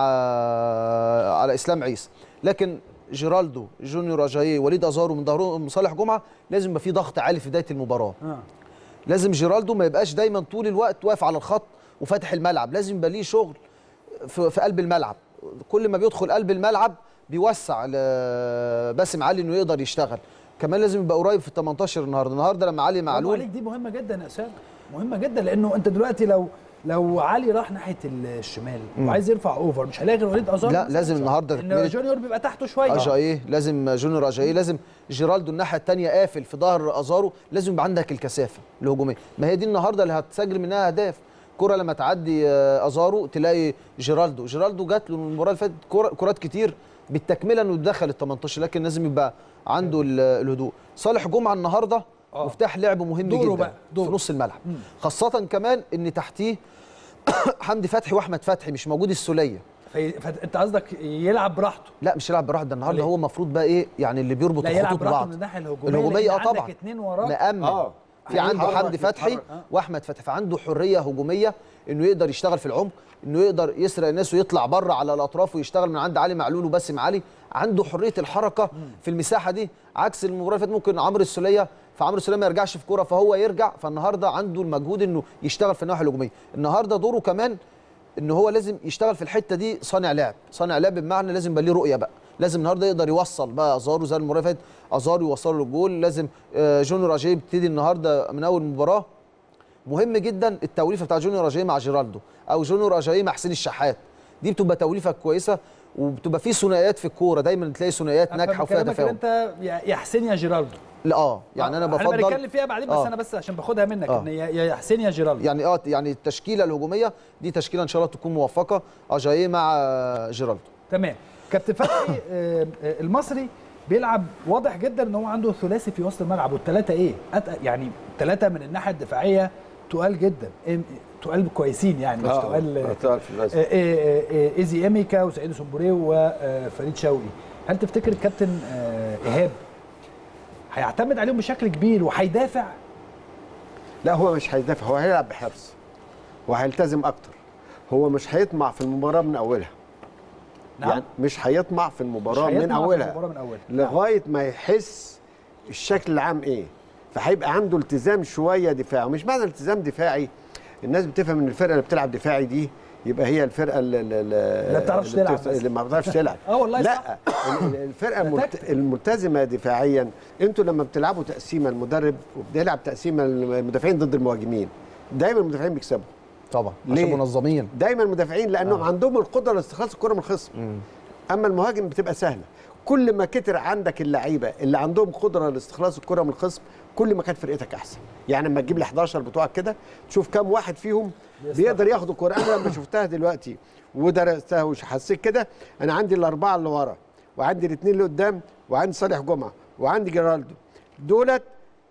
على اسلام عيسى لكن جيرالدو جونيور اجاييه وليد ازارو من ظهرهم صالح جمعه لازم يبقى فيه ضغط عالي في بدايه المباراه اه لازم جيرالدو ما يبقاش دايما طول الوقت واقف على الخط وفاتح الملعب لازم يبقى ليه شغل في, في قلب الملعب كل ما بيدخل قلب الملعب بيوسع ل- باسم علي انه يقدر يشتغل كمان لازم يبقى قريب في ال 18 النهارده النهارده لما علي معلول معلول عليك دي مهمه جدا يا اسامه مهمه جدا لانه انت دلوقتي لو لو علي راح ناحيه الشمال وعايز يرفع اوفر مش هيلاقي غير وليد ازار لا مثلاً. لازم النهارده ان تكملة جونيور بيبقى تحته شويه اجاييه لازم جونيور اجاييه لازم جيرالدو الناحيه الثانيه قافل في ظهر ازارو لازم يبقى عندك الكثافه الهجوميه ما هي دي النهارده اللي هتسجل منها اهداف كرة لما تعدي آه، ازارو تلاقي جيرالدو جيرالدو جات له المباراه اللي فاتت كرة- كرات كتير بالتكمله انه دخل ال 18 لكن لازم يبقى عنده ال- الهدوء صالح جمعه النهارده آه. مفتاح لعب مهم دوره جدا بقى، دوره. في نص الملعب خاصه كمان ان تحتيه حمدي فتحي واحمد فتحي مش موجود السوليه في- فانت قصدك يلعب براحته لا مش يلعب براحته ده النهارده ليه؟ هو المفروض بقى ايه يعني اللي بيربط لا يلعب الخطوط براحته ببعض من الناحيه الهجوميه الهجوميه لأن اه طبعا عندك اتنين وراك مأمن اه في عنده يتحرك- حمدي فتحي يتحرك. واحمد فتحي فعنده حريه هجوميه انه يقدر يشتغل في العمق انه يقدر يسرق الناس ويطلع بره على الاطراف ويشتغل من عند علي معلول وباسم علي عنده حريه الحركه في المساحه دي عكس المباراه اللي فاتت ممكن عمرو السوليه فعمرو السوليه ما يرجعش في كوره فهو يرجع فالنهارده عنده المجهود انه يشتغل في الناحيه الهجوميه النهارده دوره كمان ان هو لازم يشتغل في الحته دي صانع لعب صانع لعب بمعنى لازم يبقى ليه رؤيه بقى لازم النهارده يقدر يوصل بقى ازارو زي المباراه اللي فاتت ازارو يوصله للجول لازم آه، جونيور اجاي بيبتدي النهارده من اول مباراه مهم جدا التوليفه بتاع جونيور اجاي مع جيرالدو او جونيور اجاي مع حسين الشحات دي بتبقى توليفه كويسه وبتبقى في ثنائيات في الكوره دايما تلاقي ثنائيات ناجحه وفيها كلامك ان تفاهم انت يا يا حسين يا جيرالدو لا اه يعني انا هنبقى بفضل نتكلم فيها بعدين بس آه. انا بس عشان باخدها منك آه. ان يا يا حسين يا جيرالدو يعني اه يعني التشكيله الهجوميه دي تشكيله ان شاء الله تكون موفقه اجاي مع آه، جيرالدو تمام كابتن فتحي آه، آه، المصري بيلعب واضح جدا ان هو عنده ثلاثي في وسط الملعب والثلاثه ايه أتقل يعني ثلاثه من الناحيه الدفاعيه تقال جدا إيه- تقال كويسين يعني مش اه تقال آه، تقال في الناس. آه، آه، آه، ايزي اميكا وسعيد سمبوريه وفريد شوقي هل تفتكر الكابتن آه، ايهاب هيعتمد عليهم بشكل كبير وهيدافع لا هو مش هيدافع هو هيلعب بحرص وهيلتزم اكتر هو مش هيطمع في المباراه من اولها نعم يعني مش هيطمع في المباراه مش من هيطمع في اولها المباراة من اولها لغايه ما يحس الشكل العام ايه فهيبقى عنده التزام شويه دفاعي مش معنى التزام دفاعي الناس بتفهم ان الفرقه اللي بتلعب دفاعي دي يبقى هي الفرقه اللي, اللي بتعرفش تلعب بس. اللي ما بتعرفش تلعب اه والله لا صح. ال- ال- الفرقه ده الملت... تكتيك. الملتزمه دفاعيا انتوا لما بتلعبوا تقسيمه المدرب وبيلعب تقسيمه المدافعين ضد المهاجمين دايما المدافعين بيكسبوا طبعا ليه؟ عشان منظمين دايما المدافعين لانهم آه. عندهم القدره لاستخلاص الكره من الخصم اما المهاجم بتبقى سهله كل ما كتر عندك اللعيبه اللي عندهم قدره لاستخلاص الكره من الخصم كل ما كانت فرقتك احسن يعني لما تجيب ال 11 بتوعك كده تشوف كام واحد فيهم بيقدر ياخد الكره انا لما شفتها دلوقتي ودرستها وحسيت كده انا عندي الاربعه اللي ورا وعندي الاثنين اللي قدام وعندي صالح جمعه وعندي جيرالدو دولت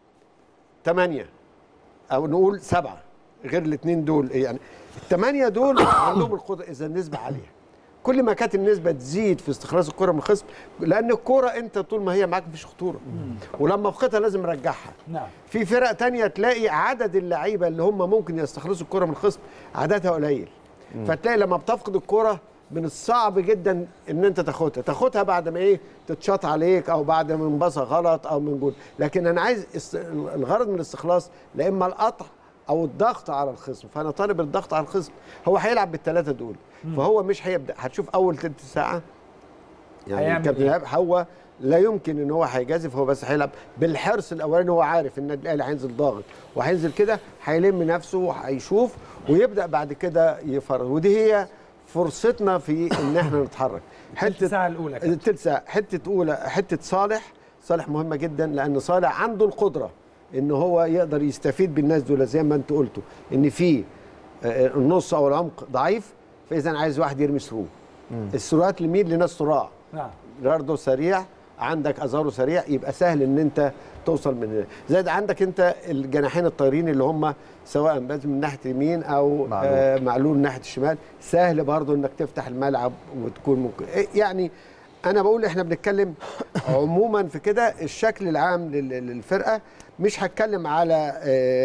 ثمانيه او نقول سبعه غير الاثنين دول يعني الثمانيه دول عندهم القدره اذا النسبه عاليه كل ما كانت النسبه تزيد في استخلاص الكره من الخصم لان الكره انت طول ما هي معاك مفيش خطوره ولما فقدها لازم نرجعها نعم في فرق تانية تلاقي عدد اللعيبه اللي هم ممكن يستخلصوا الكره من الخصم عددها قليل فتلاقي لما بتفقد الكره من الصعب جدا ان انت تاخدها تاخدها بعد ما ايه تتشاط عليك او بعد ما انبصى غلط او من جول لكن انا عايز است... الغرض من الاستخلاص لا اما القطع او الضغط على الخصم فانا طالب الضغط على الخصم هو هيلعب بالثلاثه دول فهو مش هيبدا هتشوف اول ثلث ساعه يعني هيعمل كابتن إيه؟ ايهاب هو لا يمكن ان هو هيجازف هو بس هيلعب بالحرص الاولاني هو عارف ان النادي الاهلي هينزل ضاغط وهينزل كده هيلم نفسه وهيشوف ويبدا بعد كده يفرض ودي هي فرصتنا في ان احنا نتحرك التلت ساعة الأولى كابتن. التلت ساعه حته اولى حته صالح صالح مهمه جدا لان صالح عنده القدره ان هو يقدر يستفيد بالناس دول زي ما انت قلتوا ان في آه، النص او العمق ضعيف فاذا عايز واحد يرمي ثرو الثروات لمين لناس صراع نعم جاردو سريع عندك ازارو سريع يبقى سهل ان انت توصل من هنا زائد عندك انت الجناحين الطايرين اللي هم سواء بازم من ناحيه اليمين او معلول. آه معلول من ناحيه الشمال سهل برضو انك تفتح الملعب وتكون ممكن إيه يعني انا بقول احنا بنتكلم عموما في كده الشكل العام لل- للفرقه مش هتكلم على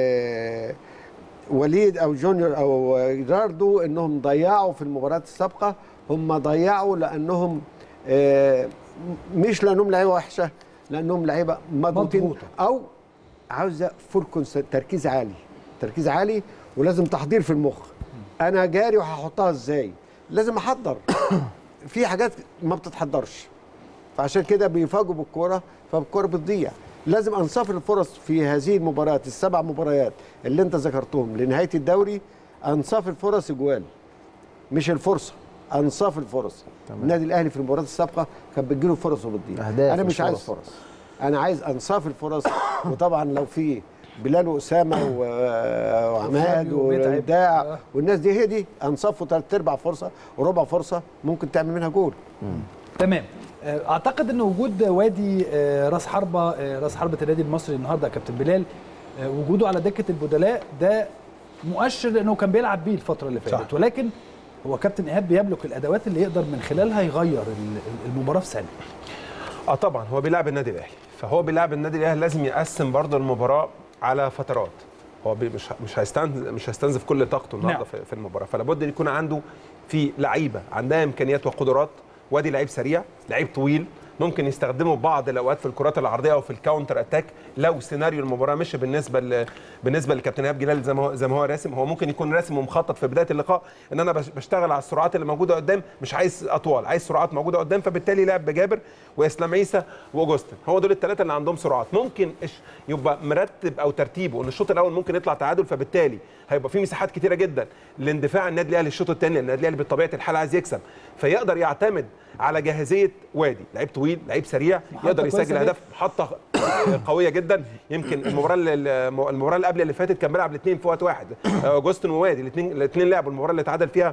آه وليد او جونيور او جيراردو انهم ضيعوا في المباريات السابقه هم ضيعوا لانهم آه، مش لانهم لعيبه وحشه لانهم لعيبه مضغوطين مضغوطة. او عاوزه فول كونس- تركيز عالي تركيز عالي ولازم تحضير في المخ انا جاري وهحطها ازاي لازم احضر في حاجات ما بتتحضرش فعشان كده بيفاجئوا بالكوره فالكوره بتضيع لازم انصاف الفرص في هذه المباريات السبع مباريات اللي انت ذكرتهم لنهايه الدوري انصاف الفرص اجوال مش الفرصه انصاف الفرص النادي الاهلي في المباريات السابقه كان بتجيله فرص وبتضيع أهداف انا مش مش عايز فرص. فرص انا عايز انصاف الفرص وطبعا لو في بلال واسامه و- وعماد وفلافيو ومتعب. وابداع آه. والناس دي هي دي انصفوا ثلاث ارباع فرصه وربع فرصه ممكن تعمل منها جول تمام آه، اعتقد ان وجود وادي آه، راس حربه آه، راس حربه النادي المصري النهارده يا كابتن بلال آه، وجوده على دكه البدلاء ده مؤشر لانه كان بيلعب بيه الفتره اللي فاتت ولكن هو كابتن ايهاب بيملك الادوات اللي يقدر من خلالها يغير ال- المباراه في ثانيه اه طبعا هو بيلعب النادي الاهلي فهو بيلعب النادي الاهلي لازم يقسم برضه المباراه على فترات هو بي مش مش هيستنزف مش هيستنزف كل طاقته النهارده نعم. في, في المباراه فلا بد ان يكون عنده في لعيبه عندها امكانيات وقدرات وادي لعيب سريع لعيب طويل ممكن يستخدمه بعض الاوقات في الكرات العرضيه او في الكاونتر اتاك لو سيناريو المباراه مشي بالنسبه ل... بالنسبه لكابتن ايهاب جلال زي ما هو زي ما هو راسم هو ممكن يكون راسم ومخطط في بدايه اللقاء ان انا بش- بشتغل على السرعات اللي موجوده قدام مش عايز اطوال عايز سرعات موجوده قدام فبالتالي لعب بجابر واسلام عيسى واوجوستن هو دول الثلاثه اللي عندهم سرعات ممكن إش- يبقى مرتب او ترتيبه ان الشوط الاول ممكن يطلع تعادل فبالتالي هيبقى في مساحات كتيره جدا لاندفاع النادي الاهلي الشوط الثاني لان النادي الاهلي بطبيعه الحال عايز يكسب فيقدر يعتمد على جاهزيه وادي لعيب طويل لعيب سريع محطة يقدر كويسة يسجل جدا. اهداف محطه قويه جدا يمكن المباراه اللي- المباراه اللي قبل اللي فاتت كان بيلعب الاثنين في وقت واحد اوجوستن ووادي الاثنين الاثنين لعبوا المباراه اللي اتعادل فيها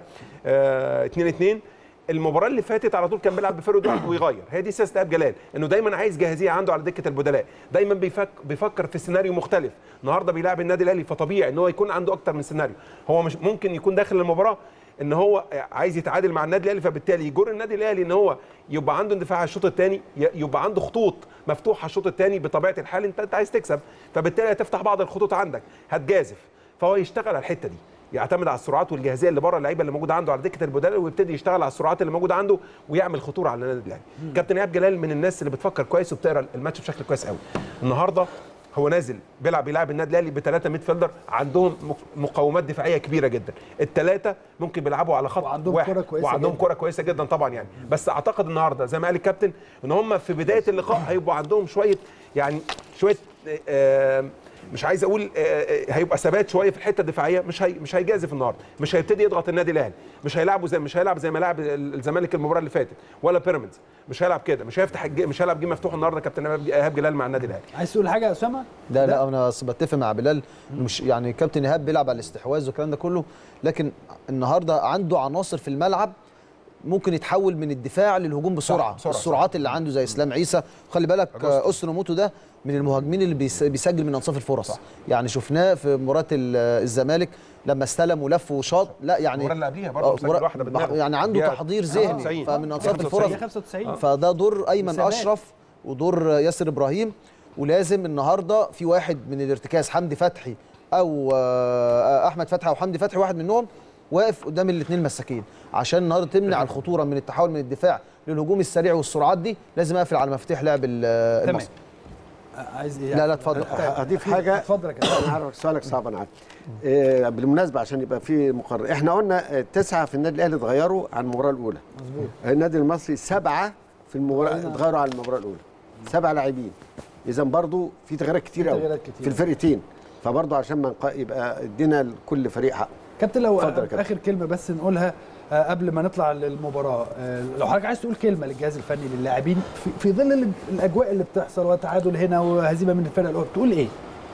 2 2 المباراه اللي فاتت على طول كان بيلعب بفرد واحد ويغير هي دي سياسه ايهاب جلال انه دايما عايز جاهزيه عنده على دكه البدلاء دايما بيفك بيفكر في سيناريو مختلف النهارده بيلعب النادي الاهلي فطبيعي ان هو يكون عنده اكتر من سيناريو هو مش ممكن يكون داخل المباراه ان هو عايز يتعادل مع النادي الاهلي فبالتالي يجر النادي الاهلي ان هو يبقى عنده اندفاع على الشوط الثاني يبقى عنده خطوط مفتوحه على الشوط الثاني بطبيعه الحال انت انت عايز تكسب فبالتالي هتفتح بعض الخطوط عندك هتجازف فهو يشتغل على الحته دي يعتمد على السرعات والجاهزيه اللي بره اللعيبه اللي موجوده عنده على دكه البدلاء ويبتدي يشتغل على السرعات اللي موجوده عنده ويعمل خطوره على النادي الاهلي كابتن ايهاب جلال من الناس اللي بتفكر كويس وبتقرا الماتش بشكل كويس قوي النهارده هو نازل بيلعب بيلعب النادي الاهلي بثلاثه ميد فيلدر عندهم مق- مقومات دفاعيه كبيره جدا الثلاثه ممكن بيلعبوا على خط وعندهم واحد كرة كويسة وعندهم جداً. كره كويسه جدا طبعا يعني بس اعتقد النهارده زي ما قال الكابتن ان هم في بدايه اللقاء هيبقوا عندهم شويه يعني شويه آه، مش عايز اقول آه، آه، هيبقى ثبات شويه في الحته الدفاعيه مش هي مش هيجازف النهارده مش هيبتدي يضغط النادي الاهلي مش هيلعبوا زي مش هيلعب زي ما لعب الزمالك المباراه اللي فاتت ولا بيراميدز مش هيلعب كده مش هيفتح الج- مش هيلعب جيم مفتوح النهارده كابتن ايهاب جلال مع النادي الاهلي عايز تقول حاجه يا اسامه لا لا انا أصل بتفق مع بلال مش يعني كابتن ايهاب بيلعب على الاستحواذ والكلام ده كله لكن النهارده عنده عناصر في الملعب ممكن يتحول من الدفاع للهجوم بسرعه, بسرعة، السرعات اللي عنده زي اسلام عيسى خلي بالك آه، اسر موتو ده من المهاجمين اللي بيس- بيسجل من انصاف الفرص صح. يعني شفناه في مباراه ال- الزمالك لما استلم ولف وشاط لا يعني المباراة اللي قبليها برضه آه، مسجل مرا- واحدة بدماغه. يعني عنده دقيقة تحضير 95. ذهني فمن انصاف 95. الفرص 95 فده دور ايمن ثبات. اشرف ودور ياسر ابراهيم ولازم النهارده في واحد من الارتكاز حمدي فتحي او آه، احمد فتحي او حمدي فتحي واحد منهم واقف قدام الاثنين مساكين عشان النهارده تمنع الخطوره من التحول من الدفاع للهجوم السريع والسرعات دي لازم اقفل على مفاتيح لعب ال- تمام المصري عايز ايه لا لا اتفضل هضيف حاجه اتفضل يا كابتن انا عارف سؤالك صعب انا عارف آه، بالمناسبه عشان يبقى في مقرر احنا قلنا آه، تسعه في النادي الاهلي اتغيروا عن المباراه الاولى مظبوط النادي المصري سبعه في المباراه اتغيروا عن المباراه الاولى سبعه لاعبين اذا برضو في تغييرات كتير في قوي تغييرات كتير. في الفرقتين فبرضو عشان ما نق- يبقى ادينا لكل فريق حق كابتن لو اتفضل يا كابتن. اخر كلمه بس نقولها آه، قبل ما نطلع للمباراه آه، لو حضرتك عايز تقول كلمه للجهاز الفني للاعبين في, في ظل ال- الاجواء اللي بتحصل وتعادل هنا وهزيمه من الفرقه الاخرى تقول ايه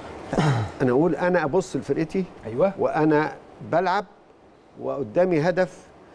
انا اقول انا ابص لفرقتي ايوه وانا بلعب وقدامي هدف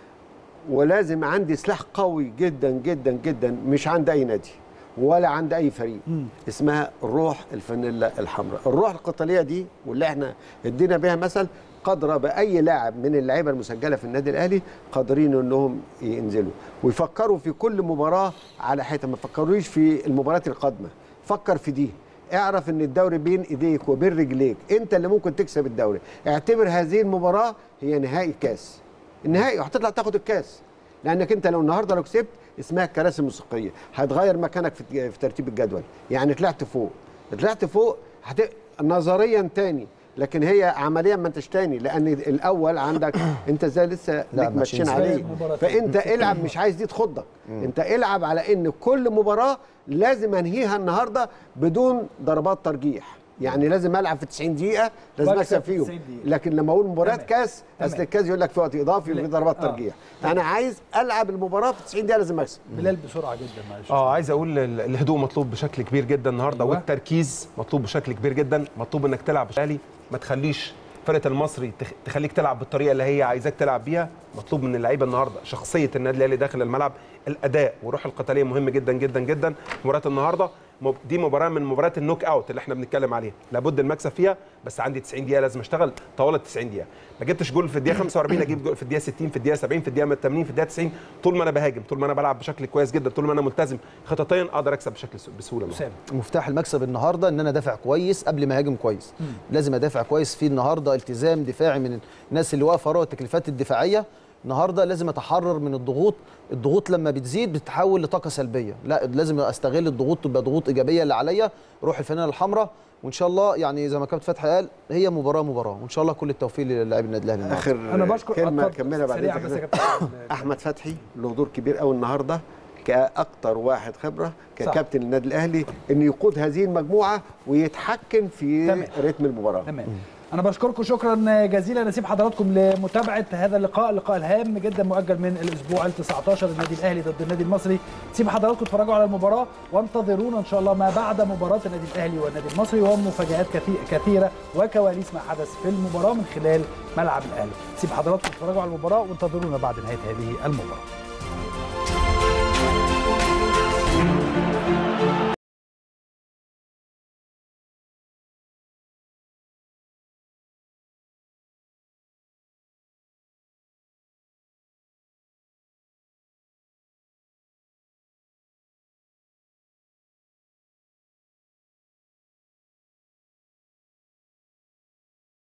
ولازم عندي سلاح قوي جدا جدا جدا مش عند اي نادي ولا عند اي فريق مم. اسمها روح الفانيلا الحمراء الروح القتاليه دي واللي احنا ادينا بها مثل قادره باي لاعب من اللعيبه المسجله في النادي الاهلي قادرين انهم ينزلوا ويفكروا في كل مباراه على حته ما يفكروش في المباريات القادمه فكر في دي اعرف ان الدوري بين ايديك وبين رجليك انت اللي ممكن تكسب الدوري اعتبر هذه المباراه هي نهائي الكاس النهائي وهتطلع تاخد الكاس لانك انت لو النهارده لو كسبت اسمها الكراسي الموسيقيه هتغير مكانك في في ترتيب الجدول يعني طلعت فوق طلعت فوق هت... نظريا تاني لكن هي عمليا ما انتش تاني لان الاول عندك انت زي لسه لا، ليك ماشيين ماشيين زي عليه المباراة. فانت العب مش عايز دي تخضك انت العب على ان كل مباراه لازم انهيها النهارده بدون ضربات ترجيح يعني لازم العب في 90 دقيقه لازم واكسب اكسب في فيهم 90 دقيقة. لكن لما اقول مباراه تمام. كاس تمام. اصل الكاس يقول لك في وقت اضافي لا. وفي ضربات آه. ترجيح انا عايز العب المباراه في 90 دقيقه لازم اكسب بلال بسرعه جدا معلش اه عايز اقول ال- الهدوء مطلوب بشكل كبير جدا النهارده أيوة. أيوة. والتركيز مطلوب بشكل كبير جدا مطلوب انك تلعب الاهلي ما تخليش فرقه المصري تخ- تخليك تلعب بالطريقه اللي هي عايزاك تلعب بيها مطلوب من اللعيبه النهارده شخصيه النادي الاهلي داخل الملعب الاداء والروح القتاليه مهم جدا جدا جدا مباراه النهارده مب- دي مباراه من مباريات النوك اوت اللي احنا بنتكلم عليها لابد المكسب فيها بس عندي 90 دقيقه لازم اشتغل طوال ال 90 دقيقه ما جبتش جول في الدقيقه 45 اجيب جول في الدقيقه 60 في الدقيقه 70 في الدقيقه 80 في الدقيقه 90 طول ما انا بهاجم طول ما انا بلعب بشكل كويس جدا طول ما انا ملتزم خططيا اقدر اكسب بشكل س- بسهوله النهاردة. اسامه مفتاح المكسب النهارده ان انا دافع كويس قبل ما اهاجم كويس لازم ادافع كويس في النهارده التزام دفاعي من الناس اللي واقفه ورا التكليفات الدفاعيه النهارده لازم اتحرر من الضغوط الضغوط لما بتزيد بتتحول لطاقه سلبيه لا لازم استغل الضغوط تبقى ضغوط ايجابيه اللي عليا روح الفانله الحمراء وان شاء الله يعني زي ما كابتن فتحي قال هي مباراه مباراه وان شاء الله كل التوفيق للاعبي النادي الاهلي النهاردة. اخر انا بشكر كلمه اتفضل. كملها بعد سريعا إذنك بس يا كده. كابتن احمد فتحي له دور كبير قوي النهارده كاكتر واحد خبره ككابتن النادي الاهلي انه يقود هذه المجموعه ويتحكم في تمام. رتم المباراه تمام انا بشكركم شكرا جزيلا نسيب حضراتكم لمتابعه هذا اللقاء اللقاء الهام جدا مؤجل من الاسبوع ال 19 النادي الاهلي ضد النادي المصري سيب حضراتكم تتفرجوا على المباراه وانتظرونا ان شاء الله ما بعد مباراه النادي الاهلي والنادي المصري ومفاجات كثي- كثيره وكواليس ما حدث في المباراه من خلال ملعب الاهلي سيب حضراتكم تتفرجوا على المباراه وانتظرونا بعد نهايه هذه المباراه